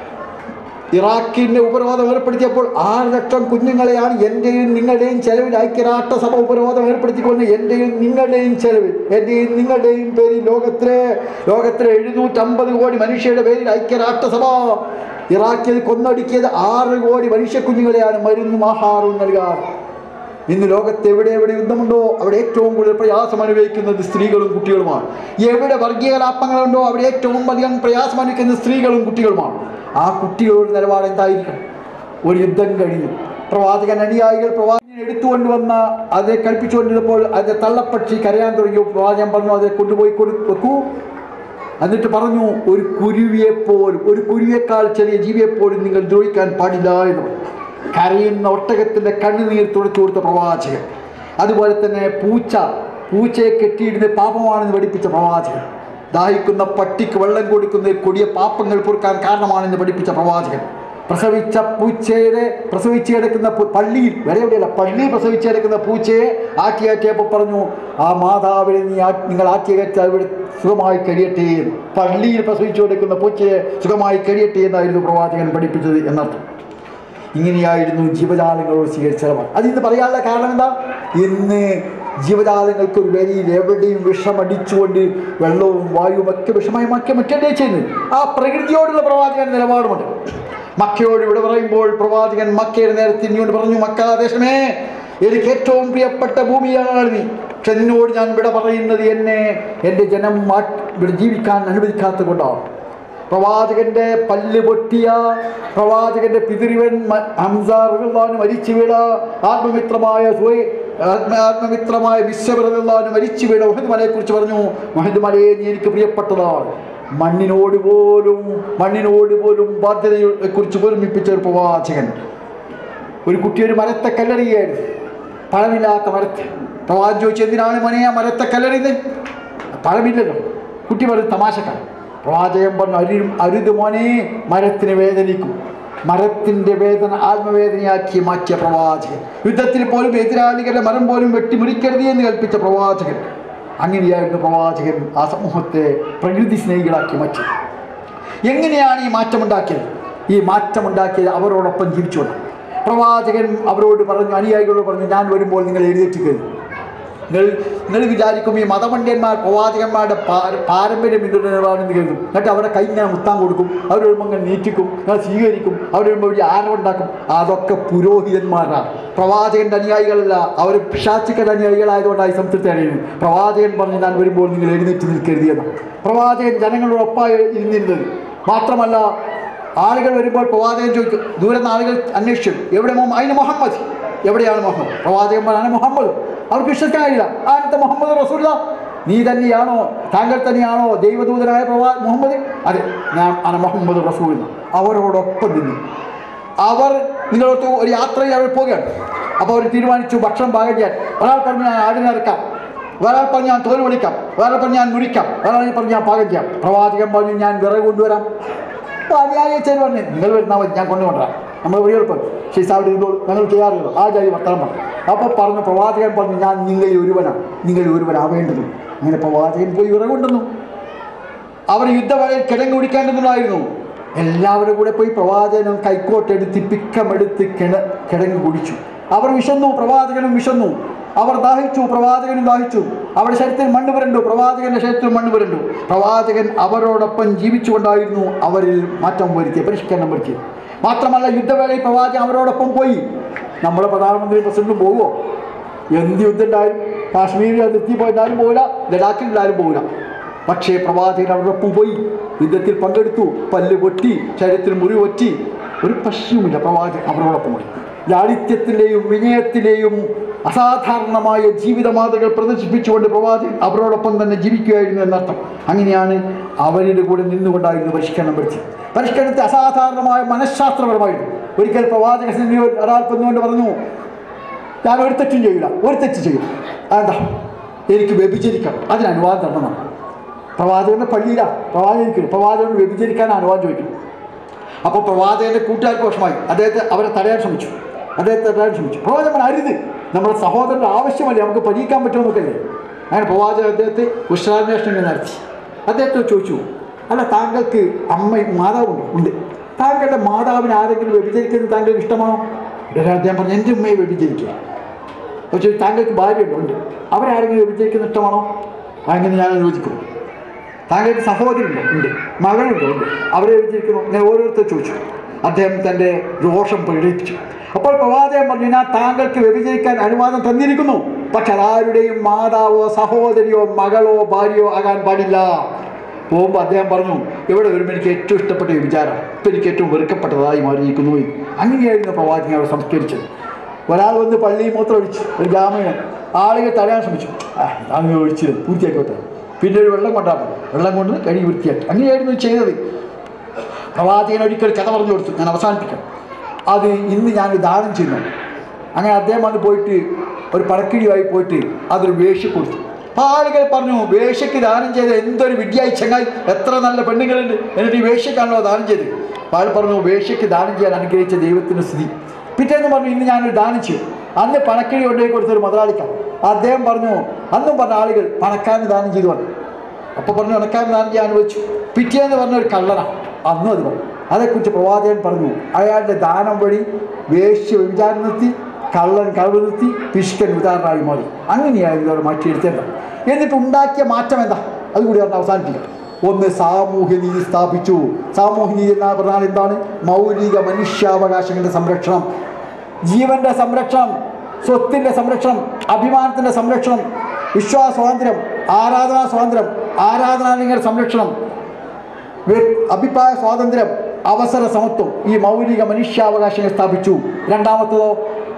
ഇറാഖിൻ്റെ ഉപരോധം ഏർപ്പെടുത്തിയപ്പോൾ ആറ് ലക്ഷം കുഞ്ഞുങ്ങളെയാണ് എൻ്റെയും നിങ്ങളുടെയും ചെലവിൽ ഐക്യരാഷ്ട്രസഭ ഉപരോധം ഏർപ്പെടുത്തിക്കൊണ്ട് എൻ്റെയും നിങ്ങളുടെയും ചെലവിൽ എൻ്റെയും നിങ്ങളുടെയും പേരിൽ ലോകത്തിലെ ലോകത്തിലെ എഴുന്നൂറ്റമ്പത് കോടി മനുഷ്യരുടെ പേരിൽ ഐക്യരാഷ്ട്രസഭ ഇറാഖിൽ കൊന്നൊടുക്കിയത് ആറ് കോടി മനുഷ്യ കുഞ്ഞുങ്ങളെയാണ് മരുന്നും ആഹാരവും നൽകാറ് ഇന്ന് ലോകത്ത് എവിടെ എവിടെ യുദ്ധമുണ്ടോ അവിടെ ഏറ്റവും കൂടുതൽ പ്രയാസം അനുഭവിക്കുന്നത് സ്ത്രീകളും കുട്ടികളുമാണ് എവിടെ വർഗീയ കലാപങ്ങളുണ്ടോ അവിടെ ഏറ്റവും അധികം പ്രയാസം അനുഭവിക്കുന്നത് സ്ത്രീകളും കുട്ടികളുമാണ് ആ കുട്ടികളുടെ നിലപാട് എന്തായിരിക്കണം ഒരു യുദ്ധം കഴിഞ്ഞു പ്രവാചകൻ അനുയായികൾ പ്രവാചകൻ എടുത്തുകൊണ്ടുവന്ന അതിനെ കൽപ്പിച്ചുകൊണ്ടിരുന്നപ്പോൾ അതിൻ്റെ തള്ളപ്പക്ഷി കരയാൻ തുടങ്ങി പ്രവാചകൻ പറഞ്ഞു അതിനെ കൊണ്ടുപോയി കൊടു വെക്കൂ എന്നിട്ട് പറഞ്ഞു ഒരു കുരുവിയെപ്പോലും ഒരു കുരുവിയേക്കാൾ ചെറിയ ജീവിയെപ്പോലും നിങ്ങൾ ദ്രോഹിക്കാൻ പാടില്ല എന്ന് പറഞ്ഞു കരയുന്ന ഒട്ടകത്തിൻ്റെ കണ്ണുനീർ തുടച്ചു കൊടുത്ത പ്രവാചകൻ അതുപോലെ തന്നെ പൂച്ച പൂച്ചയെ കെട്ടിയിടുന്ന പാപമാണെന്ന് പഠിപ്പിച്ച പ്രവാചകൻ ദാഹിക്കുന്ന പട്ടിക്ക് വെള്ളം കൊടുക്കുന്ന കൊടിയ പാപങ്ങൾ പൊറുക്കാൻ കാരണമാണെന്ന് പഠിപ്പിച്ച പ്രവാചകൻ പ്രസവിച്ച പൂച്ചയുടെ പ്രസവിച്ച് കിടക്കുന്ന പു- പള്ളിയിൽ വരെ എവിടെയല്ല പള്ളിയിൽ പ്രസവിച്ച് കിടക്കുന്ന പൂച്ചയെ ആട്ടിയാറ്റിയപ്പോൾ പറഞ്ഞു ആ മാതാവിനെ നീ ആ നിങ്ങൾ ആട്ടിയകറ്റ് അവിടെ സുഖമായി കഴിയട്ടെ എന്ന് പള്ളിയിൽ പ്രസവിച്ചു കിടക്കുന്ന പൂച്ചയെ സുഖമായി കഴിയട്ടെ എന്നായിരുന്നു പ്രവാചകൻ പഠിപ്പിച്ചത് എന്നർത്ഥം ഇങ്ങനെയായിരുന്നു ജീവജാലങ്ങളോട് സ്വീകരിച്ച നിലപാട് അത് ഇന്ന് പറയാനുള്ള കാരണം എന്താ ഇന്ന് ജീവജാലങ്ങൾക്ക് ഒരു വരിയിൽ എവിടെയും വിഷമടിച്ചുകൊണ്ട് വെള്ളവും വായുവും ഒക്കെ വിഷമയമാക്കി മറ്റേ ചെയ്യുന്നത് ആ പ്രകൃതിയോടുള്ള പ്രവാചകൻ നിലപാടുമുണ്ട് മക്കയോട് ഇവിടെ പറയുമ്പോൾ പ്രവാചകൻ മക്കയുടെ നേരെ തിരിഞ്ഞുകൊണ്ട് പറഞ്ഞു മക്കാദേശമേ എനിക്ക് ഏറ്റവും പ്രിയപ്പെട്ട ഭൂമിയാണ് നീ പക്ഷെ നിന്നോട് ഞാൻ ഇവിടെ പറയുന്നത് എന്നെ എൻ്റെ ജനം മാ- ഇവിടെ ജീവിക്കാൻ അനുവദിക്കാത്തത് കൊണ്ടാണ് പ്രവാചകന്റെ പല്ല് പൊട്ടിയ പ്രവാചകന്റെ പിതൃവൻ മ- ഹംസ റളിയല്ലാഹു അൻഹു മരിച്ചു വീണ ആത്മമിത്രമായ സുഹൈ ആത്മ ആത്മമിത്രമായ വിശ്വബ്രഹ്ലാന് മരിച്ചു വീണ മുഹദ് മലയെ കുറിച്ച് പറഞ്ഞു മുഹദ് മലയെ നീ എനിക്ക് പ്രിയപ്പെട്ടതാണ് മണ്ണിനോട് പോലും മണ്ണിനോട് പോലും ബാധ്യതയെ കുറിച്ച് ഓർമ്മിപ്പിച്ച ഒരു പ്രവാചകൻ ഒരു കുട്ടി ഒരു മരത്തെ കല്ലെറിയായിരുന്നു പഴമില്ലാത്ത മരത്തെ പ്രവാചകൻ ചോദിച്ചു എന്തിനാണ് മോനെ ആ മരത്തെ കല്ലെറിയുന്നത് പഴമില്ലല്ലോ കുട്ടി പറഞ്ഞു തമാശക്കാരൻ പ്രവാചകൻ പറഞ്ഞു അരു അരുത് മോനെ മരത്തിന് വേദനിക്കും മരത്തിൻ്റെ വേദന ആത്മവേദനയാക്കി മാറ്റിയ പ്രവാചകൻ യുദ്ധത്തിൽ പോലും എതിരാളികളുടെ മരം പോലും വെട്ടിമുറിക്കരുത് എന്ന് കൽപ്പിച്ച പ്രവാചകൻ അങ്ങനെയായിരുന്നു പ്രവാചകൻ ആ സമൂഹത്തെ പ്രകൃതി സ്നേഹികളാക്കി മാറ്റി എങ്ങനെയാണ് ഈ മാറ്റമുണ്ടാക്കിയത് ഈ മാറ്റമുണ്ടാക്കിയത് അവരോടൊപ്പം ജീവിച്ചുകൊണ്ട് പ്രവാചകൻ അവരോട് പറഞ്ഞു അനുയായികളോട് പറഞ്ഞു ഞാൻ വരുമ്പോൾ നിങ്ങൾ എഴുന്നേറ്റിക്കരുത് നിങ്ങൾ നിങ്ങൾ വിചാരിക്കും ഈ മതപണ്ഡിതന്മാർ പ്രവാചകന്മാരുടെ പാര- പാരമ്പര്യം പിന്തുടരുന്നതാണെന്ന് കരുതും എന്നിട്ട് അവരെ കൈ ഇങ്ങനെ മുത്താൻ കൊടുക്കും അവർ വരുമ്പോൾ ഇങ്ങനെ നീറ്റിക്കും നിങ്ങൾ സ്വീകരിക്കും അവർ വരുമ്പോൾ വലിയ ആരവുണ്ടാക്കും അതൊക്കെ പുരോഹിതന്മാരാണ് പ്രവാചകൻ്റെ അനുയായികളല്ല അവർ പിശാചിക്കൻ്റെ അനുയായികളായതുകൊണ്ടായി സംതൃപ്തി അറിയുന്നത് പ്രവാചകൻ പറഞ്ഞു ഞാൻ വരുമ്പോൾ നിങ്ങൾ എഴുന്നേറ്റ് നിൽക്കരുത് എന്ന് പ്രവാചകൻ ജനങ്ങളോടൊപ്പമായി ഇരുന്നിരുന്നത് മാത്രമല്ല ആളുകൾ വരുമ്പോൾ പ്രവാചകൻ ചോദിക്കും ദൂരെ നിന്ന് ആളുകൾ അന്വേഷിച്ചു എവിടെ മുഹമ്മദ് അതിന് മുഹമ്മദ് എവിടെയാണ് മുഹമ്മദ് പ്രവാചകൻ പറഞ്ഞാണ് മുഹമ്മദ് അവർക്ക് വിശ്വസിക്കാൻ കഴിയില്ല ആനത്തെ മുഹമ്മദ് റസൂല നീ തന്നെയാണോ താങ്കൾ തന്നെയാണോ ദൈവദൂതനായ പ്രവാ മുഹമ്മദ് അതെ ഞാൻ അന മുഹമ്മദ് റസൂൽ അവരോടൊപ്പം നിന്നു അവർ നിങ്ങളോട് ഒരു യാത്രയിൽ അവർ പോവുകയാണ് അപ്പോൾ അവർ തീരുമാനിച്ചു ഭക്ഷണം പാകം ചെയ്യാൻ ഒരാൾ പറഞ്ഞു ഞാൻ ആടിനെ ഇറക്കാം ഒരാൾ പറഞ്ഞു ഞാൻ തോൽ വിളിക്കാം ഒരാൾ പറഞ്ഞു ഞാൻ മുറിക്കാം ഒരാൾ പറഞ്ഞു ഞാൻ പാകം ചെയ്യാം പ്രവാചകൻ പറഞ്ഞു ഞാൻ വിറക് കൊണ്ടുവരാം അപ്പോൾ അനുയായിച്ചവർ പറഞ്ഞു നിങ്ങൾ വരുന്നാൽ മതി ഞാൻ കൊണ്ടുകൊണ്ടുവരാം നമ്മൾ വഴി എളുപ്പം ശേഷം അവിടെ ഇരുന്നോളൂ ഞങ്ങൾ ചെയ്യാറില്ല ആ ജാതി വർത്തനം പറഞ്ഞു അപ്പോൾ പറഞ്ഞു പ്രവാചകൻ പറഞ്ഞു ഞാൻ നിങ്ങളിൽ ഒരുവനാണ് നിങ്ങളിൽ ഒരുവനാവേണ്ടത് അങ്ങനെ പ്രവാചകൻ പോയി വിറക് കൊണ്ടുവന്നു അവർ യുദ്ധവേളയിൽ കിടങ്ങ് കുടിക്കേണ്ടതുണ്ടായിരുന്നു എല്ലാവരും കൂടെ പോയി പ്രവാചകനും കൈക്കോട്ടെടുത്ത് പിക്കമെടുത്ത് കിണ കിടങ്ങ് കുടിച്ചു അവർ വിശന്നു പ്രവാചകനും വിശന്നു അവർ ദാഹിച്ചു പ്രവാചകനും ദാഹിച്ചു അവരുടെ ശരീരത്തിൽ മണ്ണ് പുരണ്ടു പ്രവാചകന്റെ ശരീരത്തിൽ മണ്ണ് പുരണ്ടു പ്രവാചകൻ അവരോടൊപ്പം ജീവിച്ചുകൊണ്ടായിരുന്നു അവരിൽ മാറ്റം വരുത്തിയത് പരിഷ്കരണം വരുത്തിയത് മാത്രമല്ല യുദ്ധവേളയിൽ പ്രവാചകൻ അവരോടൊപ്പം പോയി നമ്മുടെ പ്രധാനമന്ത്രി പ്രസിഡന്റും പോകുമോ എന്ത് യുദ്ധം ഉണ്ടായാലും കാശ്മീരിൽ അതിർത്തി പോയാലും പോകില്ല ലഡാക്കിൽ ഉണ്ടായാലും പോകില്ല പക്ഷേ പ്രവാചകൻ അവരോടൊപ്പം പോയി യുദ്ധത്തിൽ പങ്കെടുത്തു പല്ല് പൊട്ടി ശരീരത്തിൽ മുറിവ് പറ്റി ഒരു പ്രശ്നവുമില്ല പ്രവാചകൻ അവരോടൊപ്പം പോയി ലാളിത്യത്തിൻ്റെയും വിനയത്തിലെയും അസാധാരണമായ ജീവിത മാതൃകൾ പ്രദർശിപ്പിച്ചുകൊണ്ട് പ്രവാചകൻ അവരോടൊപ്പം തന്നെ ജീവിക്കുകയായിരുന്നു എന്നർത്ഥം അങ്ങനെയാണ് അവരുടെ കൂടെ നിന്നുകൊണ്ടായിരുന്നു പരിഷ്കരണം പഠിച്ചത് പരിഷ്കരണത്തെ അസാധാരണമായ മനഃശാസ്ത്രപരമായിരുന്നു ഒരിക്കൽ പ്രവാചക സന്നിധിയിൽ ഒരാൾ കൊന്നുകൊണ്ട് പറഞ്ഞു ഞാൻ ഒരു തെറ്റും ചെയ്യില്ല ഒരു തെറ്റ് ചെയ്യും അതെന്താ എനിക്ക് വ്യഭിചരിക്കണം അതിന് അനുവാദം തരണമെന്നാണ് പ്രവാചകൻ്റെ പള്ളിയില്ല പ്രവാചകൻ പ്രവാചകൻ വ്യഭിചരിക്കാൻ അനുവാദം ചോദിക്കും അപ്പോൾ പ്രവാചകൻ്റെ കൂട്ടുകാർക്ക് വിഷമായി അദ്ദേഹത്തെ അവരെ തടയാൻ ശ്രമിച്ചു അദ്ദേഹത്തെ തടയാൻ ശ്രമിച്ചു പ്രവാചകൻ അരുത് നമ്മുടെ സഹോദരൻ്റെ ആവശ്യമല്ലേ നമുക്ക് പരീക്കാൻ പറ്റുമെന്നൊക്കെയല്ലേ അങ്ങനെ പ്രവാചകൻ അദ്ദേഹത്തെ കുശലാന്വേഷണം നടത്തി അദ്ദേഹത്തെ ചോദിച്ചു അല്ല താങ്കൾക്ക് അമ്മ മാതാവുണ്ട് ഉണ്ട് താങ്കളുടെ മാതാവിന് ആരെങ്കിലും വ്യഭിചരിക്കുന്നത് താങ്കൾക്ക് ഇഷ്ടമാണോ ഉടനെ അദ്ദേഹം പറഞ്ഞു എൻ്റെ ഉമ്മയെ വ്യഭിചരിക്കുക പക്ഷേ താങ്കൾക്ക് ഭാര്യയുണ്ട് ഉണ്ട് അവരാരെങ്കിലും വ്യഭിചരിക്കുന്ന ഇഷ്ടമാണോ അങ്ങനെ ഞാൻ യോജിക്കും താങ്കൾക്ക് സഹോദരിയുണ്ടോ ഉണ്ട് മകളുണ്ടോ ഉണ്ട് അവരെ വിജയിക്കുന്നു ഞാൻ ഓരോരുത്തർ ചോദിച്ചു അദ്ദേഹം തൻ്റെ രോഷം പ്രകടിപ്പിച്ചു അപ്പോൾ പ്രവാചകൻ പറഞ്ഞു ഞാൻ താങ്കൾക്ക് വ്യഭിചരിക്കാൻ അനുവാദം തന്നിരിക്കുന്നു പക്ഷെ അതാരുടെയും മാതാവോ സഹോദരിയോ മകളോ ഭാര്യയോ ആകാൻ പാടില്ല പോകുമ്പോൾ അദ്ദേഹം പറഞ്ഞു ഇവിടെ വരുമ്പോൾ എനിക്ക് ഏറ്റവും ഇഷ്ടപ്പെട്ട ഈ വിചാരം ഇപ്പം എനിക്ക് ഏറ്റവും വെറുക്കപ്പെട്ടതായി മാറിയിരിക്കുന്നു എന്ന്. അങ്ങനെയായിരുന്നു പ്രവാചകൻ അവിടെ സംസ്കരിച്ചത് ഒരാൾ വന്ന് പള്ളിയിൽ മൂത്രം ഒഴിച്ചു ഒരു ഗ്രാമീണൻ ആളുകൾ തടയാൻ ശ്രമിച്ചു ആ അങ്ങനെ ഒഴിച്ചത് പൂർത്തിയാക്കോട്ടെ പിന്നെ ഒരു വെള്ളം കൊണ്ടാണ് വെള്ളം കൊണ്ട് കഴുകി വൃത്തിയാക്കി അങ്ങനെയായിരുന്നു ചെയ്തത് പ്രവാചകൻ ഒരിക്കൽ കഥ പറഞ്ഞു കൊടുത്തു ഞാൻ അവസാനിപ്പിക്കാം അത് ഇന്ന് ഞാൻ ദാനം ചെയ്യുന്നു അങ്ങനെ അദ്ദേഹം വന്ന് പോയിട്ട് ഒരു പടക്കിഴിയായി പോയിട്ട് അതൊരു വേഷ്യ കൊടുത്തു അപ്പോൾ ആളുകൾ പറഞ്ഞു വേഷ്യക്ക് ദാനം ചെയ്ത എന്തൊരു വിദ്യായി ചങ്ങായി എത്ര നല്ല പെണ്ണുങ്ങളുണ്ട് എന്നിട്ട് ഈ വേഷ്യക്കാണല്ലോ ദാനം ചെയ്ത് അപ്പോൾ ആൾ പറഞ്ഞു വേഷ്യക്ക് ദാനം ചെയ്യാൻ അനുഗ്രഹിച്ച ദൈവത്തിൻ്റെ സ്ഥിതി പിറ്റേന്ന് പറഞ്ഞു ഇന്ന് ഞാനൊരു ദാനം ചെയ്യും അന്ന് പണക്കിഴി കൊണ്ടുപോയി കൊടുത്തൊരു മുതലാളിക്കാണ് അദ്ദേഹം പറഞ്ഞു അന്നും പറഞ്ഞ ആളുകൾ പണക്കാരന് ദാനം ചെയ്തു പറഞ്ഞു അപ്പോൾ പറഞ്ഞു പണക്കാരൻ ദാനം ചെയ്യാൻ വെച്ചു പിറ്റേന്ന് പറഞ്ഞ ഒരു കള്ളനാണ് അന്നും അത് പറഞ്ഞു അതേക്കുറിച്ച് പ്രവാചകൻ പറഞ്ഞു അയാളുടെ ദാനം വഴി വേശ്യ വിചാരം നിർത്തി കള്ളൻ കളവ് നിർത്തി പിഷ്കൻ ഉദാഹരണമായി മാറി അങ്ങനെയായിരുന്നു അവർ മാറ്റിയെടുത്തേണ്ടത് എന്നിട്ട് ഉണ്ടാക്കിയ മാറ്റം എന്താ അതുകൂടി പറഞ്ഞ് അവസാനിപ്പിക്കാം ഒന്ന് സാമൂഹ്യനീതി സ്ഥാപിച്ചു സാമൂഹ്യനീതി എന്ന് പറഞ്ഞാൽ എന്താണ് മൗലിക മനുഷ്യാവകാശങ്ങളുടെ സംരക്ഷണം ജീവന്റെ സംരക്ഷണം സ്വത്തിൻ്റെ സംരക്ഷണം അഭിമാനത്തിൻ്റെ സംരക്ഷണം വിശ്വാസ സ്വാതന്ത്ര്യം ആരാധനാ സ്വാതന്ത്ര്യം ആരാധനാലയങ്ങളുടെ സംരക്ഷണം വ്യ- അഭിപ്രായ സ്വാതന്ത്ര്യം അവസര സമത്വം ഈ മൗലിക മനുഷ്യാവകാശങ്ങൾ സ്ഥാപിച്ചു രണ്ടാമത്തതോ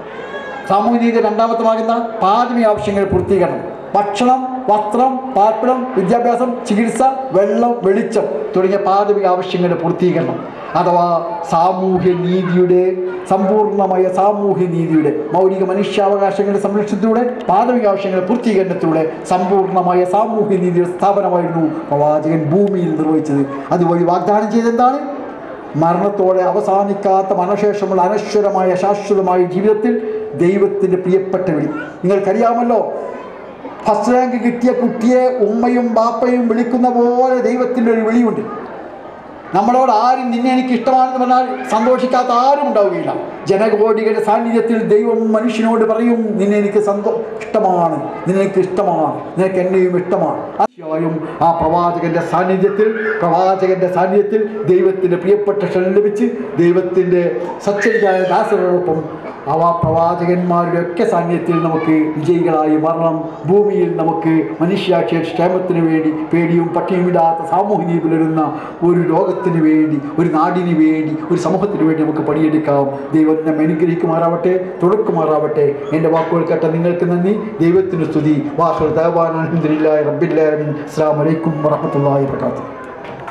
സാമൂഹിക രണ്ടാമത്തമാകുന്ന പ്രാഥമിക ആവശ്യങ്ങൾ പൂർത്തീകരണം ഭക്ഷണം വസ്ത്രം പാർപ്പിടം വിദ്യാഭ്യാസം ചികിത്സ വെള്ളം വെളിച്ചം തുടങ്ങിയ പ്രാഥമിക ആവശ്യങ്ങളുടെ പൂർത്തീകരണം അഥവാ സാമൂഹ്യ നീതിയുടെ സമ്പൂർണ്ണമായ സാമൂഹ്യ നീതിയുടെ മൗലിക മനുഷ്യാവകാശങ്ങളുടെ സംരക്ഷണത്തിലൂടെ പ്രാഥമിക ആവശ്യങ്ങളുടെ പൂർത്തീകരണത്തിലൂടെ സമ്പൂർണ്ണമായ സാമൂഹ്യ നീതിയുടെ സ്ഥാപനമായിരുന്നു പ്രവാചകൻ ഭൂമിയിൽ നിർവഹിച്ചത് അതുവഴി വാഗ്ദാനം ചെയ്തെന്താണ് മരണത്തോടെ അവസാനിക്കാത്ത മരണശേഷമുള്ള അനശ്വരമായ ശാശ്വതമായ ജീവിതത്തിൽ ദൈവത്തിൻ്റെ പ്രിയപ്പെട്ട വിളി നിങ്ങൾക്കറിയാമല്ലോ ഫസ്റ്റ് റാങ്ക് കിട്ടിയ കുട്ടിയെ ഉമ്മയും ബാപ്പയും വിളിക്കുന്ന പോലെ ദൈവത്തിൻ്റെ ഒരു വിളിയുണ്ട് നമ്മളോട് ആരും നിന്നെ എനിക്ക് ഇഷ്ടമാണെന്ന് പറഞ്ഞാൽ സന്തോഷിക്കാത്ത ആരും ഉണ്ടാവുകയില്ല ജനകോടികളുടെ സാന്നിധ്യത്തിൽ ദൈവം മനുഷ്യനോട് പറയും നിന്നെ എനിക്ക് സന്തോ ഇഷ്ടമാണ് നിന്നെ എനിക്ക് ഇഷ്ടമാണ് നിനക്ക് എന്നെയും ഇഷ്ടമാണ് തീർച്ചയായും ആ പ്രവാചകന്റെ സാന്നിധ്യത്തിൽ പ്രവാചകന്റെ സാന്നിധ്യത്തിൽ ദൈവത്തിൻ്റെ പ്രിയപ്പെട്ട ക്ഷണം ലഭിച്ച് ദൈവത്തിൻ്റെ സച്ചരിയായ ദാസരോടൊപ്പം അവ പ്രവാചകന്മാരുടെ ഒക്കെ സാന്നിധ്യത്തിൽ നമുക്ക് വിജയികളായി മരണം ഭൂമിയിൽ നമുക്ക് മനുഷ്യാക്ഷ ക്ഷേമത്തിന് വേണ്ടി പേടിയും പട്ടിയുമില്ലാത്ത സാമൂഹ്യ നീതി പുലരുന്ന ഒരു ലോകത്തിന് വേണ്ടി ഒരു നാടിന് വേണ്ടി ഒരു സമൂഹത്തിന് വേണ്ടി നമുക്ക് പണിയെടുക്കാം ദൈവം നമ്മെ അനുഗ്രഹിക്കുമാറാവട്ടെ തുറക്കുമാറാവട്ടെ എൻ്റെ വാക്കുകൾ കേട്ട നിങ്ങൾക്ക് നന്ദി ദൈവത്തിന് സ്തുതി വാഹുൽ ദേവാനന്ദില്ലായ റബ്ബില്ലാമിൻ അസ്സാം വലൈക്കും വറഹമത്തല്ലാഹി വർക്കാത്തു